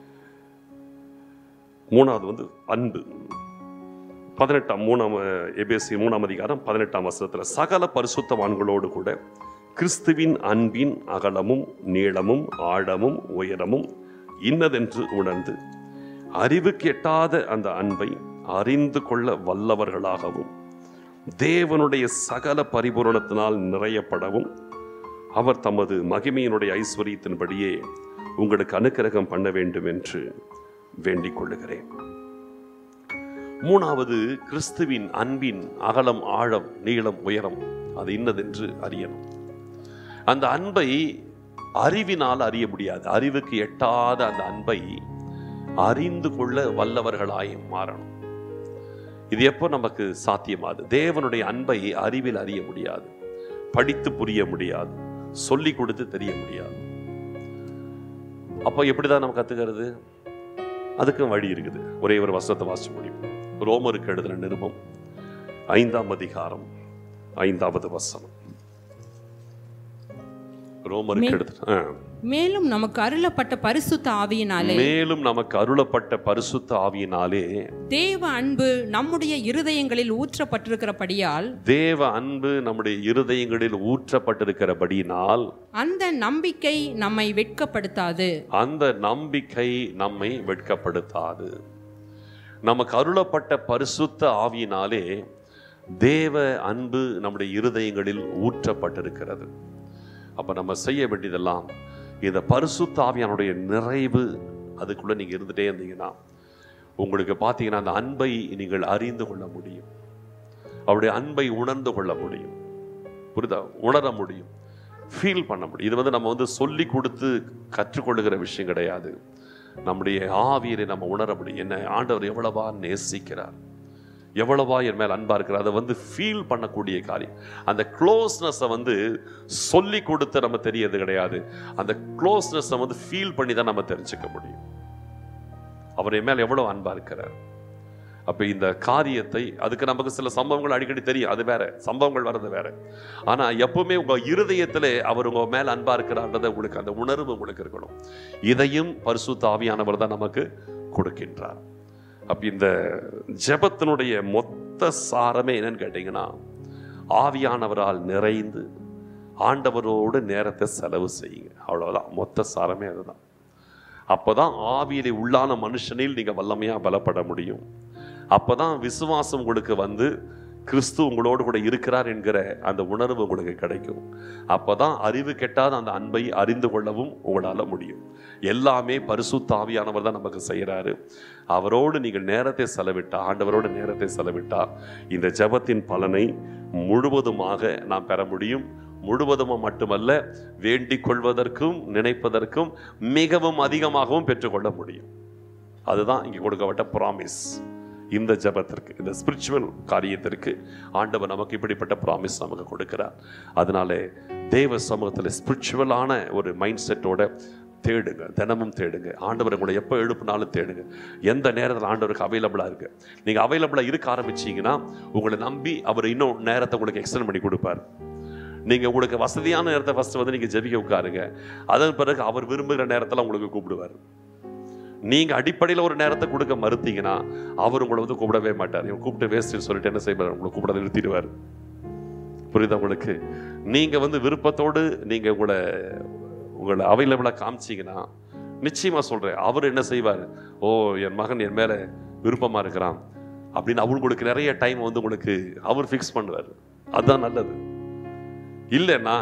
மூணாவது வந்து அன்பு பதினெட்டாம் மூணாம் எபேசி மூணாம் அதிகாரம் பதினெட்டாம் வசனத்தில் சகல பரிசுத்தவான்களோடு கூட கிறிஸ்துவின் அன்பின் அகலமும் நீளமும் ஆழமும் உயரமும் இன்னதென்று உணர்ந்து அறிவுக்கு எட்டாத அந்த அன்பை அறிந்து கொள்ள வல்லவர்களாகவும் தேவனுடைய சகல பரிபூரணத்தினால் நிறையப்படவும் அவர் தமது மகிமையினுடைய ஐஸ்வர்யத்தின்படியே உங்களுக்கு அனுக்கிரகம் பண்ண வேண்டும் என்று வேண்டிக் கொள்ளுகிறேன் மூணாவது கிறிஸ்துவின் அன்பின் அகலம் ஆழம் நீளம் உயரம் அது இன்னதென்று அறியணும் அந்த அன்பை அறிவினால் அறிய முடியாது அறிவுக்கு எட்டாத அந்த அன்பை அறிந்து கொள்ள வல்லவர்களாய் மாறணும் இது எப்போ நமக்கு சாத்தியமாது தேவனுடைய அன்பை அறிவில் அறிய முடியாது படித்து புரிய முடியாது சொல்லி கொடுத்து தெரிய முடியாது அப்போ எப்படி தான் நம்ம கற்றுக்கிறது அதுக்கும் வழி இருக்குது ஒரே ஒரு வசனத்தை வாசிச்சு முடியும் ரோமருக்கு எழுதின நிருபம் ஐந்தாம் அதிகாரம் ஐந்தாவது வசனம் ரோமருக்கு எழுதின ஆ. மேலும் நமக்கு அருளப்பட்ட பரிசுத்த ஆவியினாலே மேலும் நமக்கு அருளப்பட்ட பரிசுத்த ஆவியினாலே தேவ அன்பு நம்முடைய இருதயங்களில் ஊற்றப்பட்டிருக்கிறபடியால் தேவ அன்பு நம்முடைய இருதயங்களில் ஊற்றப்பட்டிருக்கிறபடியினால் அந்த நம்பிக்கை நம்மை வெட்கப்படுத்தாது அந்த நம்பிக்கை நம்மை வெட்கப்படுத்தாது நமக்கு அருளப்பட்ட பரிசுத்த ஆவியினாலே தேவ அன்பு நம்முடைய இருதயங்களில் ஊற்றப்பட்டிருக்கிறது அப்ப நம்ம செய்ய வேண்டியதெல்லாம் இந்த பரிசுத்த ஆவியானுடைய நிறைவு அதுக்குள்ள நீங்க இருந்துட்டே இருந்தீங்கன்னா உங்களுக்கு பார்த்தீங்கன்னா அந்த அன்பை நீங்கள் அறிந்து கொள்ள முடியும் அவருடைய அன்பை உணர்ந்து கொள்ள முடியும் புரியுதா உணர முடியும் ஃபீல் பண்ண முடியும் இது வந்து நம்ம வந்து சொல்லி கொடுத்து கற்றுக்கொள்ளுகிற விஷயம் கிடையாது நம்முடைய ஆவியரை நம்ம உணர முடியும் என்ன ஆண்டவர் எவ்வளவா நேசிக்கிறார் எவ்வளவா என் மேல் அன்பா இருக்கிறார் அதை வந்து ஃபீல் பண்ணக்கூடிய காரியம் அந்த க்ளோஸ்னஸை வந்து சொல்லி கொடுத்து நம்ம தெரியறது கிடையாது அந்த க்ளோஸ்னஸை வந்து ஃபீல் பண்ணி தான் நம்ம தெரிஞ்சுக்க முடியும் அவர் என் மேல் எவ்வளவு அன்பா இருக்கிறார் அப்ப இந்த காரியத்தை அதுக்கு நமக்கு சில சம்பவங்கள் அடிக்கடி தெரியும் அது வேற சம்பவங்கள் வர்றது வேற ஆனா எப்பவுமே உங்க இருதயத்திலே அவர் உங்க மேல அன்பா இருக்கிறான்றதை உங்களுக்கு அந்த உணர்வு உங்களுக்கு இருக்கணும் இதையும் பரிசுத்த ஆவியானவர் தான் நமக்கு கொடுக்கின்றார் அப்ப இந்த ஜெபத்தினுடைய மொத்த சாரமே என்னன்னு கேட்டீங்கன்னா ஆவியானவரால் நிறைந்து ஆண்டவரோடு நேரத்தை செலவு செய்யுங்க அவ்வளவுதான் மொத்த சாரமே அதுதான் அப்பதான் ஆவியிலே உள்ளான மனுஷனில் நீங்க வல்லமையா பலப்பட முடியும் அப்பதான் விசுவாசம் உங்களுக்கு வந்து கிறிஸ்து உங்களோடு கூட இருக்கிறார் என்கிற அந்த உணர்வு உங்களுக்கு கிடைக்கும் அப்பதான் அறிவு கெட்டாத அந்த அன்பை அறிந்து கொள்ளவும் உங்களால முடியும் எல்லாமே பரிசுத்த ஆவியானவர் தான் நமக்கு செய்யறாரு அவரோடு நீங்கள் நேரத்தை செலவிட்டா ஆண்டவரோடு நேரத்தை செலவிட்டா இந்த ஜெபத்தின் பலனை முழுவதுமாக நாம் பெற முடியும் முழுவதுமா மட்டுமல்ல வேண்டிக் கொள்வதற்கும் நினைப்பதற்கும் மிகவும் அதிகமாகவும் பெற்றுக்கொள்ள முடியும் அதுதான் இங்கே கொடுக்கப்பட்ட ப்ராமிஸ் இந்த ஜெபத்திற்கு இந்த ஸ்பிரிச்சுவல் காரியத்திற்கு ஆண்டவர் நமக்கு இப்படிப்பட்ட ப்ராமிஸ் நமக்கு கொடுக்கிறார் அதனாலே தேவ சமூகத்தில் ஸ்பிரிச்சுவலான ஒரு மைண்ட் செட்டோட தேடுங்க தினமும் தேடுங்க ஆண்டவர் உங்களை எப்போ எழுப்புனாலும் தேடுங்க எந்த நேரத்தில் ஆண்டவருக்கு அவைலபிளாக இருக்கு நீங்கள் அவைலபிளாக இருக்க ஆரம்பிச்சீங்கன்னா உங்களை நம்பி அவர் இன்னும் நேரத்தை உங்களுக்கு எக்ஸ்டெண்ட் பண்ணி கொடுப்பார் நீங்கள் உங்களுக்கு வசதியான நேரத்தை ஃபஸ்ட்டு வந்து நீங்கள் ஜெபிக்க உட்காருங்க அதன் பிறகு அவர் விரும்புகிற நேரத்தில் உங்களுக்கு கூப்பிடுவார் நீங்க அடிப்படையில் ஒரு நேரத்தை கொடுக்க மறுத்தீங்கன்னா அவர் உங்களை வந்து கூப்பிடவே மாட்டார் இவன் கூப்பிட்டு வேஸ்ட்னு சொல்லிட்டு என்ன செய்வார் உங்களை கூப்பிட நிறுத்திடுவார் புரியுதா உங்களுக்கு நீங்க வந்து விருப்பத்தோடு நீங்க உங்களை உங்களை அவைலபிளாக காமிச்சீங்கன்னா நிச்சயமா சொல்றேன் அவர் என்ன செய்வார் ஓ என் மகன் என் மேல விருப்பமா இருக்கிறான் அப்படின்னு அவர் உங்களுக்கு நிறைய டைம் வந்து உங்களுக்கு அவர் ஃபிக்ஸ் பண்ணுவார் அதுதான் நல்லது இல்லைன்னா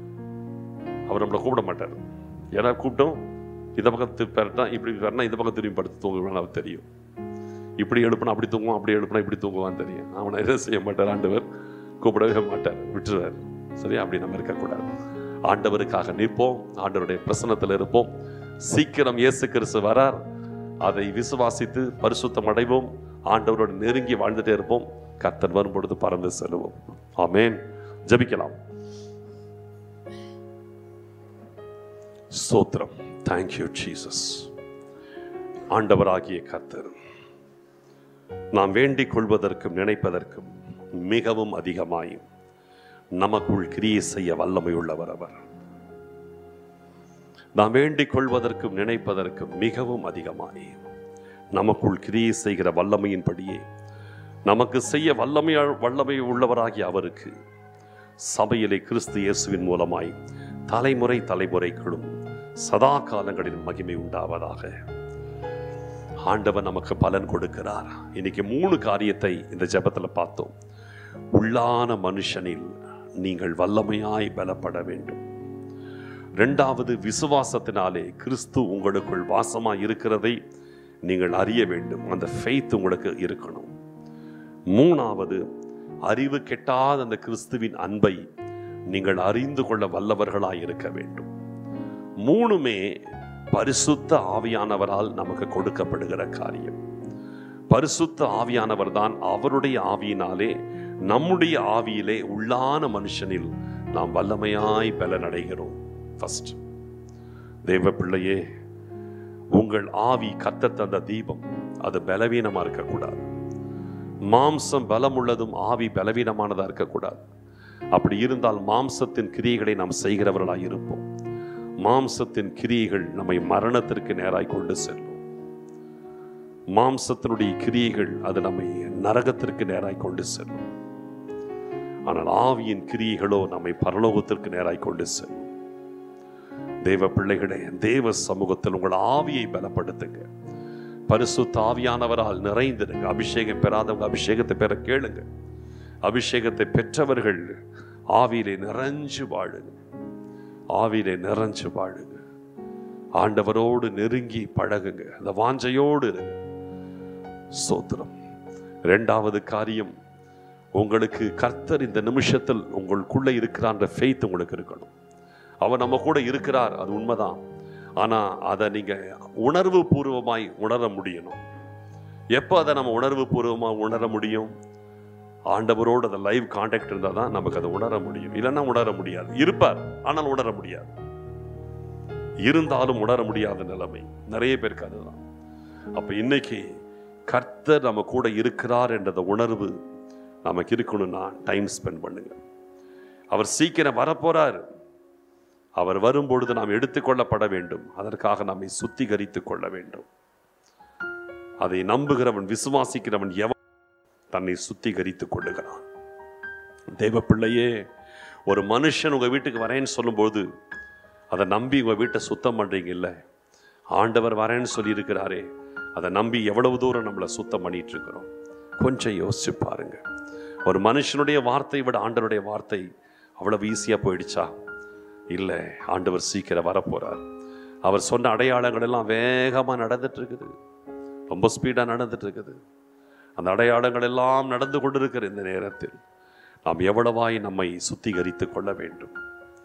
அவர் நம்மளை கூப்பிட மாட்டார் ஏன்னா கூப்பிட்டோம் இந்த பக்கம் திருப்பி இப்படி வரனா இந்த பக்கம் திரும்பி படுத்து தூங்குவான்னு அவர் தெரியும் இப்படி எழுப்பினா அப்படி தூங்குவான் அப்படி எழுப்பினா இப்படி தூங்குவான்னு தெரியும் அவனை எதுவும் செய்ய மாட்டார் ஆண்டவர் கூப்பிடவே மாட்டார் விட்டுருவார் சரி அப்படி நம்ம இருக்கக்கூடாது ஆண்டவருக்காக நிற்போம் ஆண்டவருடைய பிரசன்னத்தில் இருப்போம் சீக்கிரம் இயேசு கிறிஸ்து வரார் அதை விசுவாசித்து பரிசுத்தம் அடைவோம் ஆண்டவரோடு நெருங்கி வாழ்ந்துட்டே இருப்போம் கர்த்தர் வரும்பொழுது பறந்து செல்வோம் ஆமென் ஜெபிக்கலாம் ஸ்தோத்திரம் தேங்க்யூ ஜீசஸ் ஆண்டவராகிய கர்த்தர் நாம் வேண்டிக் கொள்வதற்கும் நினைப்பதற்கும் மிகவும் அதிகமாய் நமக்குள் கிரியை செய்ய வல்லமையுள்ளவர் அவர் நாம் வேண்டிக் கொள்வதற்கும் நினைப்பதற்கும் மிகவும் அதிகமாய் நமக்குள் கிரியை செய்கிற வல்லமையின்படியே நமக்கு செய்ய வல்லமை வல்லமை உள்ளவராகிய அவருக்கு சபையிலே கிறிஸ்து இயேசுவின் மூலமாய் தலைமுறை தலைமுறைகளும் சதா காலங்களில் மகிமை உண்டாவதாக ஆண்டவர் நமக்கு பலன் கொடுக்கிறார் இன்னைக்கு மூணு காரியத்தை இந்த ஜெபத்துல பார்த்தோம் உள்ளான மனுஷனில் நீங்கள் வல்லமையாய் பலப்பட வேண்டும் இரண்டாவது விசுவாசத்தினாலே கிறிஸ்து உங்களுக்குள் வாசமாய் இருக்கிறதை நீங்கள் அறிய வேண்டும் அந்த ஃபெய்த் உங்களுக்கு இருக்கணும் மூணாவது அறிவு கெட்டாத அந்த கிறிஸ்துவின் அன்பை நீங்கள் அறிந்து கொள்ள வல்லவர்களாய் இருக்க வேண்டும் மூணுமே பரிசுத்த ஆவியானவரால் நமக்கு கொடுக்கப்படுகிற காரியம் பரிசுத்த ஆவியானவர் தான் அவருடைய ஆவியினாலே நம்முடைய ஆவியிலே உள்ளான மனுஷனில் நாம் வல்லமையாய் பலனடைகிறோம் ஃபர்ஸ்ட் தேவ பிள்ளையே உங்கள் ஆவி கத்த தந்த தீபம் அது பலவீனமா இருக்கக்கூடாது மாம்சம் பலமுள்ளதும் ஆவி பலவீனமானதா இருக்கக்கூடாது அப்படி இருந்தால் மாம்சத்தின் கிரியைகளை நாம் செய்கிறவர்களாய் இருப்போம் மாம்சத்தின் கிரியைகள் நம்மை மரணத்திற்கு நேராய் கொண்டு செல்லும் மாம்சத்தினுடைய கிரியைகள் அது நம்மை நரகத்திற்கு நேராய் கொண்டு செல்லும் ஆனால் ஆவியின் கிரியைகளோ நம்மை பரலோகத்திற்கு நேராய் கொண்டு செல்லும் தேவ பிள்ளைகளே தேவ சமூகத்தில் உங்கள் ஆவியை பலப்படுத்துங்க பரிசுத்த ஆவியானவரால் நிறைந்திருங்க அபிஷேகம் பெறாதவங்க அபிஷேகத்தை பெற கேளுங்க அபிஷேகத்தை பெற்றவர்கள் ஆவியிலே நிறைஞ்சு வாழுங்க ஆவியிலே நிறைஞ்சு வாழுங்க ஆண்டவரோடு நெருங்கி பழகுங்க அந்த வாஞ்சையோடு இருங்க சோத்திரம் இரண்டாவது காரியம் உங்களுக்கு கர்த்தர் இந்த நிமிஷத்தில் உங்களுக்குள்ள இருக்கிறான்ற ஃபெய்த் உங்களுக்கு இருக்கணும் அவர் நம்ம கூட இருக்கிறார் அது உண்மைதான் ஆனா அதை நீங்க உணர்வு பூர்வமாய் உணர முடியணும் எப்போ அதை நம்ம உணர்வு பூர்வமாக உணர முடியும் ஆண்டவரோடு அந்த லைவ் கான்டாக்ட் இருந்தால் தான் நமக்கு அதை உணர முடியும் இல்லைன்னா உணர முடியாது இருப்பார் ஆனால் உணர முடியாது இருந்தாலும் உணர முடியாத நிலைமை நிறைய பேருக்கு அதுதான் அப்ப இன்னைக்கு கர்த்தர் நம்ம கூட இருக்கிறார் என்ற அந்த உணர்வு நமக்கு இருக்கணும்னா டைம் ஸ்பெண்ட் பண்ணுங்க அவர் சீக்கிரம் வரப்போறார் அவர் வரும்பொழுது நாம் எடுத்துக்கொள்ளப்பட வேண்டும் அதற்காக நம்மை சுத்திகரித்துக் கொள்ள வேண்டும் அதை நம்புகிறவன் விசுவாசிக்கிறவன் எவன் தன்னை சுத்திகரித்துக் கொள்ளுகிறான் தெய்வ பிள்ளையே ஒரு மனுஷன் உங்க வீட்டுக்கு வரேன்னு சொல்லும்போது அதை நம்பி உங்க வீட்டை சுத்தம் பண்றீங்க இல்ல ஆண்டவர் வரேன்னு சொல்லி இருக்கிறாரே அதை நம்பி எவ்வளவு தூரம் நம்மளை சுத்தம் பண்ணிட்டு இருக்கிறோம் கொஞ்சம் யோசிச்சு பாருங்க ஒரு மனுஷனுடைய வார்த்தையை விட ஆண்டவருடைய வார்த்தை அவ்வளவு ஈஸியா போயிடுச்சா இல்லை ஆண்டவர் சீக்கிரம் வரப்போறார் அவர் சொன்ன அடையாளங்கள் எல்லாம் வேகமா நடந்துட்டு இருக்குது ரொம்ப ஸ்பீடா நடந்துட்டு இருக்குது அந்த அடையாளங்கள் எல்லாம் நடந்து கொண்டிருக்கிற இந்த நேரத்தில் நாம் எவ்வளவாய் நம்மை சுத்திகரித்துக் கொள்ள வேண்டும்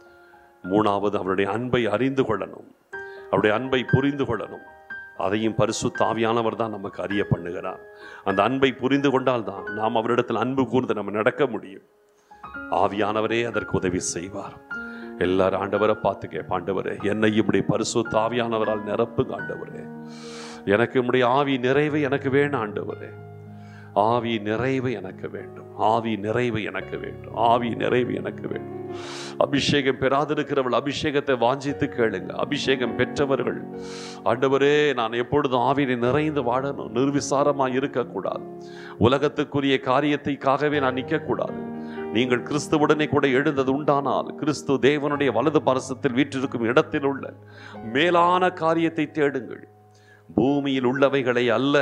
மூணாவது அவருடைய அன்பை அறிந்து கொள்ளணும் அவருடைய அன்பை புரிந்து கொள்ளணும் அதையும் பரிசு தாவியானவர் தான் நமக்கு அறிய பண்ணுகிறார் அந்த அன்பை புரிந்து கொண்டால் தான் நாம் அவரிடத்தில் அன்பு கூர்ந்து நம்ம நடக்க முடியும் ஆவியானவரே அதற்கு உதவி செய்வார் எல்லாரும் ஆண்டவரை பார்த்து கேட்ப ஆண்டவரே என்னை இப்படி பரிசு தாவியானவரால் நிரப்புங்க ஆண்டவரே எனக்கு உம்முடைய ஆவி நிறைவு எனக்கு வேணும் ஆண்டவரே ஆவி நிறைவு எனக்கு வேண்டும் ஆவி நிறைவு எனக்கு வேண்டும் ஆவி நிறைவு எனக்கு வேண்டும் அபிஷேகம் பெறாதிருக்கிறவள் அபிஷேகத்தை வாஞ்சித்து கேளுங்க அபிஷேகம் பெற்றவர்கள் ஆண்டவரே நான் எப்பொழுதும் ஆவியை நிறைந்து வாழணும் நிர்விசாரமாக இருக்கக்கூடாது உலகத்துக்குரிய காரியத்தைக்காகவே நான் நிற்கக்கூடாது நீங்கள் கிறிஸ்துவுடனே கூட எழுந்தது உண்டானால் கிறிஸ்து தேவனுடைய வலது பரசத்தில் வீற்றிருக்கும் இடத்தில் உள்ள மேலான காரியத்தை தேடுங்கள் பூமியில் உள்ளவைகளை அல்ல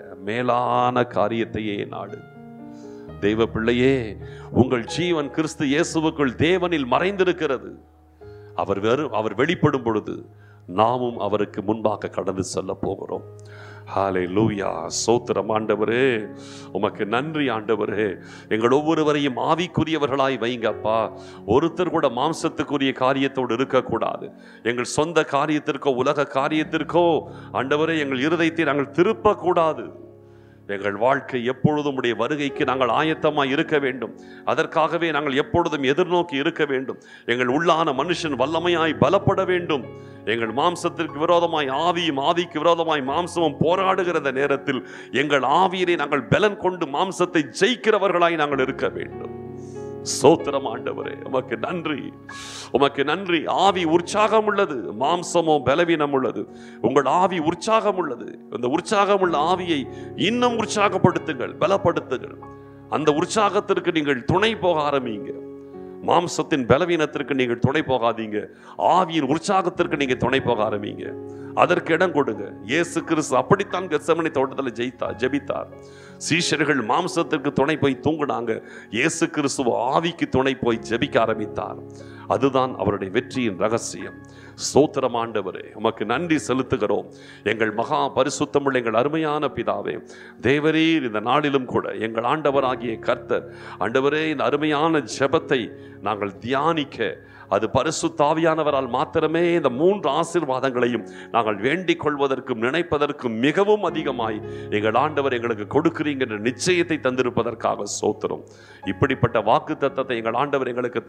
மேலான காரியத்தையே நாடு தெய்வ பிள்ளையே உங்கள் ஜீவன் கிறிஸ்து இயேசுவுக்குள் தேவனில் மறைந்திருக்கிறது அவர் வெறும் அவர் வெளிப்படும் பொழுது நாமும் அவருக்கு முன்பாக கடந்து செல்ல போகிறோம் ஹாலே லூயா சோத்திரம் ஆண்டவரே உமக்கு நன்றி ஆண்டவரே எங்கள் ஒவ்வொருவரையும் ஆவிக்குரியவர்களாய் வைங்கப்பா ஒருத்தர் கூட மாம்சத்துக்குரிய காரியத்தோடு இருக்கக்கூடாது எங்கள் சொந்த காரியத்திற்கோ உலக காரியத்திற்கோ ஆண்டவரே எங்கள் இருதயத்தை நாங்கள் திருப்பக்கூடாது எங்கள் வாழ்க்கை எப்பொழுதும் உடைய வருகைக்கு நாங்கள் ஆயத்தமாய் இருக்க வேண்டும் அதற்காகவே நாங்கள் எப்பொழுதும் எதிர்நோக்கி இருக்க வேண்டும் எங்கள் உள்ளான மனுஷன் வல்லமையாய் பலப்பட வேண்டும் எங்கள் மாம்சத்திற்கு விரோதமாய் ஆவியும் ஆவிக்கு விரோதமாய் மாம்சமும் போராடுகிற இந்த நேரத்தில் எங்கள் ஆவியிலே நாங்கள் பலன் கொண்டு மாம்சத்தை ஜெயிக்கிறவர்களாய் நாங்கள் இருக்க வேண்டும் சோத்திரம் ஆண்டவரே உமக்கு நன்றி உமக்கு நன்றி ஆவி உற்சாகம் உள்ளது மாம்சமோ பலவீனம் உள்ளது உங்கள் ஆவி உற்சாகம் உள்ளது இந்த உற்சாகம் உள்ள ஆவியை இன்னும் உற்சாகப்படுத்துங்கள் பலப்படுத்துங்கள் அந்த உற்சாகத்திற்கு நீங்கள் துணை போக ஆரம்பிங்க மாம்சத்தின் பலவீனத்திற்கு நீங்கள் துணை போகாதீங்க ஆவியின் உற்சாகத்திற்கு நீங்க துணை போக ஆரம்பிங்க அதற்கு இடம் கொடுங்க இயேசு கிறிஸ்து அப்படித்தான் கெத்சமனி தோட்டத்தில் ஜெயித்தார் ஜெபித்தார் சீஷர்கள் மாம்சத்திற்கு துணை போய் தூங்குனாங்க இயேசு கிறிஸ்துவ ஆவிக்கு துணை போய் ஜெபிக்க ஆரம்பித்தார் அதுதான் அவருடைய வெற்றியின் ரகசியம் ஸ்தோத்திரம் ஆண்டவரே உமக்கு நன்றி செலுத்துகிறோம் எங்கள் மகா பரிசுத்தமுள்ள எங்கள் அருமையான பிதாவே தேவரீர் இந்த நாளிலும் கூட எங்கள் ஆண்டவராகிய கர்த்தர் ஆண்டவரே இந்த அருமையான ஜெபத்தை நாங்கள் தியானிக்க அது பரிசுத்தாவியானவரால் மாத்திரமே இந்த மூன்று ஆசீர்வாதங்களையும் நாங்கள் வேண்டிக் கொள்வதற்கும் நினைப்பதற்கும் மிகவும் அதிகமாய் எங்கள் ஆண்டவர் எங்களுக்கு கொடுக்கிறீங்க என்ற நிச்சயத்தை தந்திருப்பதற்காக சோத்திரம் இப்படிப்பட்ட வாக்கு தத்தத்தை எங்கள் ஆண்டவர் எங்களுக்கு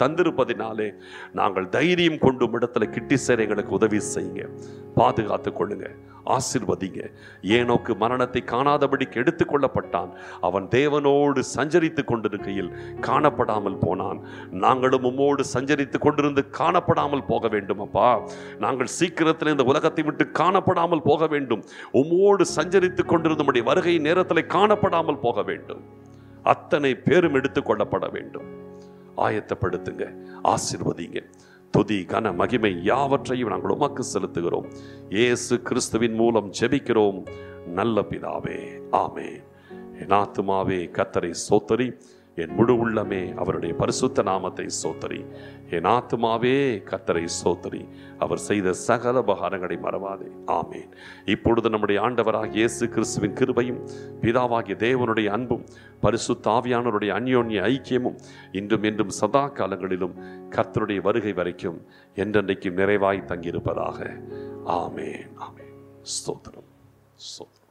தந்திருப்பதினாலே நாங்கள் தைரியம் கொண்டும் இடத்துல கிட்டி சேர எங்களுக்கு உதவி செய்யுங்க பாதுகாத்துக் கொள்ளுங்க ஆசிர்வதிங்க ஏனோக்கு மரணத்தை காணாதபடிக்கு எடுத்துக்கொள்ளப்பட்டான் அவன் தேவனோடு சஞ்சரித்துக் கொண்டிருக்கையில் காணப்படாமல் போனான் நாங்களும் உம்மோடு சஞ்சரித்துக் கொண்டிருந்து காணப்படாமல் போக வேண்டும் அப்பா நாங்கள் சீக்கிரத்தில் இந்த உலகத்தை விட்டு காணப்படாமல் போக வேண்டும் உம்மோடு சஞ்சரித்துக் கொண்டிருந்த நம்முடைய வருகை நேரத்தில் காணப்படாமல் போக வேண்டும் அத்தனை பேரும் எடுத்துக்கொள்ளப்பட வேண்டும் ஆயத்தப்படுத்துங்க ஆசிர்வதிங்க துதி கன மகிமை யாவற்றையும் நாங்கள் உமக்கு செலுத்துகிறோம் இயேசு கிறிஸ்துவின் மூலம் ஜெபிக்கிறோம் நல்ல பிதாவே ஆமே என் ஆத்துமாவே கத்தரை சோத்தரி என் முழு உள்ளமே அவருடைய பரிசுத்த நாமத்தை சோத்தரி என் ஆத்துமாவே கத்தரை சோத்தரி அவர் செய்த சகல உபகாரங்களை மறவாதே ஆமேன் இப்பொழுது நம்முடைய ஆண்டவராக இயேசு கிறிஸ்துவின் கிருபையும் பிதாவாகிய தேவனுடைய அன்பும் பரிசுத்த ஆவியானவருடைய அந்யோன்ய ஐக்கியமும் இன்றும் என்றும் சதா காலங்களிலும் கர்த்தருடைய வருகை வரைக்கும் என்றென்றைக்கும் நிறைவாய் தங்கியிருப்பதாக ஆமேன் ஆமேன் ஸ்தோத்திரம் ஸ்தோத்திரம்